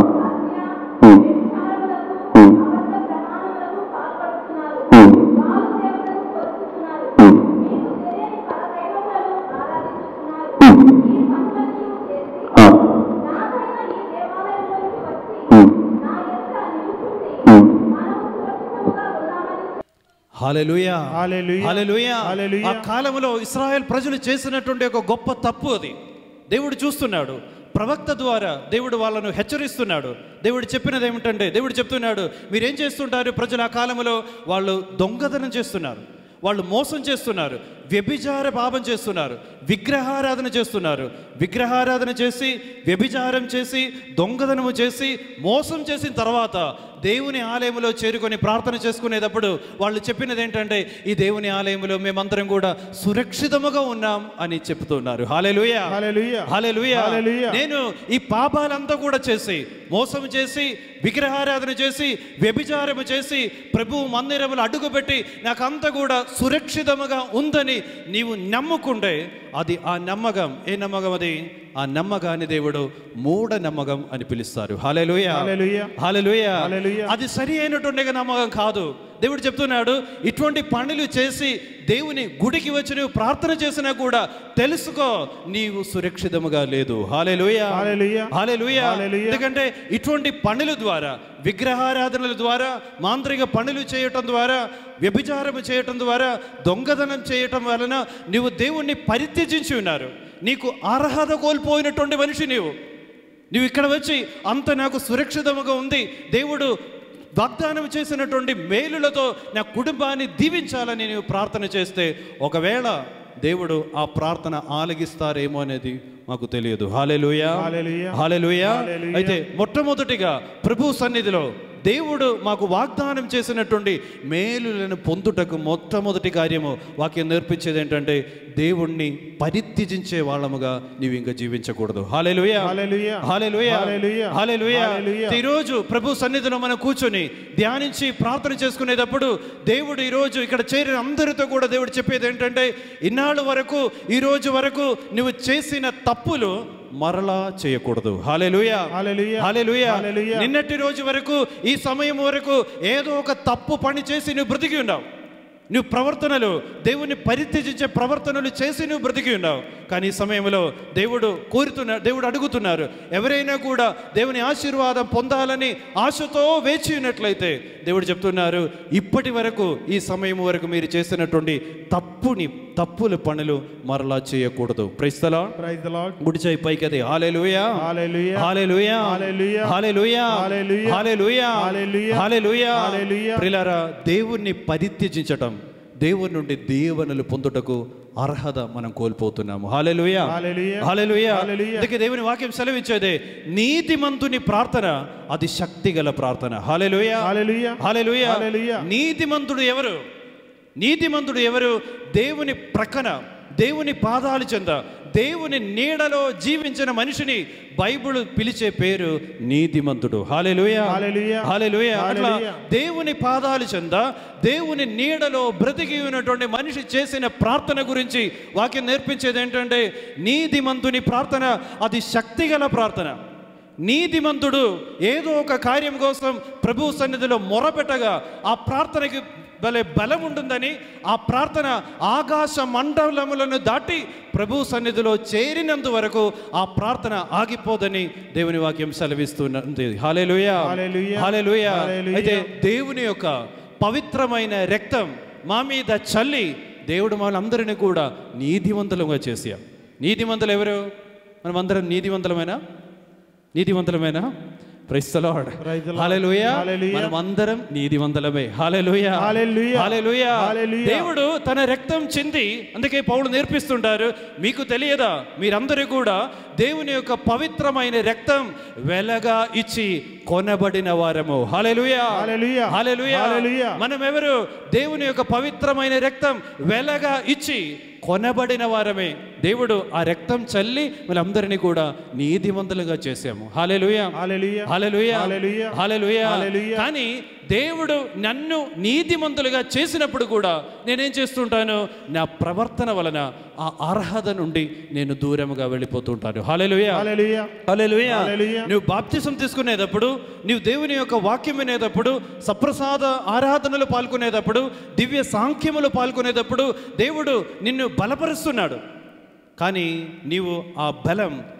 హాలెలుయా హల్లెలూయా. హల్లెలూయా. హల్లెలూయా. ఆ కాలంలో ఇస్రాయెల్ ప్రజలు చేసినటువంటి ఒక గొప్ప తప్పు అది దేవుడు చూస్తున్నాడు ప్రవక్త ద్వారా దేవుడు వాళ్ళను హెచ్చరిస్తున్నాడు దేవుడు చెప్పినది ఏమిటంటే దేవుడు చెప్తున్నాడు మీరేం చేస్తుంటారు ప్రజలు ఆ కాలంలో వాళ్ళు దొంగతనం చేస్తున్నారు వాళ్ళు మోసం చేస్తున్నారు వ్యభిచార పాపం చేస్తున్నారు విగ్రహారాధన చేస్తున్నారు విగ్రహారాధన చేసి వ్యభిచారం చేసి దొంగతనము చేసి మోసం చేసిన తర్వాత దేవుని ఆలయంలో చేరుకొని ప్రార్థన చేసుకునేటప్పుడు వాళ్ళు చెప్పినది ఏంటంటే ఈ దేవుని ఆలయంలో మేమందరం కూడా సురక్షితముగా ఉన్నాం అని చెప్తున్నారు హాలెలుయా హల్లెలూయా. హల్లెలూయా. హల్లెలూయా. నేను ఈ పాపాలంతా కూడా చేసి మోసం చేసి విగ్రహారాధన చేసి వ్యభిచారము చేసి ప్రభు మందిరములు అడుగుపెట్టి నాకంతా కూడా సురక్షితముగా ఉందని నీవు నమ్ముకుంటే అది ఆ నమ్మకం ఏ నమ్మకం అది ఆ నమ్మకాన్ని దేవుడు మూఢ నమ్మకం అని పిలుస్తారు హాలెలుయా హల్లెలూయా. హల్లెలూయా. హల్లెలూయా. అది సరి అయినటువంటి నమ్మకం కాదు దేవుడు చెప్తున్నాడు ఇటువంటి పనులు చేసి దేవుని గుడికి వచ్చి నువ్వు ప్రార్థన చేసినా కూడా తెలుసుకో నీవు సురక్షితముగా లేదు హాలెలుయా హల్లెలూయా. హాలెలుయా హల్లెలూయా. ఎందుకంటే ఇటువంటి పనుల ద్వారా విగ్రహారాధనల ద్వారా మాంత్రిక పనులు చేయటం ద్వారా వ్యభిచారము చేయటం ద్వారా దొంగతనం చేయటం వలన నీవు దేవుణ్ణి పరిత్యజించి ఉన్నారు నీకు అర్హత కోల్పోయినటువంటి మనిషి నీవు నువ్వు ఇక్కడ వచ్చి అంత నాకు సురక్షితముగా ఉంది దేవుడు వాగ్దానం చేసినటువంటి మేలులతో నా కుటుంబాన్ని దీవించాలని నీవు ప్రార్థన చేస్తే ఒకవేళ దేవుడు ఆ ప్రార్థన ఆలగిస్తారేమో అనేది మాకు తెలియదు హాలెలుయా హల్లెలూయా. హాలెలుయా హల్లెలూయా. అయితే మొట్టమొదటిగా ప్రభు సన్నిధిలో దేవుడు మాకు వాగ్దానం చేసినటువంటి మేలులను పొందుటకు మొట్టమొదటి కార్యము వాక్యం నేర్పించేది ఏంటంటే దేవుణ్ణి పరిత్యజించే వాళ్ళముగా నీవు ఇంకా జీవించకూడదు హాలెలుయా హల్లెలూయా. హాలెలుయా హల్లెలూయా. హాలెలుయా హల్లెలూయా. ఈరోజు ప్రభు సన్నిధిలో మనం కూర్చొని ధ్యానించి ప్రార్థన చేసుకునేటప్పుడు దేవుడు ఈరోజు ఇక్కడ చేరిన అందరితో కూడా దేవుడు చెప్పేది ఏంటంటే ఇన్నాళ్ళ వరకు ఈ రోజు వరకు నువ్వు చేసిన తప్పులు మరలా చేయకూడదు హాలెలుయా హల్లెలూయా. హల్లెలూయా. హల్లెలూయా. నిన్నటి రోజు వరకు ఈ సమయం వరకు ఏదో ఒక తప్పు పని చేసి నువ్వు బ్రతికి ఉన్నావు నువ్వు ప్రవర్తనలు దేవుని పరిత్యజించే ప్రవర్తనలు చేసి నువ్వు బ్రతికి ఉన్నావు కానీ ఈ సమయంలో దేవుడు కోరుతున్నారు దేవుడు అడుగుతున్నారు ఎవరైనా కూడా దేవుని ఆశీర్వాదం పొందాలని ఆశతో వేచి ఉన్నట్లయితే దేవుడు చెప్తున్నారు ఇప్పటి వరకు ఈ సమయం వరకు మీరు చేసినటువంటి తప్పుని తప్పుల పనులు మరలా చేయకూడదు ప్రైస్తలా ప్రైజ్ ద లార్డ్ గుడి చేయి పైకి అది హాలేలుయా హల్లెలూయా. హాలేలుయా హల్లెలూయా. హాలేలుయా హల్లెలూయా. హాలేలుయా హల్లెలూయా. హాలేలుయా హల్లెలూయా. ప్రిలారా దేవుణ్ణి పరిత్యజించటం దేవుని నుండి దీవెనలు పొందుటకు అర్హత మనం కోల్పోతున్నాము హాలేలుయా హల్లెలూయా. హాలేలుయా హల్లెలూయా. అందుకే దేవుని వాక్యం సెలవించేదే నీతిమంతుని ప్రార్థన అది శక్తి గల ప్రార్థన హాలేలుయా హల్లెలూయా. హాలేలుయా హల్లెలూయా. నీతిమంతుడు ఎవరు నీతిమంతుడు ఎవరు దేవుని ప్రక్కన దేవుని పాదాలు చెంద దేవుని నీడలో జీవించిన మనిషిని బైబిల్ పిలిచే పేరు నీతిమంతుడు హాలెలుయా హల్లెలూయా. హాలెలుయా అట్లా హల్లెలూయా. దేవుని పాదాలు చెంద దేవుని నీడలో బ్రతికి ఉన్నటువంటి మనిషి చేసిన ప్రార్థన గురించి వాక్యం నేర్పించేది ఏంటంటే నీతిమంతుని ప్రార్థన అది శక్తిగల ప్రార్థన నీతిమంతుడు ఏదో ఒక కార్యం కోసం ప్రభు సన్నిధిలో మొరపెట్టగా ఆ ప్రార్థనకి భలే బలం ఉంటుందని ఆ ప్రార్థన ఆకాశ మండలములను దాటి ప్రభు సన్నిధిలో చేరినంత వరకు ఆ ప్రార్థన ఆగిపోదని దేవుని వాక్యం సెలవిస్తున్నది హాలేలుయా హల్లెలూయా. Hallelujah hallelujah. అయితే దేవుని యొక్క పవిత్రమైన రక్తం మా మీద చల్లి దేవుడు మనందరినీ కూడా నీతివంతులుగా చేశాం నీతివంతులు ఎవరు మనం అందరం నీతివంతులమేనా నీతివంతులమేనా ప్రైస్తలాడ్ Praise the Lord. హాలెలూయా Hallelujah. మనం అందరం నీతివంతులమే హాలెలూయా Hallelujah. హాలెలూయా Hallelujah. దేవుడు తన రక్తం చెంది అందుకే పౌలు నేర్పిస్తుంటారు మీకు తెలియదా మీరందరూ కూడా దేవుని యొక్క పవిత్రమైన రక్తం వెలగా ఇచ్చి కొనబడిన వారము హాలెలూయా Hallelujah. హాలెలూయా Hallelujah. మనం ఎవరు దేవుని యొక్క పవిత్రమైన రక్తం వెలగా ఇచ్చి కొనబడిన వారమే దేవుడు ఆ రక్తం చల్లి వాళ్ళందరినీ కూడా నీతిమంతులుగా చేశాము హాలెలుయా హల్లెలూయా. హల్లెలూయా హల్లెలూయా. హల్లెలూయా హల్లెలూయా. కానీ దేవుడు నన్ను నీతిమంతులుగా చేసినప్పుడు కూడా నేనేం చేస్తుంటాను నా ప్రవర్తన వలన ఆ అర్హత నుండి నేను దూరముగా వెళ్ళిపోతుంటాను హాలెలుయా హల్లెలూయా. హల్లెలూయా హల్లెలూయా. నువ్వు బాప్తిసం తీసుకునేటప్పుడు నీవు దేవుని యొక్క వాక్యం వినేటప్పుడు సప్రసాద ఆరాధనలు పాల్గొనేటప్పుడు దివ్య సాంఖ్యములు పాల్గొనేటప్పుడు దేవుడు నిన్ను బలపరుస్తున్నాడు కానీ నీవు ఆ బలం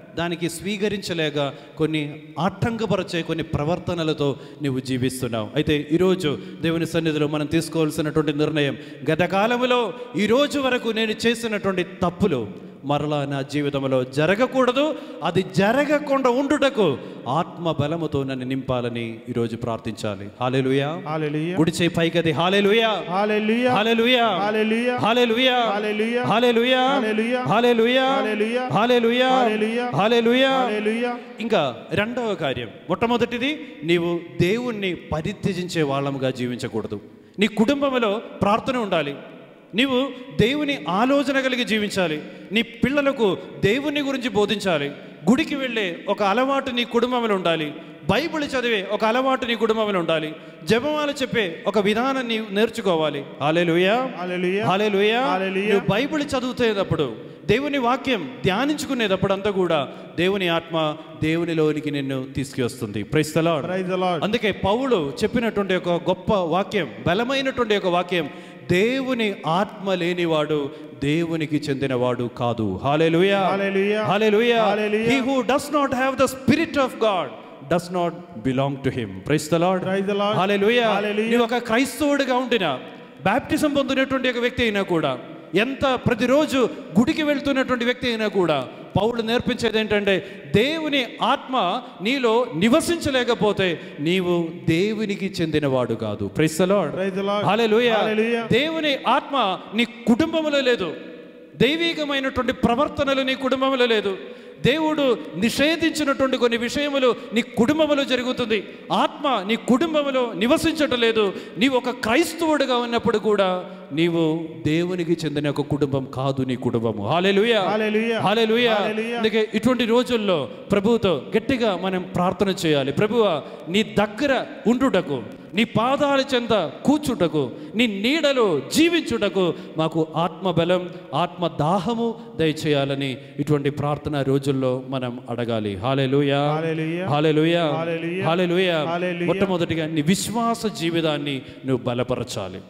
దానికి స్వీకరించలేక కొన్ని ఆటంకపరిచే కొన్ని ప్రవర్తనలతో నువ్వు జీవిస్తున్నావు అయితే ఈరోజు దేవుని సన్నిధిలో మనం తీసుకోవాల్సినటువంటి నిర్ణయం గత కాలంలో ఈ రోజు వరకు నేను చేసినటువంటి తప్పులు మరలా నా జీవితంలో జరగకూడదు అది జరగకుండా ఉండుటకు ఆత్మ బలముతో నన్ను నింపాలని ఈరోజు ప్రార్థించాలి హాలేలుయా హల్లెలూయా గుడి చేయి పైకది హాలేలుయా హల్లెలూయా హాలేలుయా హల్లెలూయా హాలేలుయా హల్లెలూయా హాలేలుయా హల్లెలూయా హాలేలుయా హల్లెలూయా హాలేలుయా హల్లెలూయా హాలేలుయా హల్లెలూయా ఇంకా రెండవ కార్యం మొట్టమొదటిది నీవు దేవుణ్ణి పరిత్యజించే వాళ్ళముగా జీవించకూడదు నీ కుటుంబంలో ప్రార్థన ఉండాలి నీవు దేవుని ఆలోచన కలిగి జీవించాలి నీ పిల్లలకు దేవుని గురించి బోధించాలి గుడికి వెళ్ళే ఒక అలవాటు నీ కుటుంబంలో ఉండాలి బైబిల్ చదివే ఒక అలవాటు నీ కుటుంబంలో ఉండాలి జపమాల చెప్పే ఒక విధానం నీవు నేర్చుకోవాలి హాలేలుయా హల్లెలూయా హాలేలుయా హల్లెలూయా. నువ్వు బైబిల్ చదువుతున్నప్పుడు దేవుని వాక్యం ధ్యానించుకునేటప్పుడు అంతా కూడా దేవుని ఆత్మ దేవునిలోనికి నిన్ను తీసుకువస్తుంది ప్రైస్తలాడ్ ప్రైజ్ ద లార్డ్ అందుకే పౌలు చెప్పినటువంటి ఒక గొప్ప వాక్యం బలమైనటువంటి ఒక వాక్యం దేవుని ఆత్మ లేనివాడు దేవునికి చెందినవాడు కాదు హాలెలుయా హల్లెలూయా. హాలెలుయా హల్లెలూయా. He who does not have the spirit of God does not belong to him praise the lord Praise the Lord. హాలెలుయా Hallelujah. నీవు ఒక క్రైస్తవుడిగా ఉండినా బాప్టిజం పొందినటువంటి ఒక వ్యక్తి అయినా కూడా ఎంత ప్రతిరోజు గుడికి వెళ్తున్నటువంటి వ్యక్తి అయినా కూడా పౌలు నేర్పించేది ఏంటంటే దేవుని ఆత్మ నీలో నివసించలేకపోతే నీవు దేవునికి చెందినవాడు కాదు Praise the Lord. హల్లెలూయా Hallelujah. దేవుని ఆత్మ నీ కుటుంబంలో లేదు దైవికమైనటువంటి ప్రవర్తనలు నీ కుటుంబంలో లేదు దేవుడు నిషేధించినటువంటి కొన్ని విషయములు నీ కుటుంబంలో జరుగుతుంది ఆత్మ నీ కుటుంబంలో నివసించటం లేదు నీవు ఒక క్రైస్తవుడిగా ఉన్నప్పుడు కూడా నీవు దేవునికి చెందిన ఒక కుటుంబం కాదు నీ కుటుంబము హాలెలుయా Hallelujah. హాలెలుయా Hallelujah. అందుకే ఇటువంటి రోజుల్లో ప్రభువుతో గట్టిగా మనం ప్రార్థన చేయాలి ప్రభువా నీ దగ్గర ఉండుటకు నీ పాదాల చెంత కూర్చుటకు నీ నీడలో జీవించుటకు మాకు ఆత్మ బలం ఆత్మ దాహము దయచేయాలని ఇటువంటి ప్రార్థన రోజుల్లో మనం అడగాలి హాలెలుయా Hallelujah. హాలెలుయా Hallelujah. హాలెలుయా Hallelujah. మొట్టమొదటిగా నీ విశ్వాస జీవితాన్ని నువ్వు బలపరచాలి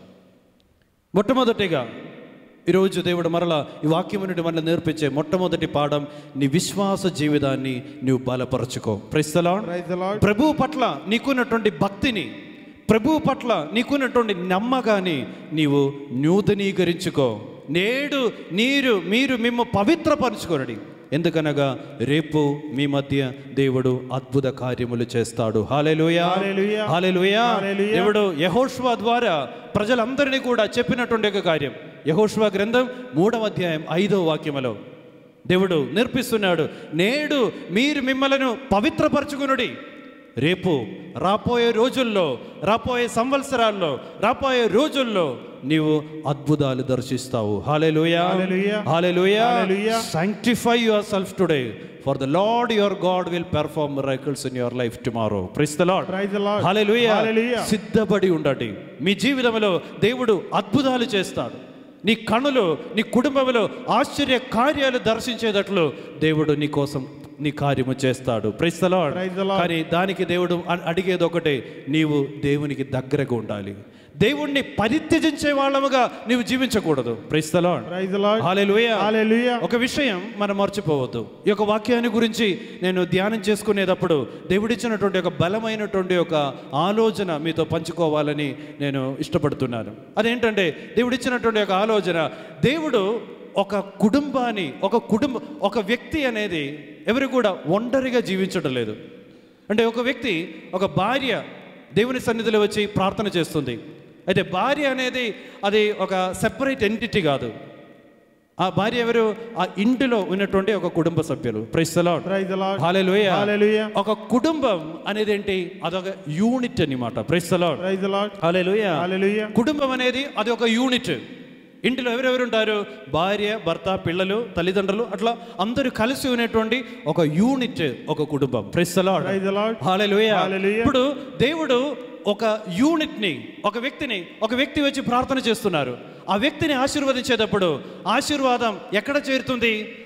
మొట్టమొదటిగా ఈరోజు దేవుడు మరలా ఈ వాక్యం నుండి మనల్ని నేర్పించే మొట్టమొదటి పాఠం నీ విశ్వాస జీవితాన్ని నువ్వు బలపరచుకో ప్రైస్తలాడ్ Praise the Lord. ప్రభు పట్ల నీకున్నటువంటి భక్తిని ప్రభు పట్ల నీకున్నటువంటి నమ్మకాన్ని నీవు నూతనీకరించుకో నేడు నీరు మీరు మిమ్మ పవిత్రపరచుకోనడి ఎందుకనగా రేపు మీ మధ్య దేవుడు అద్భుత కార్యములు చేస్తాడు హాలెలుయా హల్లెలూయా. హాలెలుయా హల్లెలూయా. దేవుడు యహోష్వా ద్వారా ప్రజలందరినీ కూడా చెప్పినటువంటి ఒక కార్యం యహోష్వా గ్రంథం మూడవ అధ్యాయం ఐదవ వాక్యములో దేవుడు నేర్పిస్తున్నాడు నేడు మీరు మిమ్మలను పవిత్రపరచుకునుడి రేపు రాబోయే రోజుల్లో రాబోయే సంవత్సరాల్లో రాబోయే రోజుల్లో నీవు అద్భుతాలు దర్శిస్తావు హాలెలుయా Hallelujah. హాలెలుయా Hallelujah. sanctify yourself today for the lord your god will perform miracles in your life tomorrow praise the lord Praise the Lord. హల్లెలూయా Hallelujah. సిద్ధపడి ఉండండి మీ జీవితంలో దేవుడు అద్భుతాలు చేస్తాడు నీ కనులు నీ కుటుంబంలో ఆశ్చర్య కార్యాలు దర్శించేటట్లు దేవుడు నీ కోసం నీ కార్యము చేస్తాడు praise the Lord. Praise the Lord. కానీ దానికి దేవుడు అ- అడిగేది ఒకటే నీవు దేవునికి దగ్గరగా ఉండాలి దేవుణ్ణి పరిత్యజించే వాళ్ళముగా నీవు జీవించకూడదు praise the Lord. Praise the Lord. హల్లెలూయా Hallelujah. ఒక విషయం మనం మర్చిపోవద్దు ఈ యొక్క వాక్యాన్ని గురించి నేను ధ్యానం చేసుకునేటప్పుడు దేవుడిచ్చినటువంటి ఒక బలమైనటువంటి ఒక ఆలోచన మీతో పంచుకోవాలని నేను ఇష్టపడుతున్నాను అదేంటంటే దేవుడిచ్చినటువంటి ఒక ఆలోచన దేవుడు ఒక కుటుంబాన్ని ఒక కుటుంబ ఒక వ్యక్తి అనేది ఎవరు కూడా ఒంటరిగా జీవించడం లేదు అంటే ఒక వ్యక్తి ఒక భార్య దేవుని సన్నిధిలో వచ్చి ప్రార్థన చేస్తుంది అయితే భార్య అనేది అది ఒక సెపరేట్ ఎంటిటీ కాదు ఆ భార్య ఎవరు ఆ ఇంటిలో ఉన్నటువంటి ఒక కుటుంబ సభ్యులు ప్రైస్తలాడ్ Praise the Lord. హల్లెలూయా Hallelujah. ఒక కుటుంబం అనేది ఏంటి అదొక యూనిట్ అన్నమాట ప్రైస్తలాడ్ Praise the Lord. హల్లెలూయా Hallelujah. కుటుంబం అనేది అది ఒక యూనిట్ ఇంటిలో ఎవరెవరు ఉంటారు భార్య భర్త పిల్లలు తల్లిదండ్రులు అట్లా అందరూ కలిసి ఉన్నటువంటి ఒక యూనిట్ ఒక కుటుంబం ప్రెస్సలాడ్ Praise the Lord. హాలెలూయా Hallelujah. ఇప్పుడు దేవుడు ఒక యూనిట్ని ఒక వ్యక్తిని ఒక వ్యక్తి వచ్చి ప్రార్థన చేస్తున్నారు ఆ వ్యక్తిని ఆశీర్వదించేటప్పుడు ఆశీర్వాదం ఎక్కడ చేరుతుంది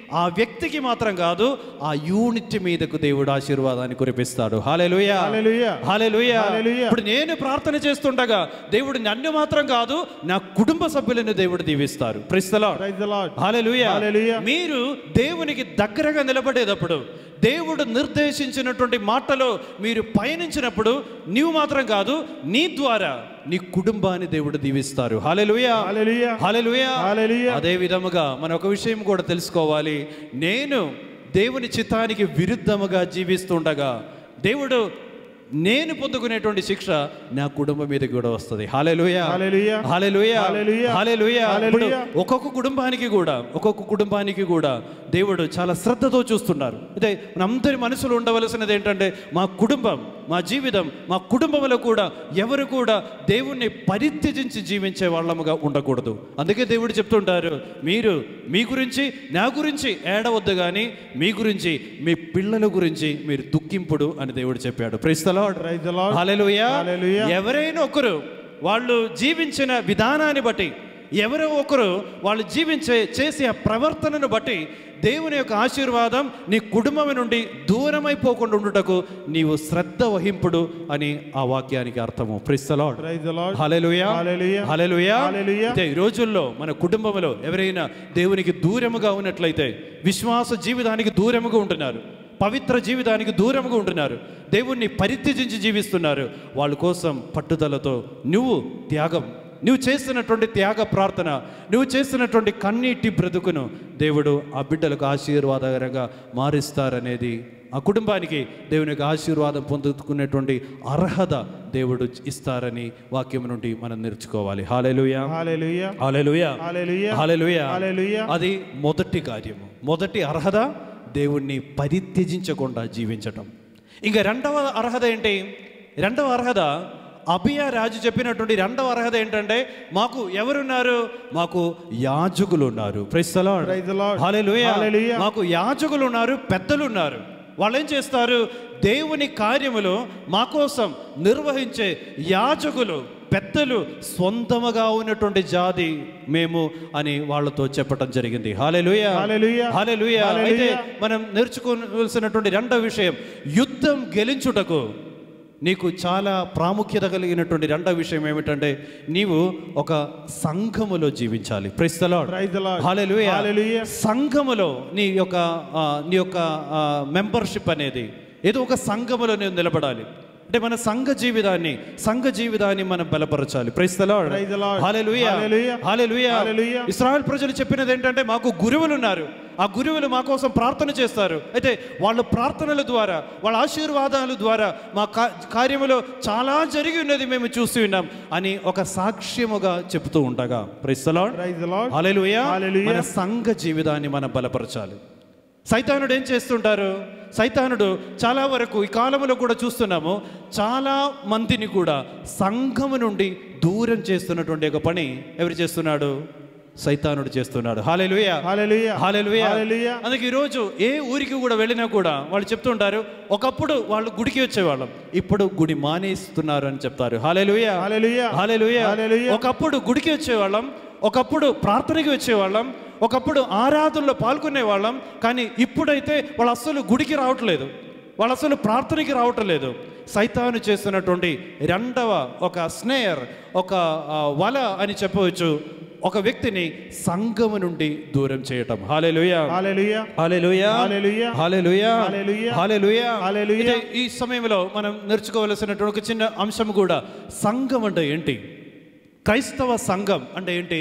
ఆ వ్యక్తికి మాత్రం కాదు ఆ యూనిట్ మీదకు దేవుడు ఆశీర్వాదాన్ని కురిపిస్తాడు హాలెలుయా హల్లెలూయా. హాలెలుయా హల్లెలూయా. ఇప్పుడు నేను ప్రార్థన చేస్తుండగా దేవుడు నన్ను మాత్రం కాదు నా కుటుంబ సభ్యులను దేవుడు దీవిస్తారు ప్రిస్తలా Praise the Lord. Hallelujah hallelujah. మీరు దేవునికి దగ్గరగా నిలబడేటప్పుడు దేవుడు నిర్దేశించినటువంటి మాటలో మీరు పయనించినప్పుడు నీవు మాత్రం కాదు నీ ద్వారా నీ కుటుంబాన్ని దేవుడు దీవిస్తారు హల్లెలూయా హల్లెలూయా. హల్లెలూయా హల్లెలూయా. అదే విధముగా మనం ఒక విషయం కూడా తెలుసుకోవాలి నేను దేవుని చిత్తానికి విరుద్ధముగా జీవిస్తుండగా దేవుడు నేను పొందుకునేటువంటి శిక్ష నా కుటుంబం మీద కూడా వస్తుంది హాలెలుయా హల్లెలూయా. హాలెలుయా హల్లెలూయా. హాలెలుయా ఇప్పుడు హల్లెలూయా. ఒక్కొక్క కుటుంబానికి కూడా ఒక్కొక్క కుటుంబానికి కూడా దేవుడు చాలా శ్రద్ధతో చూస్తున్నారు అంటే మనందరి మనసులో ఉండవలసినది ఏంటంటే మా కుటుంబం మా జీవితం మా కుటుంబంలో కూడా ఎవరు కూడా దేవుణ్ణి పరిత్యజించి జీవించే వాళ్ళముగా ఉండకూడదు అందుకే దేవుడు చెప్తుంటారు మీరు మీ గురించి నా గురించి ఏడవద్దు కానీ మీ గురించి మీ పిల్లల గురించి మీరు దుఃఖింపుడు అని దేవుడు చెప్పాడు ప్రైస్తలాడ్ Praise the Lord. హల్లెలూయా హల్లెలూయా. ఎవరైనా ఒకరు వాళ్ళు జీవించిన విధానాన్ని బట్టి ఎవరో ఒకరు వాళ్ళు జీవించే చేసే ఆ ప్రవర్తనను బట్టి దేవుని యొక్క ఆశీర్వాదం నీ కుటుంబం నుండి దూరమైపోకుండా ఉండుటకు నీవు శ్రద్ధ వహింపుడు అని ఆ వాక్యానికి అర్థము ప్రిస్తలాడ్ Praise the Lord. Hallelujah hallelujah. Hallelujah hallelujah. అయితే ఈ రోజుల్లో మన కుటుంబంలో ఎవరైనా దేవునికి దూరముగా ఉన్నట్లయితే విశ్వాస జీవితానికి దూరముగా ఉంటున్నారు పవిత్ర జీవితానికి దూరముగా ఉంటున్నారు దేవుణ్ణి పరిత్యజించి జీవిస్తున్నారు వాళ్ళ కోసం పట్టుదలతో నువ్వు త్యాగం నువ్వు చేస్తున్నటువంటి త్యాగ ప్రార్థన నువ్వు చేస్తున్నటువంటి కన్నీటి బ్రతుకును దేవుడు ఆ బిడ్డలకు ఆశీర్వాదకరంగా మారుస్తారనేది ఆ కుటుంబానికి దేవుని యొక్క ఆశీర్వాదం పొందుకునేటువంటి అర్హత దేవుడు ఇస్తారని వాక్యం నుండి మనం నేర్చుకోవాలి హాలేలుయా Hallelujah. హల్లెలూయా Hallelujah. హల్లెలూయా Hallelujah. అది మొదటి కార్యము మొదటి అర్హత దేవుణ్ణి పరిత్యజించకుండా జీవించటం ఇంకా రెండవ అర్హత ఏంటి రెండవ అర్హత అభియ రాజు చెప్పినటువంటి రెండవ అర్హత ఏంటంటే మాకు ఎవరున్నారు మాకు యాజకులు ఉన్నారు Praise the Lord. హల్లెలూయా Hallelujah. మాకు యాజకులు ఉన్నారు పెద్దలు ఉన్నారు వాళ్ళు ఏం చేస్తారు దేవుని కార్యములు మా కోసం నిర్వహించే యాజకులు పెద్దలు స్వంతముగా ఉన్నటువంటి జాతి మేము అని వాళ్ళతో చెప్పటం జరిగింది హాలెలుయా Hallelujah. హాలెలుయా Hallelujah. అయితే మనం నేర్చుకోవలసినటువంటి రెండవ విషయం యుద్ధం గెలించుటకు నీకు చాలా ప్రాముఖ్యత కలిగినటువంటి రెండవ విషయం ఏమిటంటే నీవు ఒక సంఘములో జీవించాలి ప్రైస్తలాడ్ Praise the Lord. హల్లెలూయా Hallelujah. సంఘములో నీ యొక్క ఆ, నీ యొక్క మెంబర్షిప్ అనేది ఏదో ఒక సంఘములో నేను నిలబడాలి అంటే మన సంఘ జీవితాన్ని సంఘ జీవితాన్ని మనం బలపరచాలి Praise the Lord. Hallelujah. Hallelujah. ఇస్రాయల్ ప్రజలు చెప్పినది ఏంటంటే మాకు గురువులు ఉన్నారు ఆ గురువులు మా కోసం ప్రార్థన చేస్తారు అయితే వాళ్ళ ప్రార్థనల ద్వారా వాళ్ళ ఆశీర్వాదాల ద్వారా మా కా- కార్యములో చాలా జరిగి ఉన్నది మేము చూసి ఉన్నాం అని ఒక సాక్ష్యముగా చెప్తూ ఉండగా ప్రైస్తలాడ్ Praise the Lord. హల్లెలూయా Hallelujah. మన సంఘ జీవితాన్ని మనం బలపరచాలి సైతానుడు ఏం చేస్తుంటారు సైతానుడు చాలా వరకు ఈ కాలంలో కూడా చూస్తున్నాము చాలా మందిని కూడా సంఘము నుండి దూరం చేస్తున్నటువంటి ఒక పని ఎవరు చేస్తున్నాడు సైతానుడు చేస్తున్నాడు హాలెలుయా Hallelujah. హాలెలుయా Hallelujah. అందుకే ఈరోజు ఏ ఊరికి కూడా వెళ్ళినా కూడా వాళ్ళు చెప్తుంటారు ఒకప్పుడు వాళ్ళు గుడికి వచ్చేవాళ్ళం ఇప్పుడు గుడి మానేస్తున్నారు అని చెప్తారు హాలెలుయా Hallelujah. హాలెలుయా Hallelujah. ఒకప్పుడు గుడికి వచ్చేవాళ్ళం ఒకప్పుడు ప్రార్థనకి వచ్చేవాళ్ళం ఒకప్పుడు ఆరాధనలో పాల్గొనే వాళ్ళం కానీ ఇప్పుడైతే వాళ్ళు అస్సలు గుడికి రావట్లేదు వాళ్ళు అసలు ప్రార్థనకి రావటం లేదు సైతాను చేస్తున్నటువంటి రెండవ ఒక స్నేయర్ ఒక ఆ, వల అని చెప్పవచ్చు ఒక వ్యక్తిని సంఘము నుండి దూరం చేయటం హాలేలుయా Hallelujah. హాలేలుయా Hallelujah. హాలేలుయా Hallelujah. హాలేలుయా Hallelujah. అయితే ఈ సమయంలో మనం నేర్చుకోవలసినటువంటి ఒక చిన్న అంశం కూడా సంఘం అంటే ఏంటి క్రైస్తవ సంఘం అంటే ఏంటి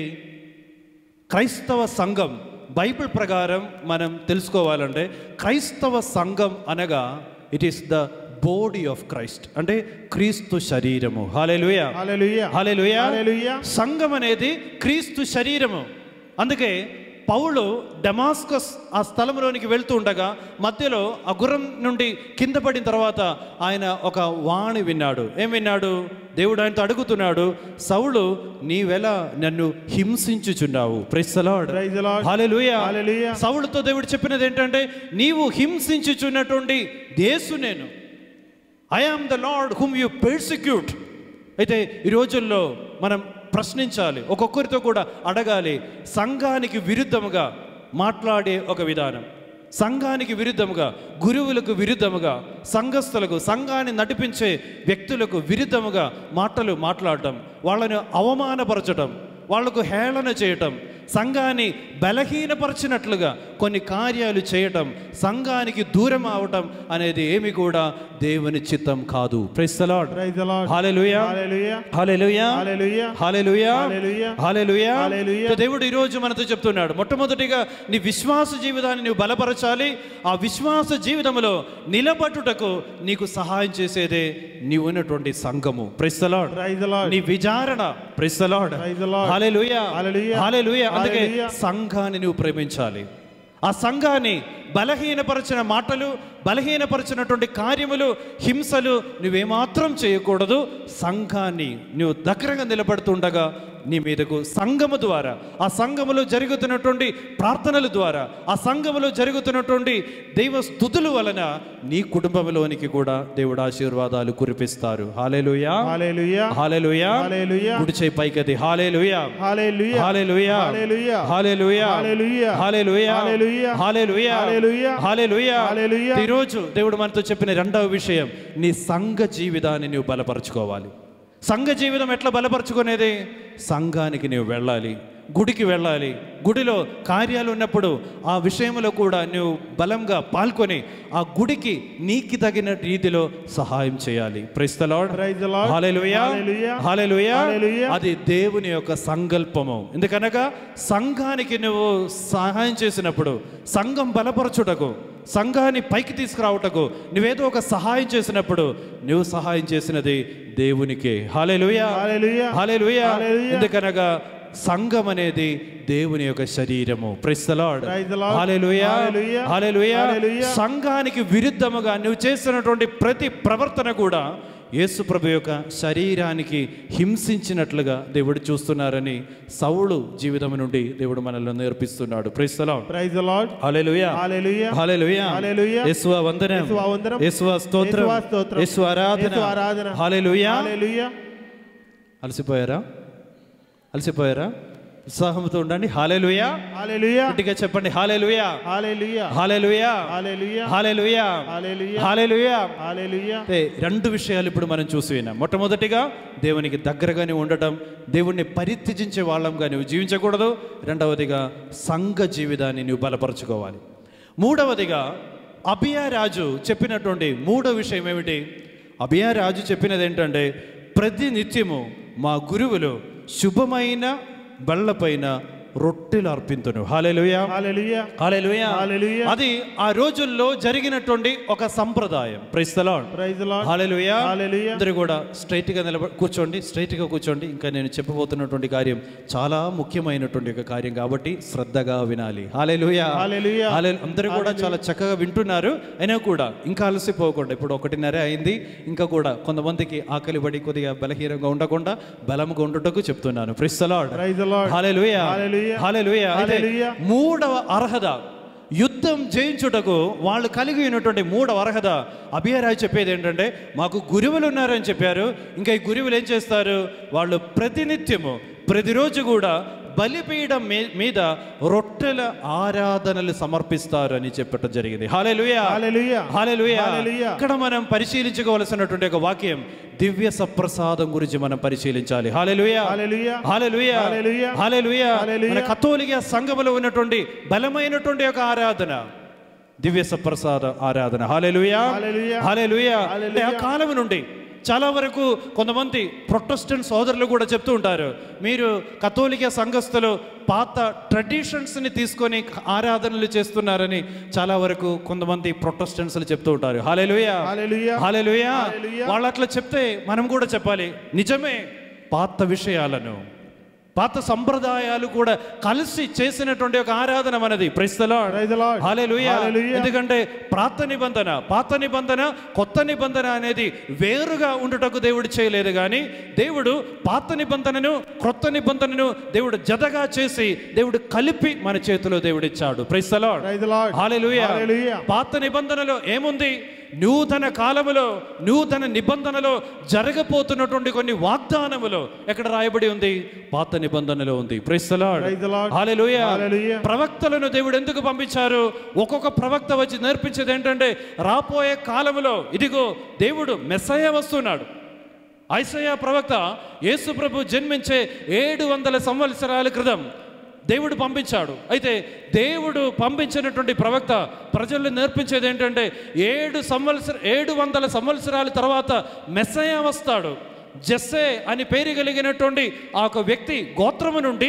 క్రైస్తవ సంఘం బైబిల్ ప్రకారం మనం తెలుసుకోవాలంటే క్రైస్తవ సంఘం అనగా it is the body of Christ అంటే క్రీస్తు శరీరము హాలేలుయా Hallelujah. హల్లెలూయా Hallelujah. సంఘం అనేది క్రీస్తు శరీరము అందుకే పౌలు డమాస్కస్ ఆ స్థలంలోనికి వెళ్తూ ఉండగా మధ్యలో ఆ గుర్రం నుండి కింద పడిన తర్వాత ఆయన ఒక వాణి విన్నాడు ఏం విన్నాడు దేవుడు ఆయనతో అడుగుతున్నాడు సౌలు నీవెలా నన్ను హింసించుచున్నావు ప్రెస్సలాడ్ Praise the Lord. హల్లెలూయా Hallelujah. సౌలుతో దేవుడు చెప్పినది ఏంటంటే నీవు హింసించుచున్నటువంటి దేశు నేను I am the lord whom you persecute అయితే ఈ రోజుల్లో మనం ప్రశ్నించాలి ఒక్కొక్కరితో కూడా అడగాలి సంఘానికి విరుద్ధముగా మాట్లాడే ఒక విధానం సంఘానికి విరుద్ధముగా గురువులకు విరుద్ధముగా సంఘస్థులకు సంఘాన్ని నడిపించే వ్యక్తులకు విరుద్ధముగా మాటలు మాట్లాడటం వాళ్ళని అవమానపరచటం వాళ్లకు హేళన చేయటం సంఘాన్ని బలహీనపరచినట్లుగా కొన్ని కార్యాలు చేయటం సంఘానికి దూరం అవటం అనేది ఏమి కూడా దేవుని చిత్తం కాదు ప్రైస్తలాడ్ Praise the Lord. హల్లెలూయా Hallelujah. హల్లెలూయా Hallelujah. హల్లెలూయా Hallelujah. హల్లెలూయా Hallelujah. దేవుడు ఈ రోజు మనతో చెప్తున్నాడు మొట్టమొదటిగా నీ విశ్వాస జీవితాన్ని నువ్వు బలపరచాలి ఆ విశ్వాస జీవితంలో నిలబట్టుటకు నీకు సహాయం చేసేదే నీవు ఉన్నటువంటి సంఘము ప్రైస్తలాడ్ Praise the Lord. నీ విచారణ ప్రైస్తలాడ్ Praise the Lord. హల్లెలూయా Hallelujah. హల్లెలూయా అందుకే Hallelujah. సంఘాన్ని నువ్వు ప్రేమించాలి ఆ సంఘాన్ని బలహీనపరిచిన మాటలు బలహీనపరిచినటువంటి కార్యములు హింసలు నువ్వేమాత్రం చేయకూడదు సంఘాన్ని నువ్వు దగ్గరగా నిలబడుతుండగా నీ మీదకు సంఘము ద్వారా ఆ సంఘములో జరుగుతున్నటువంటి ప్రార్థనల ద్వారా ఆ సంఘములో జరుగుతున్నటువంటి దైవ స్థుతుల వలన నీ కుటుంబంలోనికి కూడా దేవుడు ఆశీర్వాదాలు కురిపిస్తారు హాలేలుయా Hallelujah. హాలేలుయా Hallelujah. గుడి చేయి పైకది హాలేలుయా Hallelujah. హల్లెలూయా Hallelujah. హల్లెలూయా Hallelujah. హల్లెలూయా Hallelujah. హల్లెలూయా Hallelujah. హల్లెలూయా Hallelujah. ఈరోజు దేవుడు మనతో చెప్పిన రెండవ విషయం నీ సంఘ జీవితాన్ని నువ్వు బలపరచుకోవాలి సంఘ జీవితం ఎట్లా బలపరచుకునేది సంఘానికి నువ్వు వెళ్ళాలి గుడికి వెళ్ళాలి గుడిలో కార్యాలు ఉన్నప్పుడు ఆ విషయంలో కూడా నువ్వు బలంగా పాల్గొని ఆ గుడికి నీకు తగిన రీతిలో సహాయం చేయాలి ప్రైస్తలాడ్ Praise the Lord. హల్లెలూయా Hallelujah. హల్లెలూయా Hallelujah. అది దేవుని యొక్క సంకల్పము ఎందుకనగా సంఘానికి నువ్వు సహాయం చేసినప్పుడు సంఘం బలపరచుటకు సంఘాన్ని పైకి తీసుకురావటకు నువ్వేదో ఒక సహాయం చేసినప్పుడు నువ్వు సహాయం చేసినది దేవునికే హాలేలుయా Hallelujah. హాలేలుయా Hallelujah. ఎందుకనగా సంఘం అనేది దేవుని యొక్క శరీరము ప్రైస్తలాడ్ Praise the Lord. హాలేలుయా Hallelujah. హాలేలుయా Hallelujah. సంఘానికి విరుద్ధముగా నువ్వు చేస్తున్నటువంటి ప్రతి ప్రవర్తన కూడా యేసు ప్రభు యొక్క శరీరానికి హింసించినట్లుగా దేవుడు చూస్తున్నారని సౌలు జీవితం నుండి దేవుడు మనల్ని నేర్పిస్తున్నాడు ప్రైస్తలం Praise the Lord. హల్లెలూయా Hallelujah. హల్లెలూయా Hallelujah. యేసువా వందనం యేసువా వందనం. యేసువా స్తోత్రం యేసువా స్తోత్రం. యేసు ఆరాధన యేసు ఆరాధన. హల్లెలూయా Hallelujah. అలసిపోయారా అలసిపోయారా ఉత్సాహంతో ఉండండి హాలేలుయా Hallelujah. గట్టిగా చెప్పండి హాలేలుయా Hallelujah. హాలేలుయా Hallelujah. హాలేలుయా Hallelujah. హాలేలుయా Hallelujah. అయితే రెండు విషయాలు ఇప్పుడు మనం చూసి విన్నాం మొట్టమొదటిగా దేవునికి దగ్గరగానే ఉండటం దేవుణ్ణి పరిత్యజించే వాళ్ళంగా నువ్వు జీవించకూడదు రెండవదిగా సంఘ జీవితాన్ని నువ్వు బలపరచుకోవాలి మూడవదిగా అభియా రాజు చెప్పినటువంటి మూడో విషయం ఏమిటి అభియా రాజు చెప్పినది ఏంటంటే ప్రతి నిత్యము మా గురువులు శుభమైన బళ్ళపైన రొట్టెలు అర్పింతును హాలేలుయా Hallelujah. హల్లెలూయా హల్లెలూయా. అది ఆ రోజుల్లో జరిగినటువంటి ఒక సంప్రదాయం praise the lord Praise the Lord. Hallelujah hallelujah. అందరూ కూడా స్ట్రైట్ గా నిలబ కూర్చోండి స్ట్రైట్ గా కూర్చోండి ఇంకా నేను చెప్పబోతున్నటువంటి కార్యం చాలా ముఖ్యమైనటువంటి ఒక కార్యం కాబట్టి శ్రద్ధగా వినాలి హల్లెలూయా హల్లెలూయా. హల్లెలూ- అందరూ కూడా చాలా చక్కగా వింటున్నారు అయినా కూడా ఇంకా అలసిపోకుండా ఇప్పుడు ఒకటిన్నర అయింది ఇంకా కూడా కొంతమందికి ఆకలి పడి కొద్దిగా బలహీనంగా ఉండకుండా బలంగా ఉండుటకు చెప్తున్నాను praise the lord Praise the Lord. Hallelujah hallelujah. Hallelujah అయితే హల్లెలూయా. మూడవ అర్హత యుద్ధం జయించుటకు వాళ్ళు కలిగి ఉన్నటువంటి మూడవ అర్హత అభియరాయ్ చెప్పేది ఏంటంటే మాకు గురువులు ఉన్నారని చెప్పారు ఇంకా ఈ గురువులు ఏం చేస్తారు వాళ్ళు ప్రతినిత్యము ప్రతిరోజు కూడా బలిపీఠం మీ- మీద రొట్టెల ఆరాధనలు సమర్పిస్తారు అని చెప్పటం జరిగింది హాలేలుయా Hallelujah. హాలేలుయా Hallelujah. ఇక్కడ మనం పరిశీలించుకోవాల్సినటువంటి ఒక వాక్యం దివ్య సప్రసాదం గురించి మనం పరిశీలించాలి హాలేలుయా Hallelujah. హాలేలుయా Hallelujah. హాలేలుయా Hallelujah. మన కథోలిక సంఘములో ఉన్నటువంటి బలమైనటువంటి ఒక ఆరాధన దివ్య సప్రసాద ఆరాధన హాలేలుయా Hallelujah. హాలేలుయా Hallelujah. అంటే ఆ కాలం నుండి చాలా వరకు కొంతమంది ప్రొటెస్టెంట్ సోదరులు కూడా చెప్తూ ఉంటారు మీరు కథోలిక సంఘస్థులు పాత ట్రెడిషన్స్ని తీసుకొని ఆరాధనలు చేస్తున్నారని చాలా వరకు కొంతమంది ప్రొటెస్టెంట్స్లు చెప్తూ ఉంటారు హాలేలుయా Hallelujah. హాలేలుయా Hallelujah. వాళ్ళు అట్లా చెప్తే మనం కూడా చెప్పాలి నిజమే పాత విషయాలను పాత సంప్రదాయాలు కూడా కలిసి చేసినటువంటి ఒక ఆరాధన మనది Praise the Lord. హల్లెలూయా Hallelujah. ఎందుకంటే పాత నిబంధన పాత నిబంధన కొత్త నిబంధన అనేది వేరుగా ఉండుటకు దేవుడు చేయలేదు కానీ దేవుడు పాత నిబంధనను క్రొత్త నిబంధనను దేవుడు జతగా చేసి దేవుడు కలిపి మన చేతిలో దేవుడు ఇచ్చాడు ప్రైస్తలాడ్ Praise the Lord. హల్లెలూయా Hallelujah. పాత నిబంధనలో ఏముంది నూతన కాలములో నూతన నిబంధనలో జరగబోతున్నటువంటి కొన్ని వాగ్దానములు ఎక్కడ రాయబడి ఉంది పాత నిబంధనలో ఉంది Praise the Lord. హల్లెలూయా Hallelujah. ప్రవక్తలను దేవుడు ఎందుకు పంపించారు ఒక్కొక్క ప్రవక్త వచ్చి నేర్పించేది ఏంటంటే రాబోయే కాలములో ఇదిగో దేవుడు మెస్సయ్య వస్తున్నాడు ఐసయ్య ప్రవక్త యేసు ప్రభు జన్మించే ఏడు వందల సంవత్సరాల క్రితం దేవుడు పంపించాడు అయితే దేవుడు పంపించినటువంటి ప్రవక్త ప్రజల్ని నేర్పించేది ఏంటంటే ఏడు సంవత్సర ఏడు వందల సంవత్సరాల తర్వాత మెస్సయ్య వస్తాడు జెస్సే అని పేరు కలిగినటువంటి ఆ ఒక వ్యక్తి గోత్రము నుండి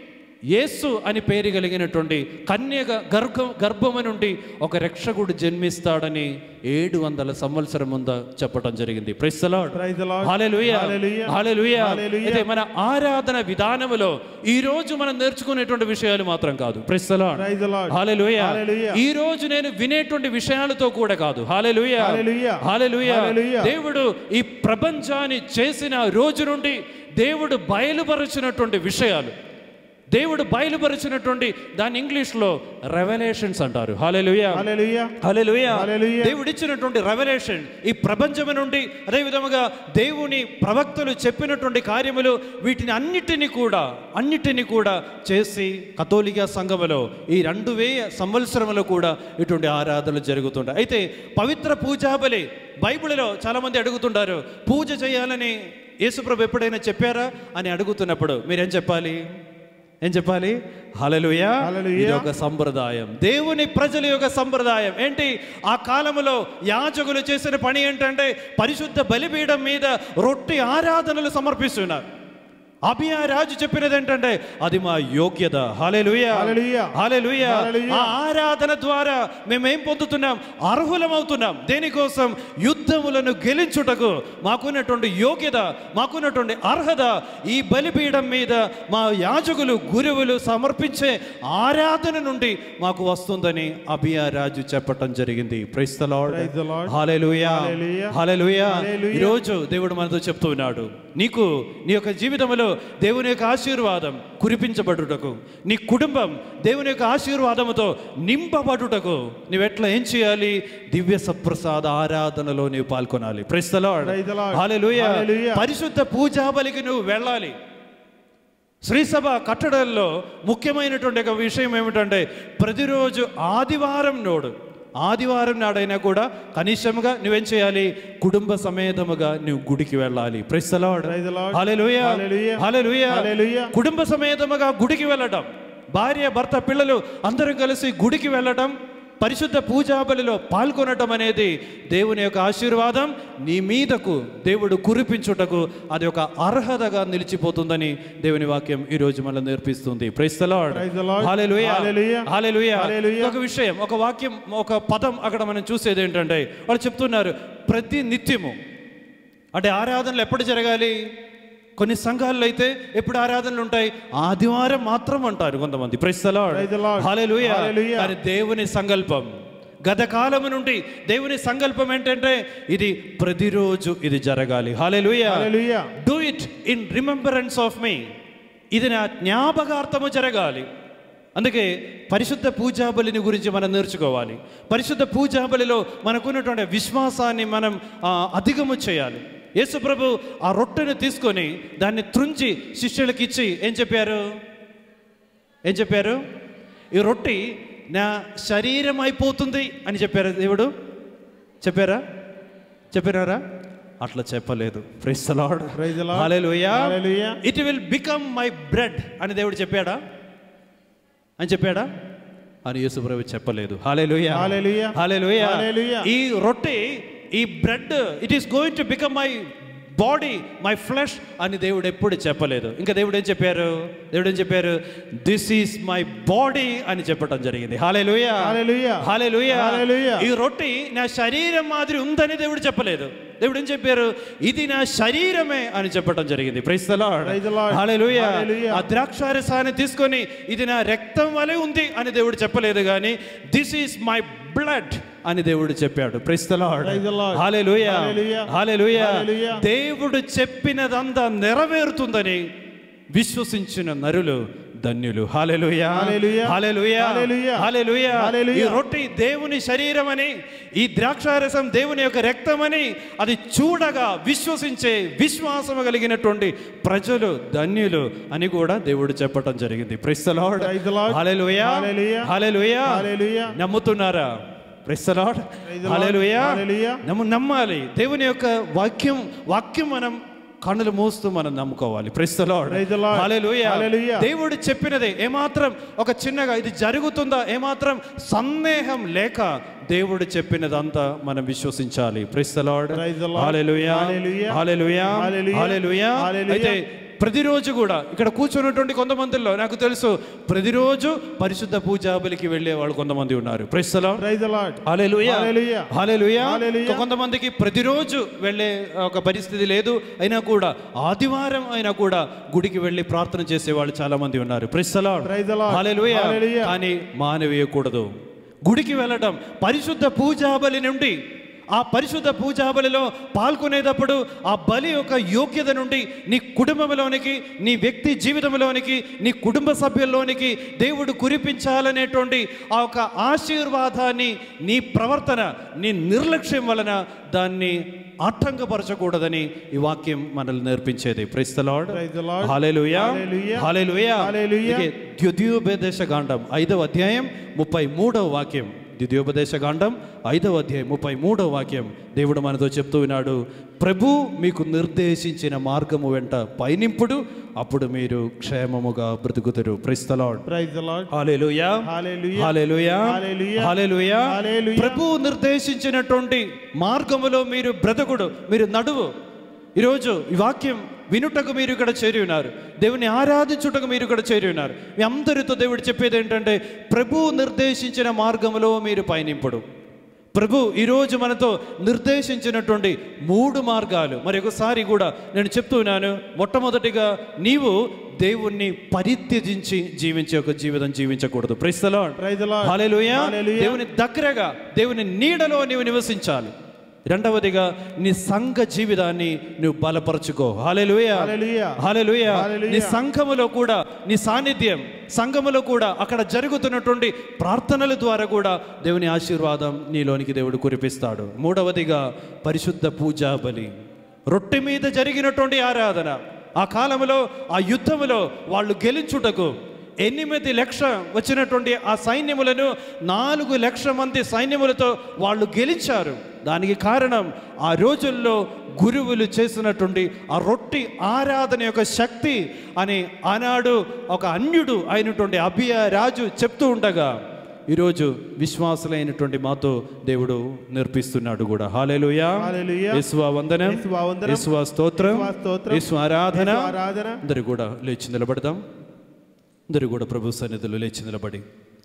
యేసు అని పేరు కలిగినటువంటి కన్యక గర్భం గర్భము నుండి ఒక రక్షకుడు జన్మిస్తాడని ఏడు వందల సంవత్సరం ముందు చెప్పడం జరిగింది Praise the Lord. Hallelujah. Hallelujah. అయితే మన ఆరాధన విధానములో ఈ రోజు మనం నేర్చుకునేటువంటి విషయాలు మాత్రం కాదు Praise the Lord. హాలెలుయా Hallelujah. ఈ రోజు నేను వినేటువంటి విషయాలతో కూడా కాదు హాలెలుయా Hallelujah. హాలెలుయా Hallelujah. దేవుడు ఈ ప్రపంచాన్ని చేసిన రోజు నుండి దేవుడు బయలుపరిచినటువంటి విషయాలు దేవుడు బయలుపరిచినటువంటి దాని ఇంగ్లీష్లో రెవల్యూషన్స్ అంటారు హాలెలుయా Hallelujah. హల్లెలూయా హల్లెలూయా. దేవుడు ఇచ్చినటువంటి రెవల్యూషన్ ఈ ప్రపంచం నుండి అదే విధముగా దేవుని ప్రవక్తలు చెప్పినటువంటి కార్యములు వీటిని అన్నిటిని కూడా అన్నిటిని కూడా చేసి కథోలిక సంఘములో ఈ రెండు వేల సంవత్సరములో కూడా ఇటువంటి ఆరాధనలు జరుగుతుంటాయి అయితే పవిత్ర పూజాబలి బైబిల్లో చాలామంది అడుగుతుంటారు పూజ చేయాలని యేసుప్రభు ఎప్పుడైనా చెప్పారా అని అడుగుతున్నప్పుడు మీరేం చెప్పాలి ఏం చెప్పాలి హల్లెలూయా హల్లెలూయా. ఇది ఒక సంప్రదాయం దేవుని ప్రజల యొక్క సంప్రదాయం ఏంటి ఆ కాలంలో యాజకులు చేసిన పని ఏంటంటే పరిశుద్ధ బలిపీఠం మీద రొట్టె ఆరాధనలు సమర్పిస్తున్నారు అభియా రాజు చెప్పినది ఏంటంటే అది మా యోగ్యత హాలెలుయా హల్లెలూయా. హాలెలుయా హల్లెలూయా. ఆ ఆరాధన ద్వారా మేమేం పొందుతున్నాం అర్హులమవుతున్నాం దేనికోసం యుద్ధములను గెలించుటకు మాకున్నటువంటి యోగ్యత మాకున్నటువంటి అర్హత ఈ బలిపీఠం మీద మా యాజకులు గురువులు సమర్పించే ఆరాధన నుండి మాకు వస్తుందని అభియా రాజు చెప్పటం జరిగింది price the lord Praise the Lord. హల్లెలూయా Hallelujah. హల్లెలూయా Hallelujah. ఈరోజు దేవుడు మనతో చెప్తూ ఉన్నాడు నీకు నీ యొక్క జీవితంలో దేవుని యొక్క ఆశీర్వాదం కురిపించబడుటకు నీ కుటుంబం దేవుని యొక్క ఆశీర్వాదముతో నింపబడుటకు నువ్వెట్లా ఏం చేయాలి దివ్య సప్రసాద ఆరాధనలో నీవు పాల్గొనాలి Praise the Lord. హల్లెలూయా Hallelujah. పరిశుద్ధ పూజాబలికి నువ్వు వెళ్ళాలి శ్రీసభ కట్టడంలో ముఖ్యమైనటువంటి ఒక విషయం ఏమిటంటే ప్రతిరోజు ఆదివారం నోడు ఆదివారం నాడైనా కూడా కనీసముగా నువ్వేం చేయాలి కుటుంబ సమేతముగా నువ్వు గుడికి వెళ్ళాలి Praise the Lord. హల్లెలూయా Hallelujah. హల్లెలూయా Hallelujah. కుటుంబ సమేతముగా గుడికి వెళ్ళటం భార్య భర్త పిల్లలు అందరం కలిసి గుడికి వెళ్ళటం పరిశుద్ధ పూజాబలిలో పాల్గొనటం అనేది దేవుని యొక్క ఆశీర్వాదం నీ మీదకు దేవుడు కురిపించుటకు అది ఒక అర్హతగా నిలిచిపోతుందని దేవుని వాక్యం ఈ రోజు మనల్ని నేర్పిస్తుంది Praise the Lord. హల్లెలూయా Hallelujah. హల్లెలూయా Hallelujah. ఒక విషయం ఒక వాక్యం ఒక పదం అక్కడ మనం చూసేది ఏంటంటే వాళ్ళు చెప్తున్నారు ప్రతి నిత్యము అంటే ఆరాధనలు ఎప్పుడు జరగాలి కొన్ని సంఘాల్లో అయితే ఎప్పుడు ఆరాధనలు ఉంటాయి ఆదివారం మాత్రం అంటారు కొంతమంది Praise the Lord. హల్లెలూయా Hallelujah. కానీ దేవుని సంకల్పం గత కాలము నుండి దేవుని సంకల్పం ఏంటంటే ఇది ప్రతిరోజు ఇది జరగాలి హల్లెలూయా Hallelujah. Do it in remembrance of మీ ఇది నా జ్ఞాపకార్థము జరగాలి అందుకే పరిశుద్ధ పూజాబలిని గురించి మనం నేర్చుకోవాలి పరిశుద్ధ పూజాబలిలో మనకున్నటువంటి విశ్వాసాన్ని మనం ఆ, అధిగము చేయాలి యేసు ప్రభు ఆ రొట్టెను తీసుకొని దాన్ని త్రుంచి శిష్యులకి ఇచ్చి ఏం చెప్పారు ఏం చెప్పారు ఈ రొట్టె నా శరీరం అయిపోతుంది అని చెప్పారు దేవుడు చెప్పారా చెప్పినారా అట్లా చెప్పలేదు price the lord Praise the Lord. హల్లెలూయా Hallelujah. It will become my bread అని దేవుడు చెప్పాడా అని చెప్పాడా అని యేసుప్రభు చెప్పలేదు హల్లెలూయా Hallelujah. హల్లెలూయా Hallelujah. ఈ రొట్టె ఈ bread it is going to become my body my flesh అని దేవుడు ఎప్పుడు చెప్పలేదు ఇంకా దేవుడు ఏం చెప్పారు దేవుడు ఏం చెప్పారు దిస్ ఈస్ మై బాడీ అని చెప్పడం జరిగింది హాలేలుయా Hallelujah. హాలేలుయా Hallelujah. ఈ రొట్టె నా శరీరం మాదిరి ఉందని దేవుడు చెప్పలేదు దేవుడు ఏం చెప్పారు ఇది నా శరీరమే అని చెప్పడం జరిగింది price the lord Praise the Lord. హల్లెలూయా Hallelujah. ఆ ద్రాక్షారసాన్ని తీసుకొని ఇది నా రక్తం వలె ఉంది అని దేవుడు చెప్పలేదు కానీ దిస్ ఈస్ మై బ్లడ్ అని దేవుడు చెప్పాడు price the lord Praise the Lord. హల్లెలూయా Hallelujah. హల్లెలూయా Hallelujah. దేవుడు చెప్పినదంతా నెరవేరుతుందని విశ్వసించిన నరులు ధన్యులు హాలెలుయా హల్లెలూయా. హాలెలుయా హల్లెలూయా. హాలెలుయా హల్లెలూయా. ఈ రొట్టె దేవుని శరీరమని ఈ ద్రాక్షారసం దేవుని యొక్క రక్తమని అది చూడగా విశ్వసించే విశ్వాసం కలిగినటువంటి ప్రజలు ధన్యులు అని కూడా దేవుడు చెప్పటం జరిగింది Praise the Lord. హల్లెలూయా హల్లెలూయా. హల్లెలూయా హల్లెలూయా. నమ్ముతున్నారా ప్రెస్తలాడ్ Praise the Lord. హల్లెలూయా హల్లెలూయా. నమ్ము నమ్మాలి దేవుని యొక్క వాక్యం వాక్యం మనం కన్నులు మూస్తూ మనం నమ్ముకోవాలి ప్రెస్తలాడ్ Praise the Lord. హల్లెలూయా హల్లెలూయా. దేవుడు చెప్పినదే ఏమాత్రం ఒక చిన్నగా ఇది జరుగుతుందా ఏమాత్రం సందేహం లేక దేవుడు చెప్పినదంతా మనం విశ్వసించాలి ప్రెస్తలాడ్ Praise the Lord. Hallelujah hallelujah. Hallelujah hallelujah. Hallelujah hallelujah. అయితే ప్రతిరోజు కూడా ఇక్కడ కూర్చున్నటువంటి కొంతమందిలో నాకు తెలుసు ప్రతిరోజు పరిశుద్ధ పూజా బలికి వెళ్ళే వాళ్ళు కొంతమంది ఉన్నారు ప్రెస్తలో Praise the Lord. హల్లెలూయా హల్లెలూయా. హల్లెలూయా హల్లెలూయా. ఇంకా కొంతమందికి ప్రతిరోజు వెళ్ళే ఒక పరిస్థితి లేదు అయినా కూడా ఆదివారం అయినా కూడా గుడికి వెళ్ళి ప్రార్థన చేసే వాళ్ళు చాలా మంది ఉన్నారు ప్రెస్తలో Praise the Lord. హల్లెలూయా హల్లెలూయా. కానీ మానవీయకూడదు గుడికి వెళ్ళటం పరిశుద్ధ పూజా బలి నుండి ఆ పరిశుద్ధ పూజా బలిలో పాల్గొనేటప్పుడు ఆ బలి యొక్క యోగ్యత నుండి నీ కుటుంబంలోనికి నీ వ్యక్తి జీవితంలోనికి నీ కుటుంబ సభ్యుల్లోనికి దేవుడు కురిపించాలనేటువంటి ఆ ఒక ఆశీర్వాదాన్ని నీ ప్రవర్తన నీ నిర్లక్ష్యం వలన దాన్ని ఆటంకపరచకూడదని ఈ వాక్యం మనల్ని నేర్పించేది praise the lord Praise the Lord. Hallelujah hallelujah. Hallelujah hallelujah. ద్వితీయోపదేశ కాండం ఐదవ అధ్యాయం ముప్పై మూడవ వాక్యం ద్వితీయోపదేశ కాండం ఐదవ అధ్యాయం ముప్పై మూడవ వాక్యం దేవుడు మనతో చెప్తూ ఉన్నాడు ప్రభు మీకు నిర్దేశించిన మార్గము వెంట పయనింపుడు అప్పుడు మీరు క్షేమముగా బ్రతుకుతారు praise the lord Praise the Lord. Hallelujah hallelujah. Hallelujah hallelujah. Hallelujah hallelujah. ప్రభు నిర్దేశించినటువంటి మార్గములో మీరు బ్రతుకుడు మీరు నడువు ఈరోజు ఈ వాక్యం వినుటకు మీరు ఇక్కడ చేరి ఉన్నారు దేవుని ఆరాధించుటకు మీరు ఇక్కడ చేరి ఉన్నారు మీ అందరితో దేవుడు చెప్పేది ఏంటంటే ప్రభు నిర్దేశించిన మార్గములో మీరు పయనింపుడు ప్రభు ఈరోజు మనతో నిర్దేశించినటువంటి మూడు మార్గాలు మరి ఒకసారి కూడా నేను చెప్తున్నాను మొట్టమొదటిగా నీవు దేవుణ్ణి పరిత్యజించి జీవించే ఒక జీవితం జీవించకూడదు ప్రైస్తలో Praise the Lord. హల్లెలూయా హల్లెలూయా. దేవుని దగ్గరగా దేవుని నీడలో నీవు నివసించాలి రెండవదిగా నీ సంఘ జీవితాన్ని నువ్వు బలపరచుకో హాలెలుయా హల్లెలూయా. హాలెలుయా హల్లెలూయా. నీ సంఘములో కూడా నీ సాన్నిధ్యం సంఘములో కూడా అక్కడ జరుగుతున్నటువంటి ప్రార్థనల ద్వారా కూడా దేవుని ఆశీర్వాదం నీలోనికి దేవుడు కురిపిస్తాడు మూడవదిగా పరిశుద్ధ పూజా బలి రొట్టె మీద జరిగినటువంటి ఆరాధన ఆ కాలంలో ఆ యుద్ధములో వాళ్ళు గెలించుటకు ఎనిమిది లక్ష వచ్చినటువంటి ఆ సైన్యములను నాలుగు లక్ష మంది సైన్యములతో వాళ్ళు గెలిచారు దానికి కారణం ఆ రోజుల్లో గురువులు చేసినటువంటి ఆ రొట్టి ఆరాధన యొక్క శక్తి అని ఆనాడు ఒక అన్యుడు అయినటువంటి అభియ రాజు చెప్తూ ఉండగా ఈరోజు విశ్వాసులైనటువంటి మాతో దేవుడు నేర్పిస్తున్నాడు కూడా హాలేలుయా హల్లెలూయా. యేసువా వందనం యేసువా వందనం. యేసువా స్తోత్రం యేసువా స్తోత్రం. యేసు ఆరాధన యేసు ఆరాధన. అందరూ కూడా లేచి నిలబడదాం అందరూ కూడా ప్రభు సన్నిధిలో లేచి నిలబడి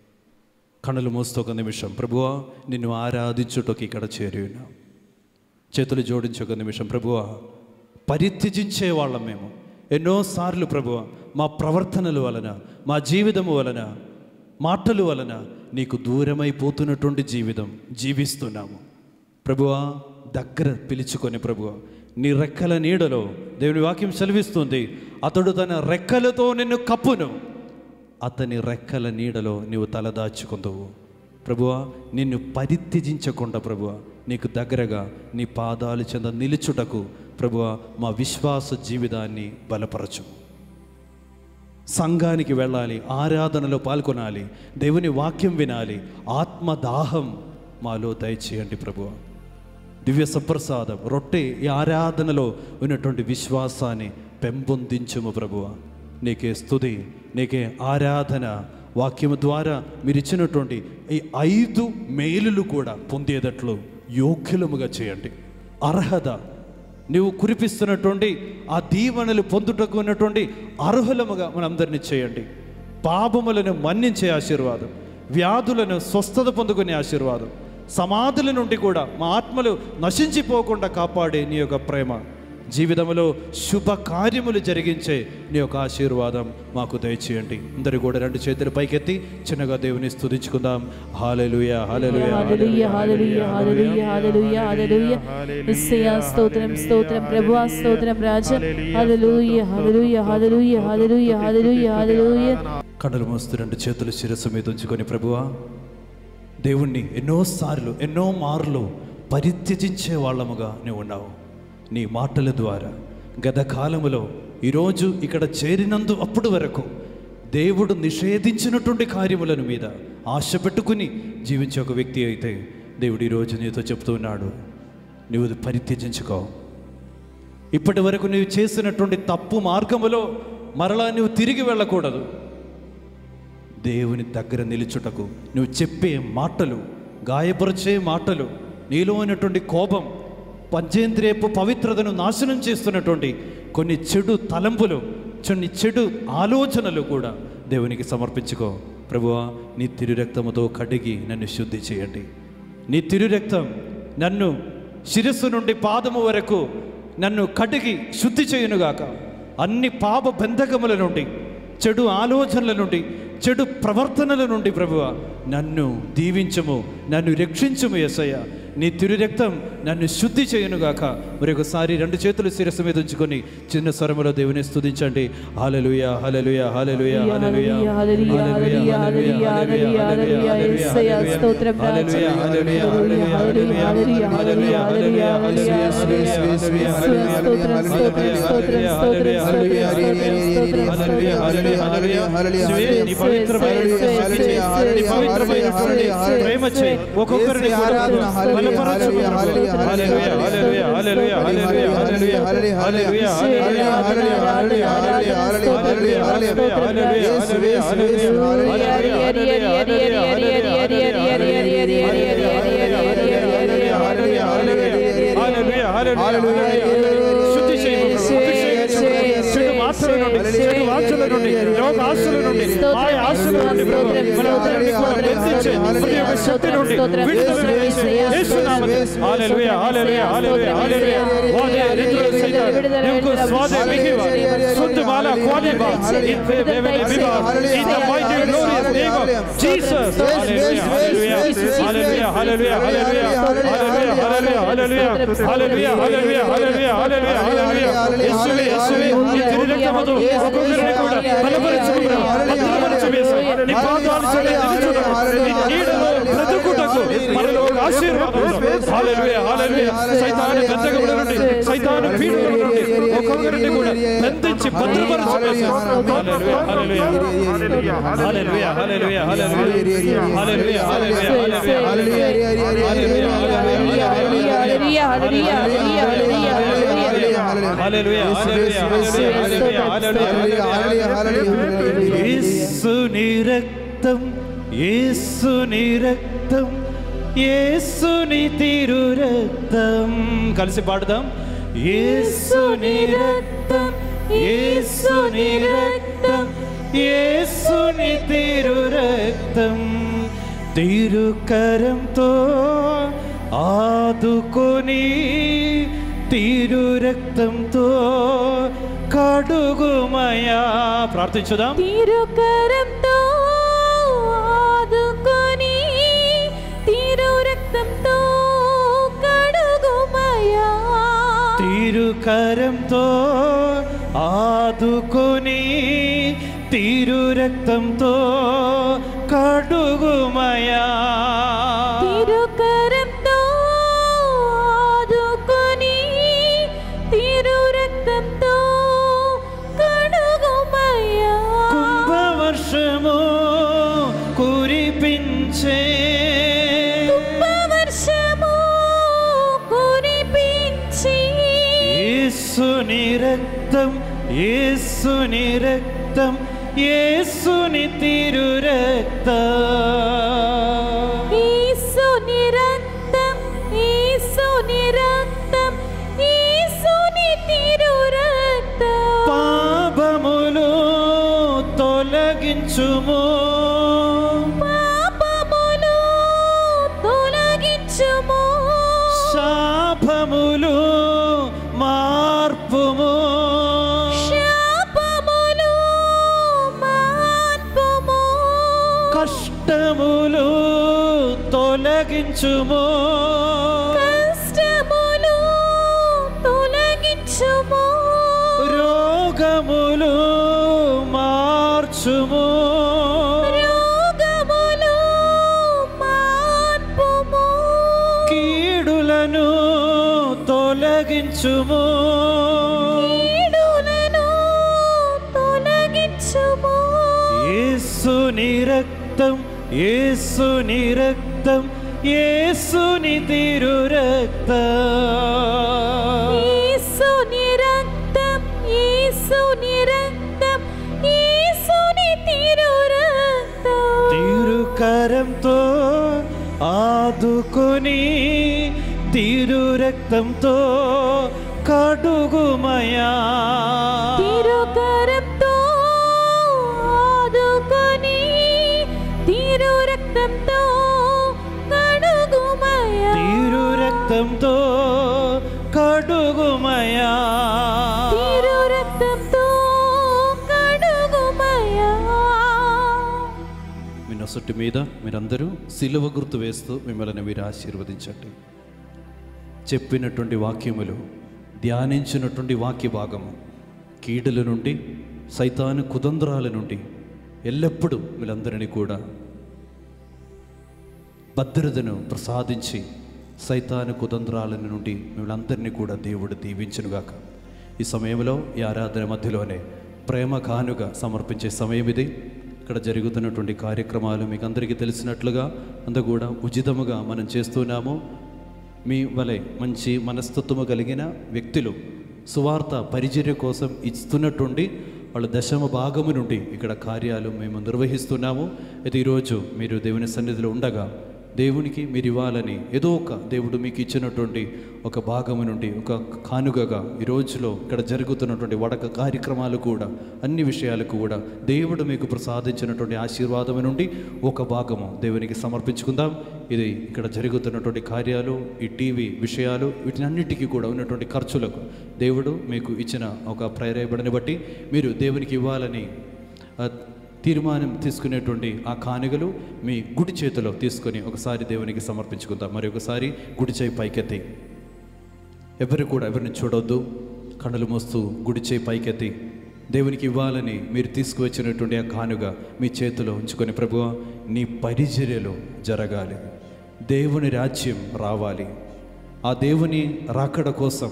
కనులు మూస్తూ ఒక నిమిషం ప్రభువా నిన్ను ఆరాధించుటకు ఇక్కడ చేరి ఉన్నాం చేతులు జోడించి ఒక నిమిషం ప్రభువా పరిత్యజించే వాళ్ళం మేము ఎన్నోసార్లు ప్రభువ మా ప్రవర్తనల వలన మా జీవితము వలన మాటలు వలన నీకు దూరమైపోతున్నటువంటి జీవితం జీవిస్తున్నాము ప్రభువా దగ్గర పిలుచుకొని ప్రభువ నీ రెక్కల నీడలో దేవుని వాక్యం సెలవిస్తుంది అతడు తన రెక్కలతో నిన్ను కప్పును అతని రెక్కల నీడలో నీవు తలదాచుకుందువు ప్రభువా నిన్ను పరిత్యజించకుండా ప్రభువా నీకు దగ్గరగా నీ పాదాలు చెంద నిలుచుటకు ప్రభువా మా విశ్వాస జీవితాన్ని బలపరచు సంఘానికి వెళ్ళాలి ఆరాధనలో పాల్గొనాలి దేవుని వాక్యం వినాలి ఆత్మదాహం మాలో దయచేయండి ప్రభువా దివ్య సప్రసాదం రొట్టె ఈ ఆరాధనలో ఉన్నటువంటి విశ్వాసాన్ని పెంపొందించుము ప్రభువ నీకే స్తుతి నీకే ఆరాధన వాక్యము ద్వారా మీరు ఇచ్చినటువంటి ఈ ఐదు మేలులు కూడా పొందేటట్లు యోగ్యులముగా చేయండి అర్హత నువ్వు కురిపిస్తున్నటువంటి ఆ దీవెనలు పొందుటకు ఉన్నటువంటి అర్హులముగా మనందరినీ చేయండి పాపములను మన్నించే ఆశీర్వాదం వ్యాధులను స్వస్థత పొందుకునే ఆశీర్వాదం సమాధుల నుండి కూడా మా ఆత్మలు నశించిపోకుండా కాపాడే నీ యొక్క ప్రేమ జీవితంలో శుభ కార్యములు జరిగించే నీ యొక్క ఆశీర్వాదం మాకు దయచేయండి అందరూ కూడా రెండు చేతులు పైకెత్తి చిన్నగా దేవుని స్తుతించుకుందాం హాలెలుయా హాలెలుయా హల్లెలూయా హల్లెలూయా హల్లెలూయా హల్లెలూయా హల్లెలూయా యేసయ్యా స్తోత్రం స్తోత్రం ప్రభువా స్తోత్రం రాజా హల్లెలూయా హల్లెలూయా హల్లెలూయా హల్లెలూయా హల్లెలూయా హల్లెలూయా కడలు మోస్తూ రెండు చేతులు శిరస్సు మీద ఉంచుకొని ప్రభువా దేవుణ్ణి ఎన్నోసార్లు ఎన్నో మార్లు పరిత్యజించే వాళ్ళముగా నువ్వు ఉన్నావు నీ మాటల ద్వారా గత కాలములో ఈరోజు ఇక్కడ చేరినందు అప్పుడు వరకు దేవుడు నిషేధించినటువంటి కార్యములను మీద ఆశ పెట్టుకుని జీవించే ఒక వ్యక్తి అయితే దేవుడు ఈరోజు నీతో చెప్తూ ఉన్నాడు నువ్వు ఇది పరిత్యజించుకో ఇప్పటి వరకు నువ్వు చేసినటువంటి తప్పు మార్గములో మరలా నువ్వు తిరిగి వెళ్ళకూడదు దేవుని దగ్గర నిలుచుటకు నువ్వు చెప్పే మాటలు గాయపరిచే మాటలు నీలో ఉన్నటువంటి కోపం పంచేంద్రియపు పవిత్రతను నాశనం చేస్తున్నటువంటి కొన్ని చెడు తలంపులు కొన్ని చెడు ఆలోచనలు కూడా దేవునికి సమర్పించుకో ప్రభువా నీ తిరు రక్తముతో కడిగి నన్ను శుద్ధి చేయండి నీ తిరు రక్తం నన్ను శిరస్సు నుండి పాదము వరకు నన్ను కడిగి శుద్ధి చేయునుగాక అన్ని పాప బంధకముల నుండి చెడు ఆలోచనల నుండి చెడు ప్రవర్తనల నుండి ప్రభువ నన్ను దీవించము నన్ను రక్షించము ఎసయ్య నీ తిరు రక్తం నన్ను శుద్ధి చేయనుగాక మరి ఒకసారి రెండు చేతులు శిరస్సు మీద ఉంచుకొని చిన్న స్వరములో దేవుని స్తుతించండి hallelujah hallelujah hallelujah hallelujah hallelujah, హల్లెలూయా, హల్లెలూయా, హల్లెలూయా, హల్లెలూయా, యేసయ్య, స్తోత్రం రాజా. హల్లెలూయా, హల్లెలూయా, హల్లెలూయా, హల్లెలూయా, హల్లెలూయా, హల్లెలూయా, హల్లెలూయా. స్తోత్రం, స్తోత్రం, స్తోత్రం, స్తోత్రం, స్తోత్రం, స్తోత్రం, స్తోత్రం. నీ పవిత్రమైనటువంటి నీ పవిత్రమైనటువంటి ప్రేమ చేయి ఒక్కొక్కరిని కూడా బలపరచు ప్రభు. హల్లెలూయా, హల్లెలూయా, హల్లెలూయా, హల్లెలూయా, హల్లెలూయా, హల్లెలూయా, హల్లెలూయా, హల్లెలూయా, హల్లెలూయా, హల్లెలూయా, హల్లెలూయా, హల్లెలూయా, హల్లెలూయా, హల్లెలూయా, హల్లెలూయా, హల్లెలూయా. శుద్ధి చేయి ప్రభు, శుద్ధి చేయి ప్రభు. చెడు మాటల నుండి చెడు వార్తల నుండి లోక ఆశల నుండి మాయ ఆశల నుండి ప్రభు మన అందరినీ కూడా బెదిరించే ప్రతి ఒక్క శక్తి నుండి విడుదల చేసే యేసు నామములో హల్లెలూయా హల్లెలూయా హల్లెలూయా హల్లెలూయా వాదే నిద్ర సైతాన్ నిమ్కు స్వాదే మిహివ శుద్ధ మాల కోడిబా ఇన్ఫే బెవెలే బిబా in the mighty glorious name of Jesus hallelujah హల్లెలూయా హల్లెలూయా హల్లెలూయా హల్లెలూయా హల్లెలూయా హల్లెలూయా హల్లెలూయా హల్లెలూయా హల్లెలూయా హల్లెలూయా హల్లెలూయా యేసువే యేసువే నీ తిరురక్తముతో ఒక్కొక్కరిని కూడా బలపరచుము భద్రపరచు యేసయ్య. నీ పాదాలు చెల్లి నిలుచుటకు నీ నీడలో బ్రతుకుటకు మనలో ఒక ఆశీర్వాదం హల్లెలూయా హల్లెలూయా సైతాను బెందకముల నుండి సైతాను పీడల నుండి ఒక్కొక్కరిని కూడా బంధించి భద్రపరచు యేసయ్య. హల్లెలూయా హల్లెలూయా హల్లెలూయా హల్లెలూయా హల్లెలూయా హల్లెలూయా హల్లెలూయా హల్లెలూయా హల్లెలూయా హల్లెలూయా యేసుని రక్తం యేసుని రక్తం యేసుని తిరు రక్తం కలిసి పాడదాం యేసుని రక్తం యేసుని రక్తం యేసుని తిరు రక్తం తిరుకరంతో ఆదుకొని తిరు రక్తంతో కడుగుమయా ప్రార్థించుదాం తిరుకరంతో ఆదుకొని తిరు రక్తంతో కడుగుమయా తిరుకరంతో ఆదుకొని తిరు రక్తంతో కడుగుమయా తిరుకరంతో ఆదుకొని తిరు రక్తంతో కడుగుమయా కుంభవర్షము కురిపించే కుంభవర్షము కురిపించి యేసుని రక్తం యేసుని రక్తం యేసుని తిరు రక్తం యేసుని రక్తం యేసుని రక్తం యేసుని తిరు రక్తం పాపములు తొలగించుము పాపములు తొలగించుము శాపములు మార్పుము శాపములు మార్పుము కష్టములు తొలగించుము కష్టములు తొలగించుము రోగములు మార్చుము తొలగించుము కీడులను తొలగించుము యేసుని రక్తం యేసుని రక్తం యేసుని తిరు రక్తం యేసుని రక్తం యేసుని రక్తం యేసుని తిరు రక్తం తిరుకరంతో ఆదుకొని తిరు రక్తంతో కడుగుమయా తిరుకరంతో ఆదుకొని తిరు రక్తంతో కడుగుమయా తిరు రక్తంతో కడుగుమయా తిరు రక్తంతో కడుగుమయా మీ నొసటి మీద మీరందరూ సిలువ గుర్తు వేస్తూ మిమ్మల్ని మీరు ఆశీర్వదించండి చెప్పినటువంటి వాక్యములు ధ్యానించినటువంటి వాక్య భాగము కీడుల నుండి సైతాను కుతంత్రాల నుండి ఎల్లప్పుడూ వీళ్ళందరినీ కూడా భద్రతను ప్రసాదించి సైతాను కుతంత్రాల నుండి వీళ్ళందరినీ కూడా దేవుడు దీవించునుగాక ఈ సమయంలో ఈ ఆరాధన మధ్యలోనే ప్రేమ కానుక సమర్పించే సమయం ఇది ఇక్కడ జరుగుతున్నటువంటి కార్యక్రమాలు మీకు అందరికీ తెలిసినట్లుగా అంతా కూడా ఉచితముగా మనం చేస్తున్నాము మీ వలె మంచి మనస్తత్వము కలిగిన వ్యక్తులు సువార్త పరిచర్య కోసం ఇస్తున్నటువంటి వాళ్ళ దశమ భాగము నుండి ఇక్కడ కార్యాలు మేము నిర్వహిస్తున్నాము అయితే ఈరోజు మీరు దేవుని సన్నిధిలో ఉండగా దేవునికి మీరు ఇవ్వాలని ఏదో ఒక దేవుడు మీకు ఇచ్చినటువంటి ఒక భాగము నుండి ఒక కానుకగా ఈ రోజులో ఇక్కడ జరుగుతున్నటువంటి వడక కార్యక్రమాలు కూడా అన్ని విషయాలకు కూడా దేవుడు మీకు ప్రసాదించినటువంటి ఆశీర్వాదం నుండి ఒక భాగము దేవునికి సమర్పించుకుందాం ఇది ఇక్కడ జరుగుతున్నటువంటి కార్యాలు ఈ టీవీ విషయాలు వీటినన్నిటికీ కూడా ఉన్నటువంటి ఖర్చులకు దేవుడు మీకు ఇచ్చిన ఒక ప్రేరేపణని బట్టి మీరు దేవునికి ఇవ్వాలని ఆ, తీర్మానం తీసుకునేటువంటి ఆ కానుగలు మీ గుడి చేతిలో తీసుకొని ఒకసారి దేవునికి సమర్పించుకుందాం మరి ఒకసారి గుడి చేయి పైకెత్తి ఎవరు కూడా ఎవరిని చూడొద్దు కళ్ళు మోస్తూ గుడి చేయి పైకెత్తి దేవునికి ఇవ్వాలని మీరు తీసుకువచ్చినటువంటి ఆ కానుగ మీ చేతిలో ఉంచుకొని ప్రభువ నీ పరిచర్యలో జరగాలి దేవుని రాజ్యం రావాలి ఆ దేవుని రాకడ కోసం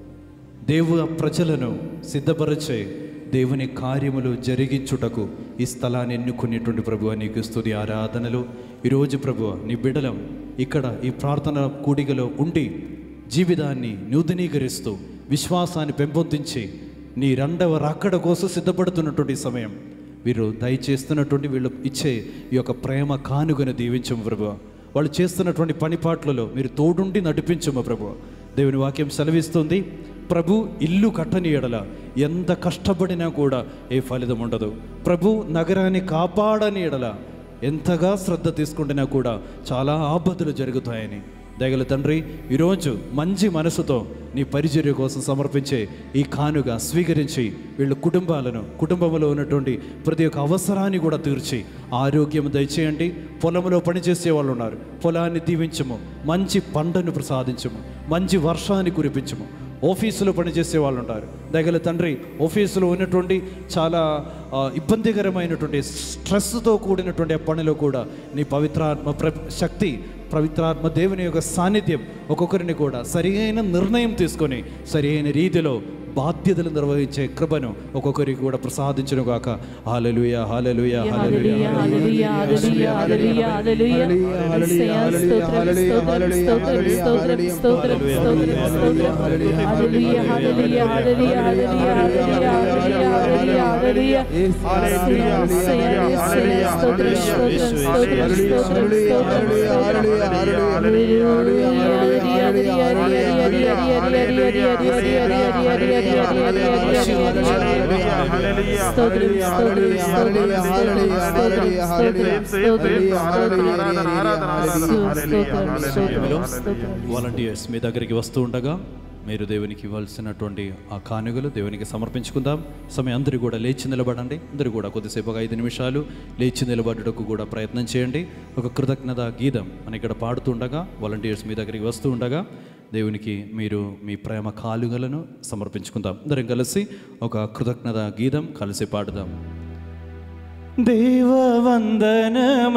దేవు ప్రజలను సిద్ధపరచే దేవుని కార్యములు జరిగించుటకు ఈ స్థలాన్ని ఎన్నుకునేటువంటి ప్రభువ నీకు స్తుతి ఆరాధనలు ఈరోజు ప్రభువ నీ బిడలం ఇక్కడ ఈ ప్రార్థన కూడికలో ఉండి జీవితాన్ని నూతనీకరిస్తూ విశ్వాసాన్ని పెంపొందించి నీ రెండవ రాకడ కోసం సిద్ధపడుతున్నటువంటి సమయం వీరు దయచేస్తున్నటువంటి వీళ్ళు ఇచ్చే ఈ యొక్క ప్రేమ కానుగను దీవించము ప్రభువ వాళ్ళు చేస్తున్నటువంటి పనిపాట్లలో మీరు తోడుండి నడిపించము ప్రభు దేవుని వాక్యం సెలవిస్తుంది ప్రభు ఇల్లు కట్టని ఎడల ఎంత కష్టపడినా కూడా ఏ ఫలితం ఉండదు ప్రభు నగరాన్ని కాపాడని ఎడల ఎంతగా శ్రద్ధ తీసుకుంటున్నా కూడా చాలా ఆపదలు జరుగుతాయని దయగల తండ్రి ఈరోజు మంచి మనసుతో నీ పరిచర్య కోసం సమర్పించే ఈ కానుగా స్వీకరించి వీళ్ళ కుటుంబాలను కుటుంబంలో ఉన్నటువంటి ప్రతి ఒక్క అవసరాన్ని కూడా తీర్చి ఆరోగ్యం దయచేయండి పొలంలో పనిచేసే వాళ్ళు ఉన్నారు పొలాన్ని దీవించము మంచి పంటను ప్రసాదించము మంచి వర్షాన్ని కురిపించము ఆఫీసులో పనిచేసే వాళ్ళు ఉంటారు దగ్గర తండ్రి ఆఫీసులో ఉన్నటువంటి చాలా ఆ, ఇబ్బందికరమైనటువంటి స్ట్రెస్తో కూడినటువంటి ఆ పనిలో కూడా నీ పవిత్రాత్మ ప్ర శక్తి పవిత్రాత్మ దేవుని యొక్క సాన్నిధ్యం ఒక్కొక్కరిని కూడా సరి అయిన నిర్ణయం తీసుకొని సరి అయిన రీతిలో బాధ్యతలు నిర్వహించే కృపను ఒక్కొక్కరికి కూడా ప్రసాదించును గాక హాలలుయ హాలలుయ హాలలుయ హల్లెలూయా హల్లెలూయా హల్లెలూయా హల్లెలూయా హల్లెలూయా స్తోత్రం స్తోత్రం స్తోత్రం స్తోత్రం స్తోత్రం స్తోత్రం హల్లెలూయా హల్లెలూయా హల్లెలూయా హల్లెలూయా హల్లెలూయా హల్లెలూయా హల్లెలూయా హల్లెలూయా స్తోత్రం స్తోత్రం స్తోత్రం స్తోత్రం వాలంటీర్స్ మీ దగ్గరికి వస్తూ ఉండగా మీరు దేవునికి ఇవ్వాల్సినటువంటి ఆ కానుకలు దేవునికి సమర్పించుకుందాం సమయం అందరూ కూడా లేచి నిలబడండి అందరూ కూడా కొద్దిసేపు ఒక ఐదు నిమిషాలు లేచి నిలబడటకు కూడా ప్రయత్నం చేయండి ఒక కృతజ్ఞత గీతం మనం ఇక్కడ పాడుతుండగా వాలంటీర్స్ మీ దగ్గరికి వస్తూ ఉండగా దేవునికి మీరు మీ ప్రేమ కాలుగలను సమర్పించుకుందాం అందరం కలిసి ఒక కృతజ్ఞత గీతం కలిసి పాడుదాం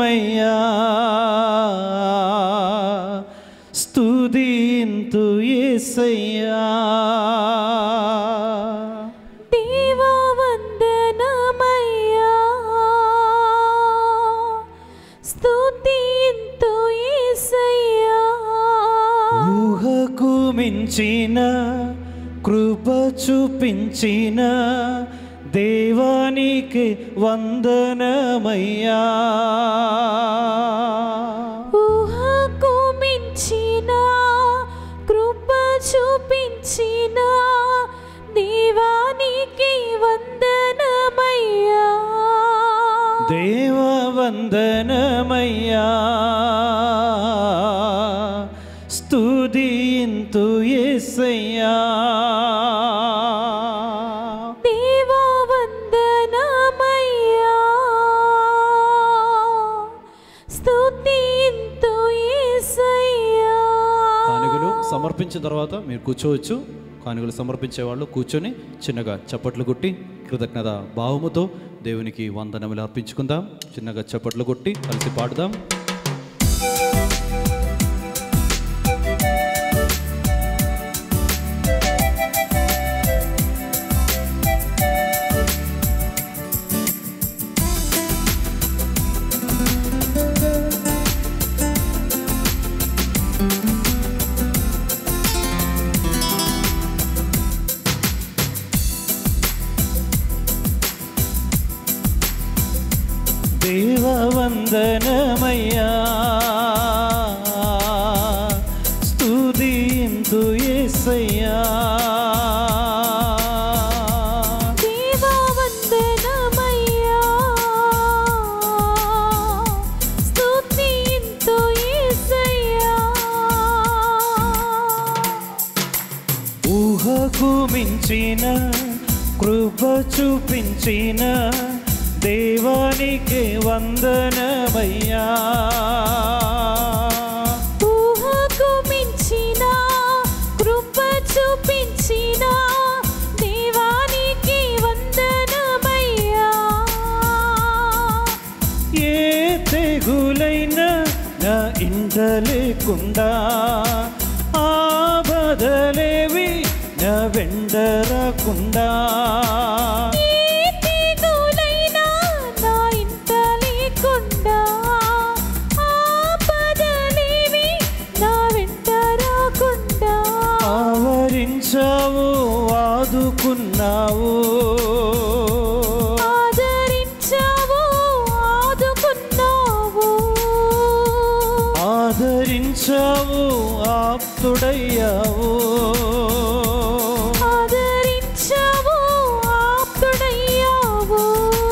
దేవవందనమయ్యా స్తుతింతు యేసయ్యా దేవా వందనమయ్యా స్తుతింతు యేసయ్యా ఊహకు మించిన కృప చూపించిన దేవానికి వందనమయ్యా ఊహకు మించిన కృప చూపించిన దేవానికి వందనమయ్యా దేవ వందనమయ్యా స్తుతింతు యేసయ్యా దేవా వందనమయ్యా స్తుతింతు యేసయ్యా కానుకలు సమర్పించిన తర్వాత మీరు కూర్చోవచ్చు కానుకలు సమర్పించే వాళ్ళు కూర్చొని చిన్నగా చప్పట్లు కొట్టి కృతజ్ఞత భావముతో దేవునికి వందనములు అర్పించుకుందాం చిన్నగా చప్పట్లు కొట్టి కలిసి పాడుదాం దేవ వందనమయ్యా స్తుతింతు యేసయ్యా దేవా వందనమయ్యా స్తుతింతు యేసయ్యా ఊహకు మించిన కృప చూపించిన దేవానికి వందనమయ్యా ఊహకు మించిన కృప చూపించిన దేవానికి వందనమయ్యా ఏ తెగులైనా నా ఇంట లేకుండా ఆపదలేవి నా వెంట రాకుండా ఏ తెగులైనా నా ఇంట లేకుండా ఆపదలేవి నా వెంట రాకుండా ఆవరించావు ఆదుకున్నావు ఆదరించావు ఆదుకున్నావు ఆదరించావు ఆప్తుడయ్యావు ఆదరించావు ఆప్తుడయ్యావు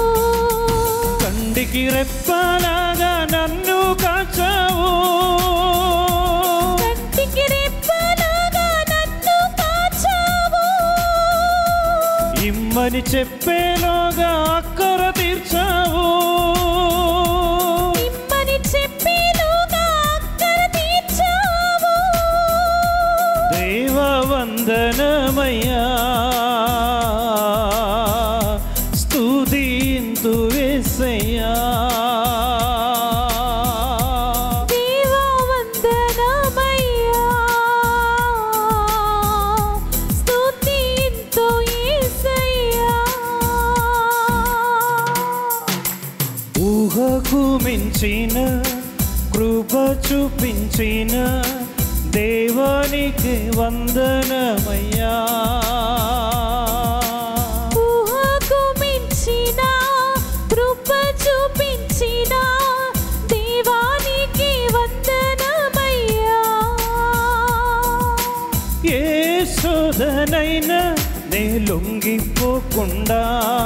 కండికి రెప్పలాగా నన్ను కాచావు కంటికి రెప్పలాగా నన్ను కాచావు ఇమ్మని చెప్పేలోగా అక్కర తీర్చావు ఇమ్మని చెప్పేలోగా అక్కర తీర్చావు దేవ వందనమయ్యా స్తుతింతు వేసయ్యా దేవా వందనమయ్యా స్తుతింతు యేసయ్యా ఊహకు మించిన కృప చూపించిన దేవానికి వందనమయ్యా ఊహకు మించిన కృప చూపించిన దేవానికి వందనమయ్యా ఏ శోధనైనా నే లొంగిపోకుండా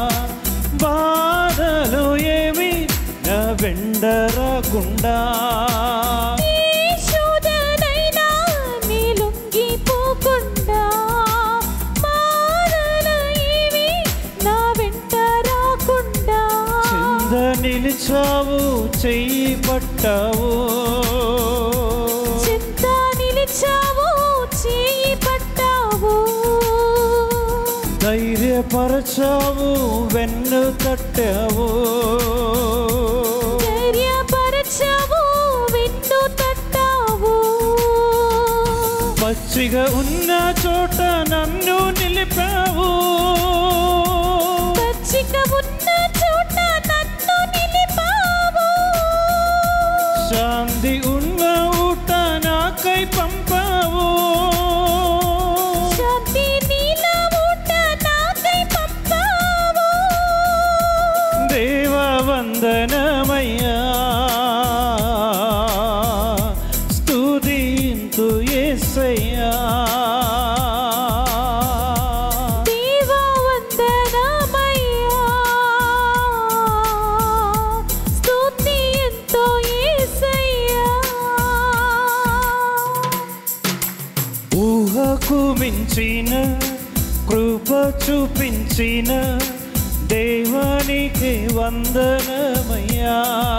బాధలు ఏమి నా వెండ రాకుండా ఏ శోధనైనా నీ లొంగిపోకుండా బాధలు ఏవి నా వెంట రాకుండా చింద నిలిచావు చెయ్యి పట్టావు చింత నిలిచావు చేయి పట్టావు ధైర్యపరచావు వెన్ను తట్టావు ధైర్యపరచావు వెన్ను తట్టావు పచ్చిగా ఉన్న చోట నన్ను నిలిపావు పచ్చిక ఉన్న చోట నన్ను నిలిపావు శాంతి ఉన్న ఊట నాకై పంపావు శాంతి నీల ఊట నాకై పంపావు దేవ వందనమయ్యా స్తుతింతు యేసయ్యా దేవా వందనమయ్యా స్తుతి ఎంతో యేసయ్యా ఊహకు మించిన కృప చూపించిన దేవానికి వందనమయ్యా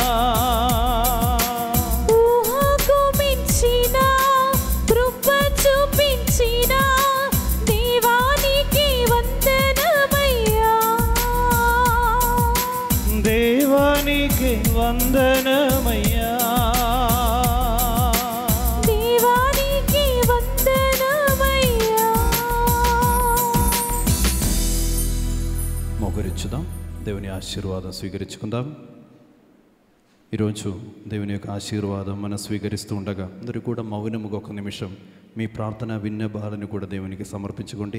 ఊహకు మించిన కృప చూపించిన దేవానికి వందనమయ్యా దేవానికి వందనమయ్యా దేవానికి వందనమయ్యా మొగరిచ్చుదాం దేవుని ఆశీర్వాదం స్వీకరించుకుందాం ఈరోజు దేవుని యొక్క ఆశీర్వాదం మనం స్వీకరిస్తూ ఉండగా అందరూ కూడా మౌనముగా ఒక నిమిషం మీ ప్రార్థన విన్నపాలను కూడా దేవునికి సమర్పించుకోండి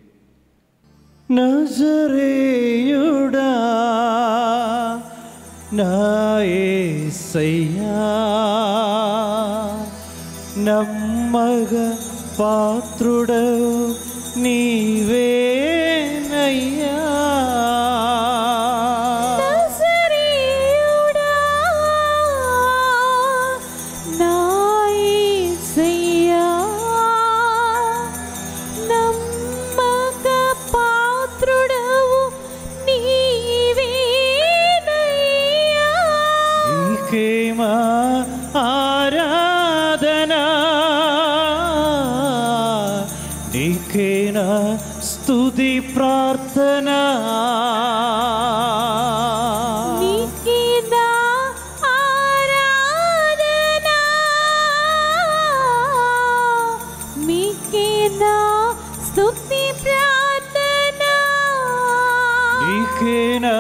నజరేయుడా నా యేసయ్యా నమ్మగ పాత్రుడవు నీవేనయ్యా నజరేయుడా నా యేసయ్యా నమ్మక పాత్రుడవు నీవేనయ్యా నీకేమా ఆరాధనా నీకేనా స్తుతి ప్రార్థనా నీకే నా ఆరాధనా నీకే నా స్తుతి ప్రార్థనా నీకేనా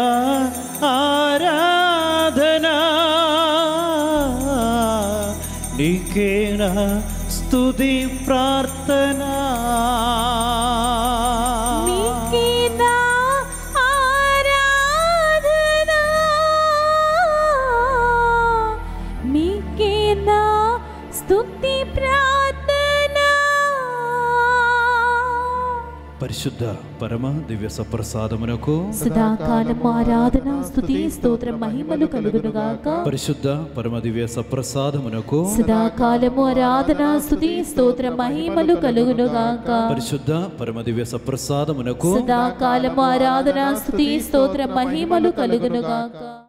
ఆరాధనా నీకేనా స్తుతి ప్రార్థనా నీకే నా ఆరాధనా నీకే నా స్తుతి ప్రార్థనా పరిశుద్ధ పరమ దివ్య సప్రసాదమునకు సదాకాలం ఆరాధన స్తుతి స్తోత్రం మహిమలు కలుగునుగాక పరిశుద్ధ పరమ దివ్య సప్రసాదమునకు సదాకాలము ఆరాధన స్తుతి స్తోత్రం మహిమలు కలుగునుగాక పరిశుద్ధ పరమ దివ్య సప్రసాదమునకు సదాకాలము ఆరాధన స్తుతి స్తోత్రం మహిమలు కలుగునుగాక